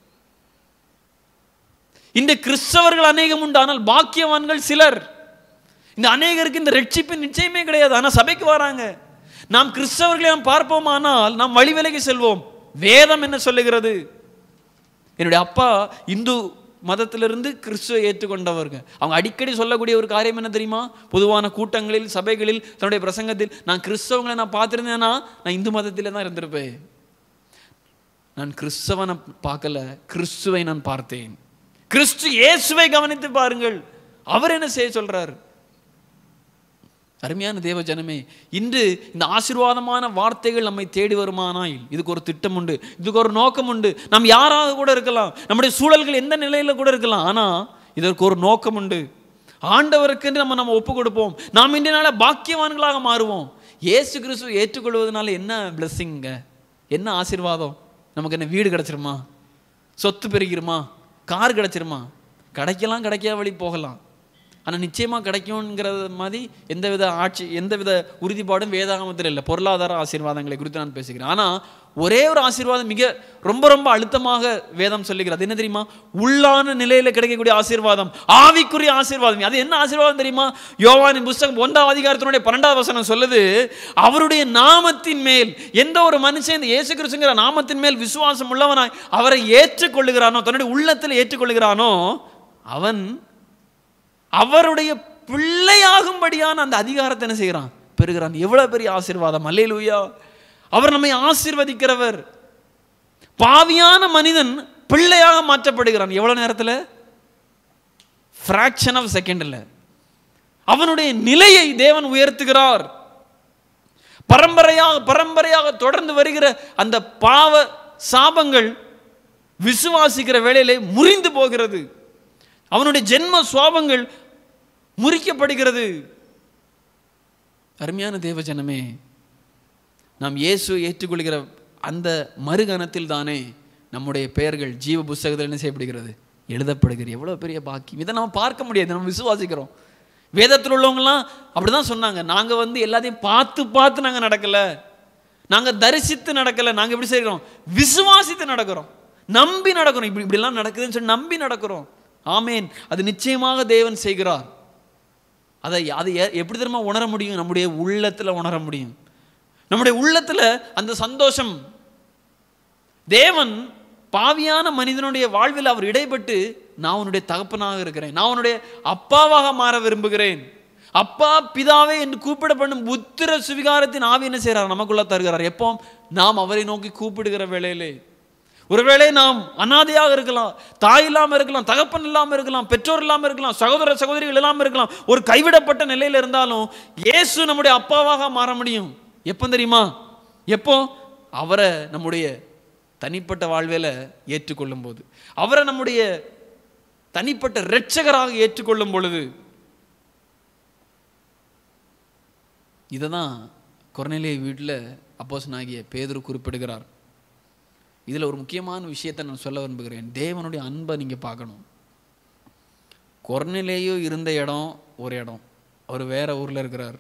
[SPEAKER 1] இந்த கிறிஸ்தவர்கள் அநேகம் உண்டு ஆனால் பாக்கியவான்கள் சிலர் இந்த அநேகருக்கு இந்த ரட்சிப்பின் நிச்சயமே கிடையாது ஆனால் சபைக்கு வராங்க நாம் கிறிஸ்தவர்களை நாம் பார்ப்போமானால் நாம் வழி விலகி செல்வோம் வேதம் என்ன சொல்லுகிறது என்னுடைய அப்பா இந்து மதத்திலிருந்து கிறிஸ்துவை ஏற்றுக்கொண்டவங்க அவங்க அடிக்கடி சொல்லக்கூடிய ஒரு காரியம் என்ன தெரியுமா பொதுவான கூட்டங்களில் சபைகளில் தன்னுடைய பிரசங்கத்தில் நான் கிறிஸ்தவங்களை நான் பார்த்துருந்தேன்னா நான் இந்து மதத்திலே தான் இருந்திருப்பேன் நான் கிறிஸ்தவனை பார்க்கல கிறிஸ்துவை நான் பார்த்தேன் கிறிஸ்து இயேசுவை கவனித்து பாருங்கள் அவர் என்ன செய்ய சொல்றார் அருமையான தேவ ஜனமே இன்று இந்த ஆசீர்வாதமான வார்த்தைகள் நம்மை தேடி வருமானால் இதுக்கு ஒரு திட்டம் உண்டு இதுக்கு ஒரு நோக்கம் உண்டு நாம் யாராக கூட இருக்கலாம் நம்முடைய சூழல்கள் எந்த நிலையில கூட இருக்கலாம் ஆனா இதற்கு ஒரு நோக்கம் உண்டு ஆண்டவருக்கு நம்ம நம்ம ஒப்பு கொடுப்போம் நாம் இன்றைய நாள பாக்கியவான்களாக மாறுவோம் இயேசு கிறிஸ்துவை ஏற்றுக்கொள்வதனால என்ன பிளஸ்ஸிங்க என்ன ஆசீர்வாதம் நமக்கு என்ன வீடு கிடச்சிருமா சொத்து பெருகிருமா கார் கிடச்சிருமா கிடைக்கலாம் கிடைக்காத வழி போகலாம் ஆனால் நிச்சயமாக கிடைக்கும்ங்கிறது மாதிரி எந்தவித ஆட்சி எந்தவித உறுதிப்பாடும் வேதாகமத்தில் இல்லை பொருளாதார ஆசீர்வாதங்களை குறித்து நான் பேசுகிறேன் ஆனால் ஒரே ஒரு ஆசீர்வாதம் மிக ரொம்ப ரொம்ப அழுத்தமாக வேதம் சொல்லுகிறது என்ன தெரியுமா உள்ளான நிலையில் கிடைக்கக்கூடிய ஆசீர்வாதம் ஆவிக்குரிய ஆசீர்வாதம் அது என்ன ஆசீர்வாதம் தெரியுமா யோவானின் புஸ்தகம் ஒன்றாம் அதிகாரத்தினுடைய பன்னெண்டாவது வசனம் சொல்லுது அவருடைய நாமத்தின் மேல் எந்த ஒரு மனுஷன் இந்த இயேசு கிறிஸ்துங்கிற நாமத்தின் மேல் விசுவாசம் உள்ளவனாய் அவரை ஏற்றுக்கொள்ளுகிறானோ தன்னுடைய உள்ளத்தில் ஏற்றுக்கொள்ளுகிறானோ அவன் அவருடைய பிள்ளையாகும்படியான அந்த அதிகாரத்தை என்ன செய்கிறான் பெறுகிறான் எவ்வளவு பெரிய ஆசீர்வாதம் அல்லேலூயா அவர் நம்மை ஆசீர்வதிக்கிறவர் பாவியான மனிதன் பிள்ளையாக மாற்றப்படுகிறான் எவ்வளவு நேரத்தில் ஃப்ராக்ஷன் ஆஃப் செகண்ட்ல அவனுடைய நிலையை தேவன் உயர்த்துகிறார் பரம்பரையாக பரம்பரையாக தொடர்ந்து வருகிற அந்த பாவ சாபங்கள் விசுவாசிக்கிற வேளையிலே முறிந்து போகிறது அவனுடைய ஜென்ம சுவாபங்கள் முறிக்கப்படுகிறது அருமையான தேவ ஜனமே நாம் இயேசு ஏற்றுக்கொள்கிற அந்த மறுகணத்தில் தானே நம்முடைய பெயர்கள் ஜீவ புஸ்தகத்தில் என்ன செய்யப்படுகிறது எழுதப்படுகிறது எவ்வளோ பெரிய பாக்கியம் இதை நம்ம பார்க்க முடியாது நம்ம விசுவாசிக்கிறோம் வேதத்தில் உள்ளவங்கலாம் அப்படி தான் சொன்னாங்க நாங்கள் வந்து எல்லாத்தையும் பார்த்து பார்த்து நாங்கள் நடக்கலை நாங்கள் தரிசித்து நடக்கலை நாங்கள் எப்படி செய்கிறோம் விசுவாசித்து நடக்கிறோம் நம்பி நடக்கிறோம் இப்படி இப்படிலாம் நடக்குதுன்னு சொல்லி நம்பி நடக்கிறோம் ஆமேன் அது நிச்சயமாக தேவன் செய்கிறார் அதை அதை எ- எப்படி தெரியுமா உணர முடியும் நம்முடைய உள்ளத்தில் உணர முடியும் நம்முடைய உள்ளத்தில் அந்த சந்தோஷம் தேவன் பாவியான மனிதனுடைய வாழ்வில் அவர் இடைப்பட்டு நான் உன்னுடைய தகப்பனாக இருக்கிறேன் நான் உன்னுடைய அப்பாவாக மாற விரும்புகிறேன் அப்பா பிதாவே என்று கூப்பிடப்படும் புத்திர சுவிகாரத்தின் ஆவி என்ன செய்கிறார் நமக்குள்ள தருகிறார் எப்போ நாம் அவரை நோக்கி கூப்பிடுகிற வேளையிலே ஒருவேளை நாம் அனாதையாக இருக்கலாம் தாய் இல்லாமல் இருக்கலாம் தகப்பன் இல்லாமல் இருக்கலாம் பெற்றோர் இல்லாமல் இருக்கலாம் சகோதர சகோதரிகள் இல்லாமல் இருக்கலாம் ஒரு கைவிடப்பட்ட நிலையில் இருந்தாலும் இயேசு நம்முடைய அப்பாவாக மாற முடியும் எப்போ தெரியுமா எப்போ அவரை நம்முடைய தனிப்பட்ட வாழ்வில் ஏற்றுக்கொள்ளும் போது அவரை நம்முடைய தனிப்பட்ட இரட்சகராக ஏற்றுக்கொள்ளும் பொழுது இதை தான் கொர்நேலிய வீட்டில் அப்போஸ் ஆகிய பேதுரு குறிப்பிடுகிறார் இதில் ஒரு முக்கியமான விஷயத்தை நான் சொல்ல விரும்புகிறேன் தேவனுடைய அன்பை நீங்கள் பார்க்கணும் கொர்நிலேயோ இருந்த இடம் ஒரு இடம் அவர் வேற ஊரில் இருக்கிறார்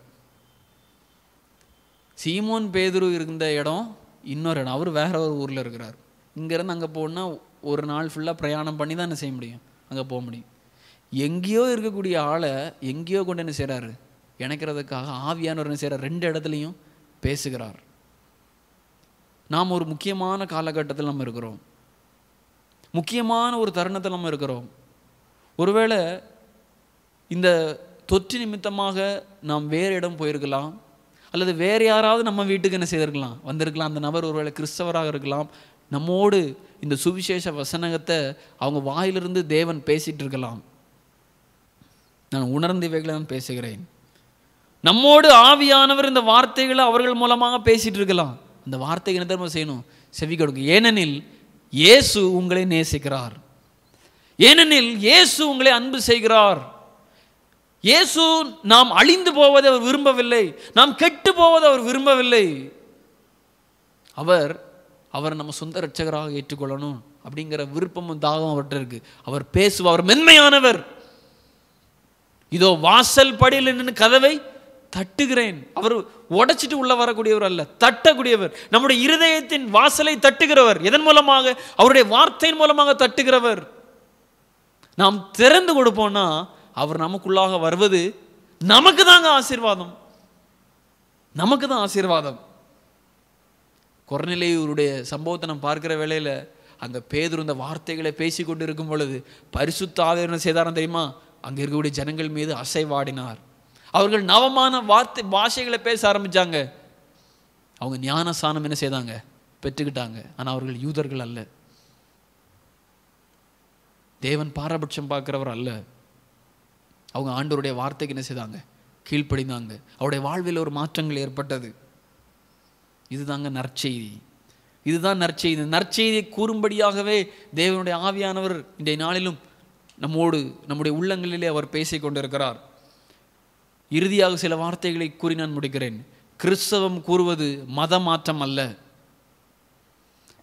[SPEAKER 1] சீமோன் பேதுரு இருந்த இடம் இன்னொரு இடம் அவர் வேற ஒரு ஊரில் இருக்கிறார் இங்கேருந்து அங்கே போகணுன்னா ஒரு நாள் ஃபுல்லாக பிரயாணம் பண்ணி தான் என்ன செய்ய முடியும் அங்கே போக முடியும் எங்கேயோ இருக்கக்கூடிய ஆளை எங்கேயோ கொண்டு என்ன செய்கிறாரு இணைக்கிறதுக்காக ஆவியானவர் என்ன செய்கிறார் ரெண்டு இடத்துலையும் பேசுகிறார் நாம் ஒரு முக்கியமான காலகட்டத்தில் நம்ம இருக்கிறோம் முக்கியமான ஒரு தருணத்தில் நம்ம இருக்கிறோம் ஒருவேளை இந்த தொற்று நிமித்தமாக நாம் வேறு இடம் போயிருக்கலாம் அல்லது வேறு யாராவது நம்ம வீட்டுக்கு என்ன செய்திருக்கலாம் வந்திருக்கலாம் அந்த நபர் ஒருவேளை கிறிஸ்தவராக இருக்கலாம் நம்மோடு இந்த சுவிசேஷ வசனகத்தை அவங்க வாயிலிருந்து தேவன் பேசிட்டு இருக்கலாம் நான் உணர்ந்த இவைகளை நான் பேசுகிறேன் நம்மோடு ஆவியானவர் இந்த வார்த்தைகளை அவர்கள் மூலமாக பேசிட்டு இருக்கலாம் அந்த வார்த்தைக்கு என்ன தெரியுமா செய்யணும் செவி கொடுங்க ஏனெனில் இயேசு உங்களை நேசிக்கிறார் ஏனெனில் இயேசு உங்களை அன்பு செய்கிறார் இயேசு நாம் அழிந்து போவதை அவர் விரும்பவில்லை நாம் கெட்டு போவதை அவர் விரும்பவில்லை அவர் அவர் நம்ம சொந்த ரட்சகராக ஏற்றுக்கொள்ளணும் அப்படிங்கிற விருப்பமும் தாகம் அவர்கிட்ட இருக்கு அவர் பேசுவார் அவர் மென்மையானவர் இதோ வாசல் படியில் நின்று கதவை தட்டுகிறேன் அவர் உடைச்சிட்டு உள்ள வரக்கூடியவர் அல்ல தட்டக்கூடியவர் நம்முடைய இருதயத்தின் வாசலை தட்டுகிறவர் எதன் மூலமாக அவருடைய வார்த்தையின் மூலமாக தட்டுகிறவர் நாம் திறந்து கொடுப்போம்னா அவர் நமக்குள்ளாக வருவது நமக்கு தாங்க ஆசீர்வாதம் நமக்கு தான் ஆசீர்வாதம் கொரநிலையூருடைய சம்பவத்தை நம்ம பார்க்கிற வேளையில் அங்கே பேதுரு இந்த வார்த்தைகளை பேசி கொண்டு இருக்கும் பொழுது பரிசுத்த ஆவியானவர் என்ன செய்தாரம் தெரியுமா அங்கே இருக்கக்கூடிய ஜனங்கள் மீது அசைவாடினார் அவர்கள் நவமான வார்த்தை பாஷைகளை பேச ஆரம்பிச்சாங்க அவங்க ஞானசானம் என்ன செய்தாங்க பெற்றுக்கிட்டாங்க ஆனால் அவர்கள் யூதர்கள் அல்ல தேவன் பாரபட்சம் பார்க்கிறவர் அல்ல அவங்க ஆண்டவருடைய வார்த்தைக்கு என்ன செய்தாங்க கீழ்ப்படிந்தாங்க அவருடைய வாழ்வில் ஒரு மாற்றங்கள் ஏற்பட்டது இதுதாங்க நற்செய்தி இதுதான் நற்செய்தி இந்த நற்செய்தியை கூறும்படியாகவே தேவனுடைய ஆவியானவர் இன்றைய நாளிலும் நம்மோடு நம்முடைய உள்ளங்களிலே அவர் பேசிக் கொண்டிருக்கிறார் இறுதியாக சில வார்த்தைகளை கூறி நான் முடிக்கிறேன் கிறிஸ்தவம் கூறுவது மத மாற்றம் அல்ல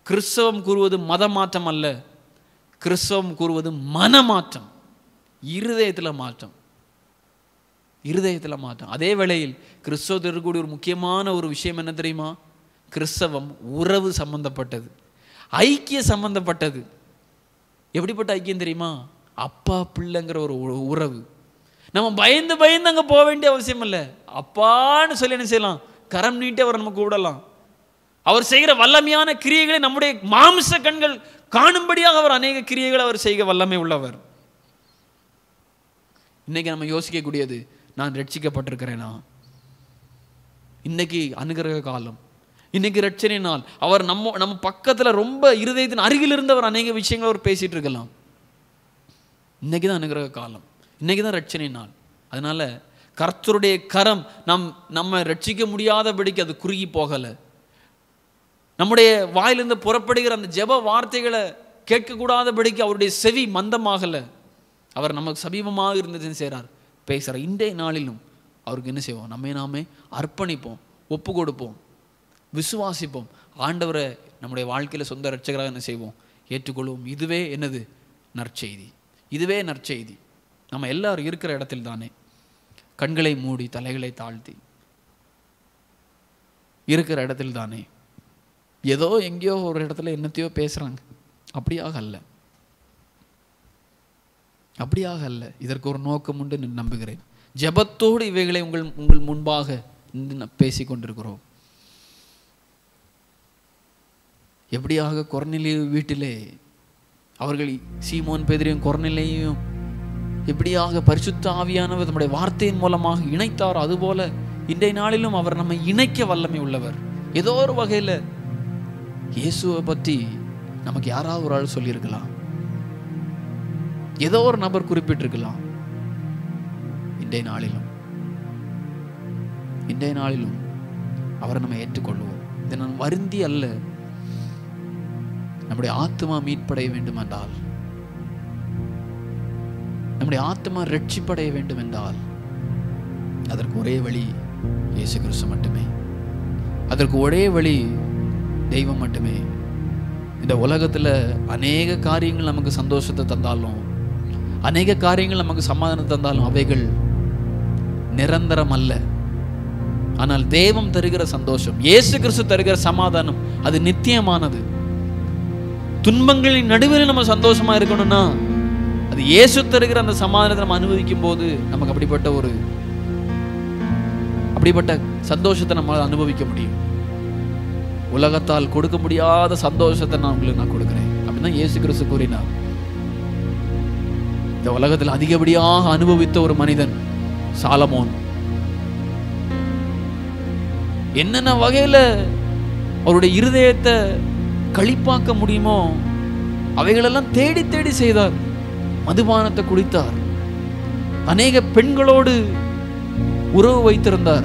[SPEAKER 1] கிறிஸ்தவம் கூறுவது மத மாற்றம் அல்ல கிறிஸ்தவம் கூறுவது மனமாற்றம் இருதயத்தில் மாற்றம் இருதயத்தில் மாற்றம் அதே வேளையில் கிறிஸ்தவத்தில் இருக்கக்கூடிய ஒரு முக்கியமான ஒரு விஷயம் என்ன தெரியுமா கிறிஸ்தவம் உறவு சம்பந்தப்பட்டது ஐக்கிய சம்பந்தப்பட்டது எப்படிப்பட்ட ஐக்கியம் தெரியுமா அப்பா பிள்ளைங்கிற ஒரு உ- உறவு நம்ம பயந்து பயந்து அங்கே போக வேண்டிய அவசியம் இல்லை அப்பான்னு சொல்லி என்ன செய்யலாம் கரம் நீட்டி அவர் நம்ம கூடலாம் அவர் செய்கிற வல்லமையான கிரியைகளை நம்முடைய மாம்ச கண்கள் காணும்படியாக அவர் அநேக கிரியைகளை அவர் செய்க வல்லமை உள்ளவர் இன்னைக்கு நம்ம யோசிக்கக்கூடியது நான் ரட்சிக்கப்பட்டிருக்கிறேனா இன்னைக்கு அனுகிரக காலம் இன்னைக்கு ரட்சணை நாள் அவர் நம்ம நம்ம பக்கத்துல ரொம்ப இருதயத்தின் அருகில் இருந்து அவர் அநேக விஷயங்களை அவர் பேசிட்டு இருக்கலாம் இன்னைக்கு தான் அனுகிரக காலம் இன்னைக்கு தான் ரட்சணை நாள் அதனால கர்த்தருடைய கரம் நம் நம்ம ரட்சிக்க முடியாதபடிக்கு அது குறுகி போகலை நம்முடைய வாயிலிருந்து புறப்படுகிற அந்த ஜெப வார்த்தைகளை கேட்கக்கூடாதபடிக்கு அவருடைய செவி மந்தமாகலை அவர் நமக்கு சமீபமாக இருந்ததுன்னு செய்கிறார் பேசுகிறார் இன்றைய நாளிலும் அவருக்கு என்ன செய்வோம் நம்மை நாமே அர்ப்பணிப்போம் ஒப்பு கொடுப்போம் விசுவாசிப்போம் ஆண்டவரை நம்முடைய வாழ்க்கையில் சொந்த ரட்சகராக என்ன செய்வோம் ஏற்றுக்கொள்வோம் இதுவே என்னது நற்செய்தி இதுவே நற்செய்தி நம்ம எல்லாரும் இருக்கிற இடத்தில் தானே கண்களை மூடி தலைகளை தாழ்த்தி இருக்கிற இடத்தில் தானே ஏதோ எங்கேயோ ஒரு இடத்துல என்னத்தையோ பேசுகிறாங்க அப்படியாக அல்ல அப்படியாக அல்ல இதற்கு ஒரு நோக்கம் உண்டு நான் நம்புகிறேன் ஜெபத்தோடு இவைகளை உங்கள் உங்கள் முன்பாக நின்று நான் பேசிக் கொண்டிருக்கிறோம் எப்படியாக கொரநிலை வீட்டிலே அவர்கள் சீமோன் பேதிரியும் கொரநிலையும் எப்படியாக பரிசுத்த ஆவியானவர் நம்முடைய வார்த்தையின் மூலமாக இணைத்தார் அதுபோல இன்றைய நாளிலும் அவர் நம்மை இணைக்க வல்லமை உள்ளவர் ஏதோ ஒரு வகையில் இயேசுவை பற்றி நமக்கு யாராவது ஒரு ஆள் சொல்லியிருக்கலாம் ஏதோ ஒரு நபர் குறிப்பிட்டிருக்கலாம் இன்றைய நாளிலும் இன்றைய நாளிலும் அவரை நம்ம ஏற்றுக்கொள்வோம் இதை நான் வருந்தி அல்ல நம்முடைய ஆத்மா மீட்படைய வேண்டும் என்றால் நம்முடைய ஆத்மா ரட்சிப்படைய வேண்டும் என்றால் அதற்கு ஒரே வழி இயேசு கிறிஸ்து மட்டுமே அதற்கு ஒரே வழி தெய்வம் மட்டுமே இந்த உலகத்தில் அநேக காரியங்கள் நமக்கு சந்தோஷத்தை தந்தாலும் அநேக காரியங்கள் நமக்கு சமாதானம் தந்தாலும் அவைகள் நிரந்தரம் அல்ல ஆனால் தெய்வம் தருகிற சந்தோஷம் இயேசு கிறிஸ்து தருகிற சமாதானம் அது நித்தியமானது துன்பங்களின் நடுவில் நம்ம சந்தோஷமா இருக்கணும்னா அது இயேசு தருகிற அந்த சமாதானத்தை நம்ம அனுபவிக்கும் போது நமக்கு அப்படிப்பட்ட ஒரு அப்படிப்பட்ட சந்தோஷத்தை நம்மளால் அனுபவிக்க முடியும் உலகத்தால் கொடுக்க முடியாத சந்தோஷத்தை நான் உங்களுக்கு நான் கொடுக்கிறேன் அப்படிதான் இயேசு கிறிஸ்து கூறினார் இந்த உலகத்தில் அதிகப்படியாக அனுபவித்த ஒரு மனிதன் சாலமோன் என்னென்ன வகையில அவருடைய இருதயத்தை களிப்பாக்க முடியுமோ அவைகளெல்லாம் தேடி தேடி செய்தார் மதுபானத்தை குடித்தார் அநேக பெண்களோடு உறவு வைத்திருந்தார்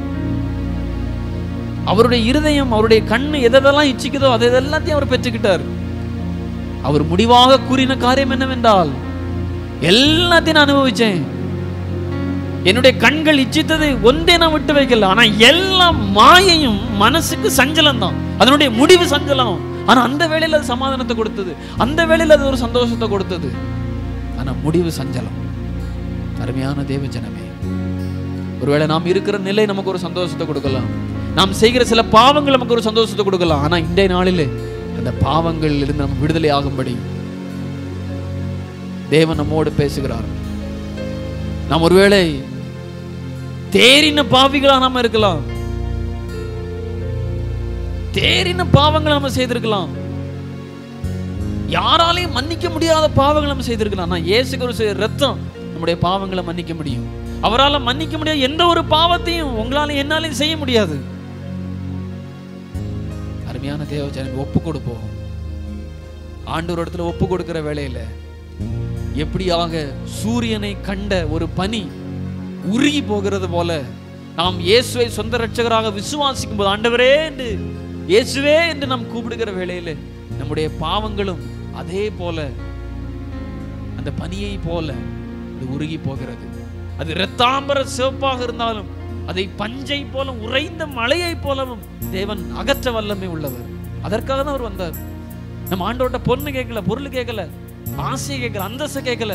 [SPEAKER 1] அவருடைய இருதயம் அவருடைய கண்ணு எதெல்லாம் இச்சிக்குதோ அதை எல்லாத்தையும் அவர் பெற்றுக்கிட்டார் அவர் முடிவாக கூறின காரியம் என்னவென்றால் எல்லாத்தையும் நான் அனுபவிச்சேன் என்னுடைய கண்கள் இச்சித்தது ஒன்றே நான் விட்டு வைக்கல ஆனா எல்லாம் மாயையும் மனசுக்கு சஞ்சலம் தான் அதனுடைய முடிவு சஞ்சலம் ஆனா அந்த வேளையில அது சமாதானத்தை கொடுத்தது அந்த வேளையில அது ஒரு சந்தோஷத்தை கொடுத்தது ஆனா முடிவு சஞ்சலம் அருமையான தேவ ஜனமே ஒருவேளை நாம் இருக்கிற நிலை நமக்கு ஒரு சந்தோஷத்தை கொடுக்கலாம் நாம் செய்கிற சில பாவங்கள் நமக்கு ஒரு சந்தோஷத்தை கொடுக்கலாம் ஆனா இன்றைய நாளிலே அந்த பாவங்களில் இருந்து நம்ம விடுதலை ஆகும்படி தேவன் நம்மோடு பேசுகிறார் நாம் ஒருவேளை தேறின பாவிகளா நாம இருக்கலாம் தேறின பாவங்களை நம்ம செய்திருக்கலாம் யாராலையும் மன்னிக்க முடியாத பாவங்களை நம்ம செய்திருக்கலாம் ஆனா இயேசு கிறிஸ்து ரத்தம் நம்முடைய பாவங்களை மன்னிக்க முடியும் அவரால் மன்னிக்க முடியாத எந்த ஒரு பாவத்தையும் உங்களால என்னாலையும் செய்ய முடியாது அருமையான தேவச்சனம் ஒப்பு கொடுப்போம் ஆண்டவர் இடத்துல ஒப்பு கொடுக்கிற வேளையில எப்படியாக சூரியனை கண்ட ஒரு பனி உருகி போகிறது போல நாம் இயேசுவை சொந்த ரட்சகராக விசுவாசிக்கும் போது ஆண்டவரே என்று இயேசுவே என்று நாம் கூப்பிடுகிற வேளையில நம்முடைய பாவங்களும் அதே போல அந்த பனியை போல அது உருகி போகிறது அது இரத்தாம்பர சிவப்பாக இருந்தாலும் அதை பஞ்சை போல உறைந்த மலையை போலவும் தேவன் அகற்ற வல்லமை உள்ளவர் அதற்காக தான் அவர் வந்தார் நம்ம ஆண்டவர்கிட்ட பொண்ணு கேட்கல பொருள் கேட்கல ஆசையை கேட்கல அந்தஸ்தை கேட்கல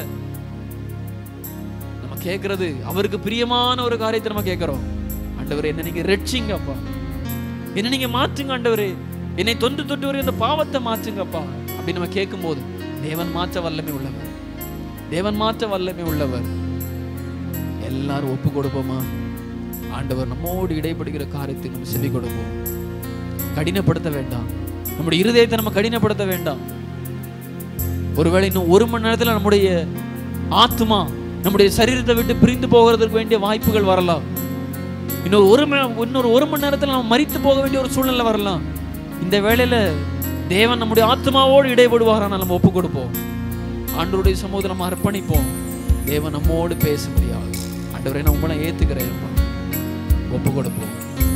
[SPEAKER 1] நம்ம கேட்கறது அவருக்கு பிரியமான ஒரு காரியத்தை நம்ம கேட்கிறோம் ஆண்டவரே என்ன நீங்க ரட்சிங்க அப்பா என்ன நீங்க மாற்றுங்க ஆண்டவரே என்னை தொன்று தொட்டு வரை இந்த பாவத்தை மாற்றுங்கப்பா அப்படி நம்ம கேட்கும்போது தேவன் மாற்ற வல்லமை உள்ளவர் தேவன் மாற்ற வல்லமை உள்ளவர் எல்லாரும் ஒப்பு கொடுப்போமா ஆண்டவர் நம்மோடு இடைப்படுகிற காரியத்தை நம்ம செவி கொடுப்போம் கடினப்படுத்த வேண்டாம் நம்முடைய இருதயத்தை நம்ம கடினப்படுத்த வேண்டாம் ஒருவேளை இன்னும் ஒரு மணி நேரத்துல நம்முடைய ஆத்மா நம்முடைய சரீரத்தை விட்டு பிரிந்து போகிறதுக்கு வேண்டிய வாய்ப்புகள் வரலாம் இன்னொரு ஒரு மணி இன்னொரு ஒரு மணி நேரத்துல நம்ம மரித்து போக வேண்டிய ஒரு சூழ்நிலை வரலாம் இந்த வேளையில தேவன் நம்முடைய ஆத்மாவோடு இடைபடுவாரான நம்ம ஒப்பு கொடுப்போம் ஆண்டவருடைய சமூகத்தை நம்ம அர்ப்பணிப்போம் தேவன் நம்மோடு பேச முடியாது ஆண்டவரை நான் உங்களை ஏத்துக்கிறேன் ஒப்பு கொடுப்போம்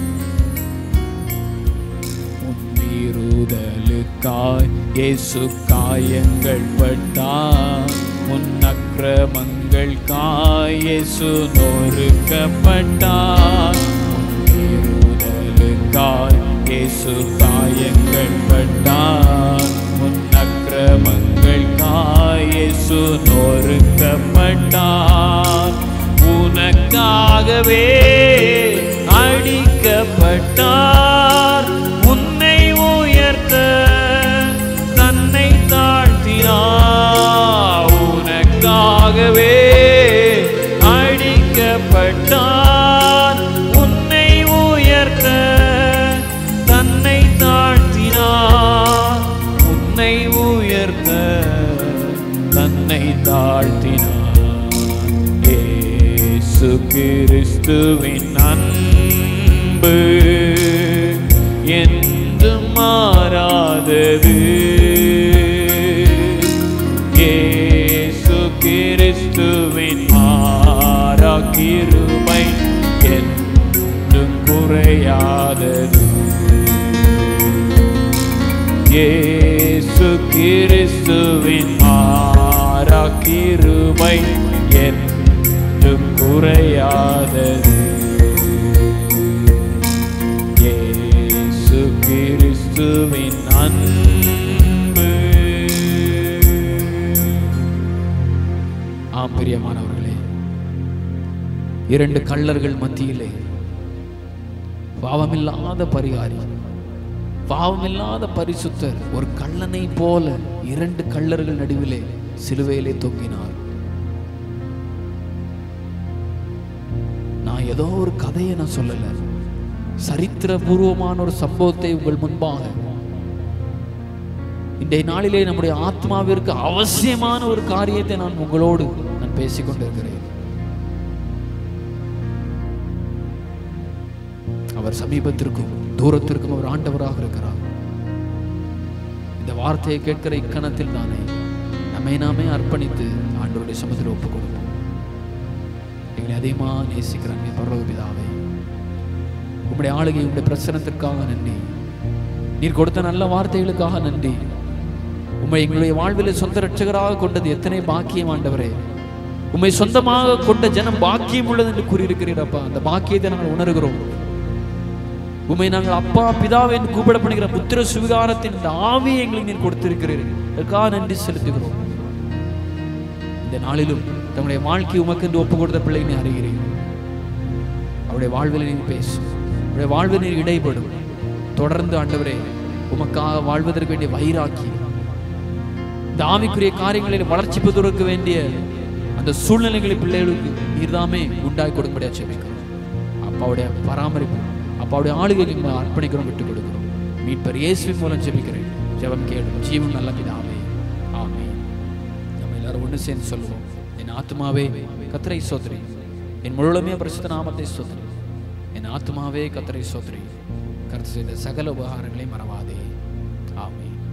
[SPEAKER 3] உன்மீறுதலுக்காய் இயேசு காயங்கள் பட்டார் உன் அக்கிரமங்கள் காய் இயேசு நொறுக்கப்பட்டார் உன்மீறுதலுக்காய் இயேசு காயங்கள் பட்டார் உன் அக்கிரமங்கள் காய் இயேசு நொறுக்கப்பட்டார் உனக்காகவே அடிக்கப்பட்டார் உன்னை உயர்த்த தன்னை தாழ்த்தினார் உனக்காகவே அடிக்கப்பட்டார் உன்னை உயர்த்த தன்னை தாழ்த்தினார் உன்னை உயர்த்த தன்னை தாழ்த்தினார் இயேசு கிறிஸ்துவின் அன்பு என்றும் மாறாதது இயேசு கிறிஸ்துவின் மாறா கிருபை என்றும் குறையாதது இயேசு கிறிஸ்துவின் மாறா கிருபை என்றும் குறையாதது இயேசு கிறிஸ்துவின் அன்பு
[SPEAKER 1] ஆம் பிரியமானவர்களே இரண்டு கள்ளர்கள் மத்தியிலே பாவமில்லாத பரிகாரி பாவமில்லாத பரிசுத்தர் ஒரு கள்ளனை போல இரண்டு கள்ளர்கள் நடுவிலே சிலுவையிலே தொங்கினார் நான் ஏதோ ஒரு கதையை நான் சொல்லல சரித்திரபூர்வமான ஒரு சம்பவத்தை உங்கள் முன்பாக இன்றைய நாளிலே நம்முடைய ஆத்மாவிற்கு அவசியமான ஒரு காரியத்தை நான் உங்களோடு நான் பேசிக் கொண்டிருக்கிறேன் அவர் சமீபத்திற்கும் தூரத்திற்கும் அவர் ஆண்டவராக இருக்கிறார் இந்த வார்த்தையை கேட்கிற இக்கணத்தில் தானே நம்மை நாமே அர்ப்பணித்து ஆண்டவருடைய சமத்தில் ஒப்புக் கொடுப்போம் எங்களை அதிகமா நேசிக்கிறாங்க பரலோக பிதாவே உங்களுடைய ஆளுகை உங்களுடைய பிரசனத்திற்காக நன்றி நீர் கொடுத்த நல்ல வார்த்தைகளுக்காக நன்றி உம்மை எங்களுடைய வாழ்வில் சொந்த ரட்சகராக கொண்டது எத்தனை பாக்கியம் ஆண்டவரே உம்மை சொந்தமாக கொண்ட ஜனம் பாக்கியம் உள்ளது என்று கூறியிருக்கிறீரப்பா அந்த பாக்கியத்தை நாங்கள் உணர்கிறோம் உம்மை நாங்கள் அப்பா பிதாவை என்று கூப்பிடப்படுகிற புத்திர சுவிகாரத்தின் இந்த ஆவியை எங்களுக்கு நீர் கொடுத்திருக்கிறீர் அதற்காக நன்றி செலுத்துகிறோம் இந்த நாளிலும் தங்களுடைய வாழ்க்கை உமக்கு என்று ஒப்பு கொடுத்த பிள்ளை நீ அறிகிறீர் அவருடைய வாழ்வில் நீர் பேசும் அவருடைய வாழ்வில் நீர் இடைப்படும் தொடர்ந்து ஆண்டவரே உமக்காக வாழ்வதற்கு வேண்டிய வைராக்கி இந்த ஆவிக்குரிய காரியங்களில் வளர்ச்சி பெறுவதற்கு வேண்டிய அந்த சூழ்நிலைகளை பிள்ளைகளுக்கு நீர்தாமே உண்டாய் கொடுக்கும்படியா செபிக்கிறோம் அப்பாவுடைய பராமரிப்பு அப்பாவுடைய ஆளுகைக்கு நம்ம அர்ப்பணிக்கிறோம் விட்டு கொடுக்கிறோம் மீட்பர் இயேசுவின் மூலம் ஜெபிக்கிறேன் ஜெபம் கேளும் ஜீவன் நல்ல பிதாவே ஆமென் நம்ம எல்லாரும் ஒன்று சேர்ந்து சொல்லுவோம் என் ஆத்மாவே கத்தரை சோதரி என் முழுமே பரிசுத்த நாமத்தை சோதரி என் ஆத்மாவே கத்தரை சோதரி கருத்து செய்த சகல உபகாரங்களை மறவாதே ஆமென்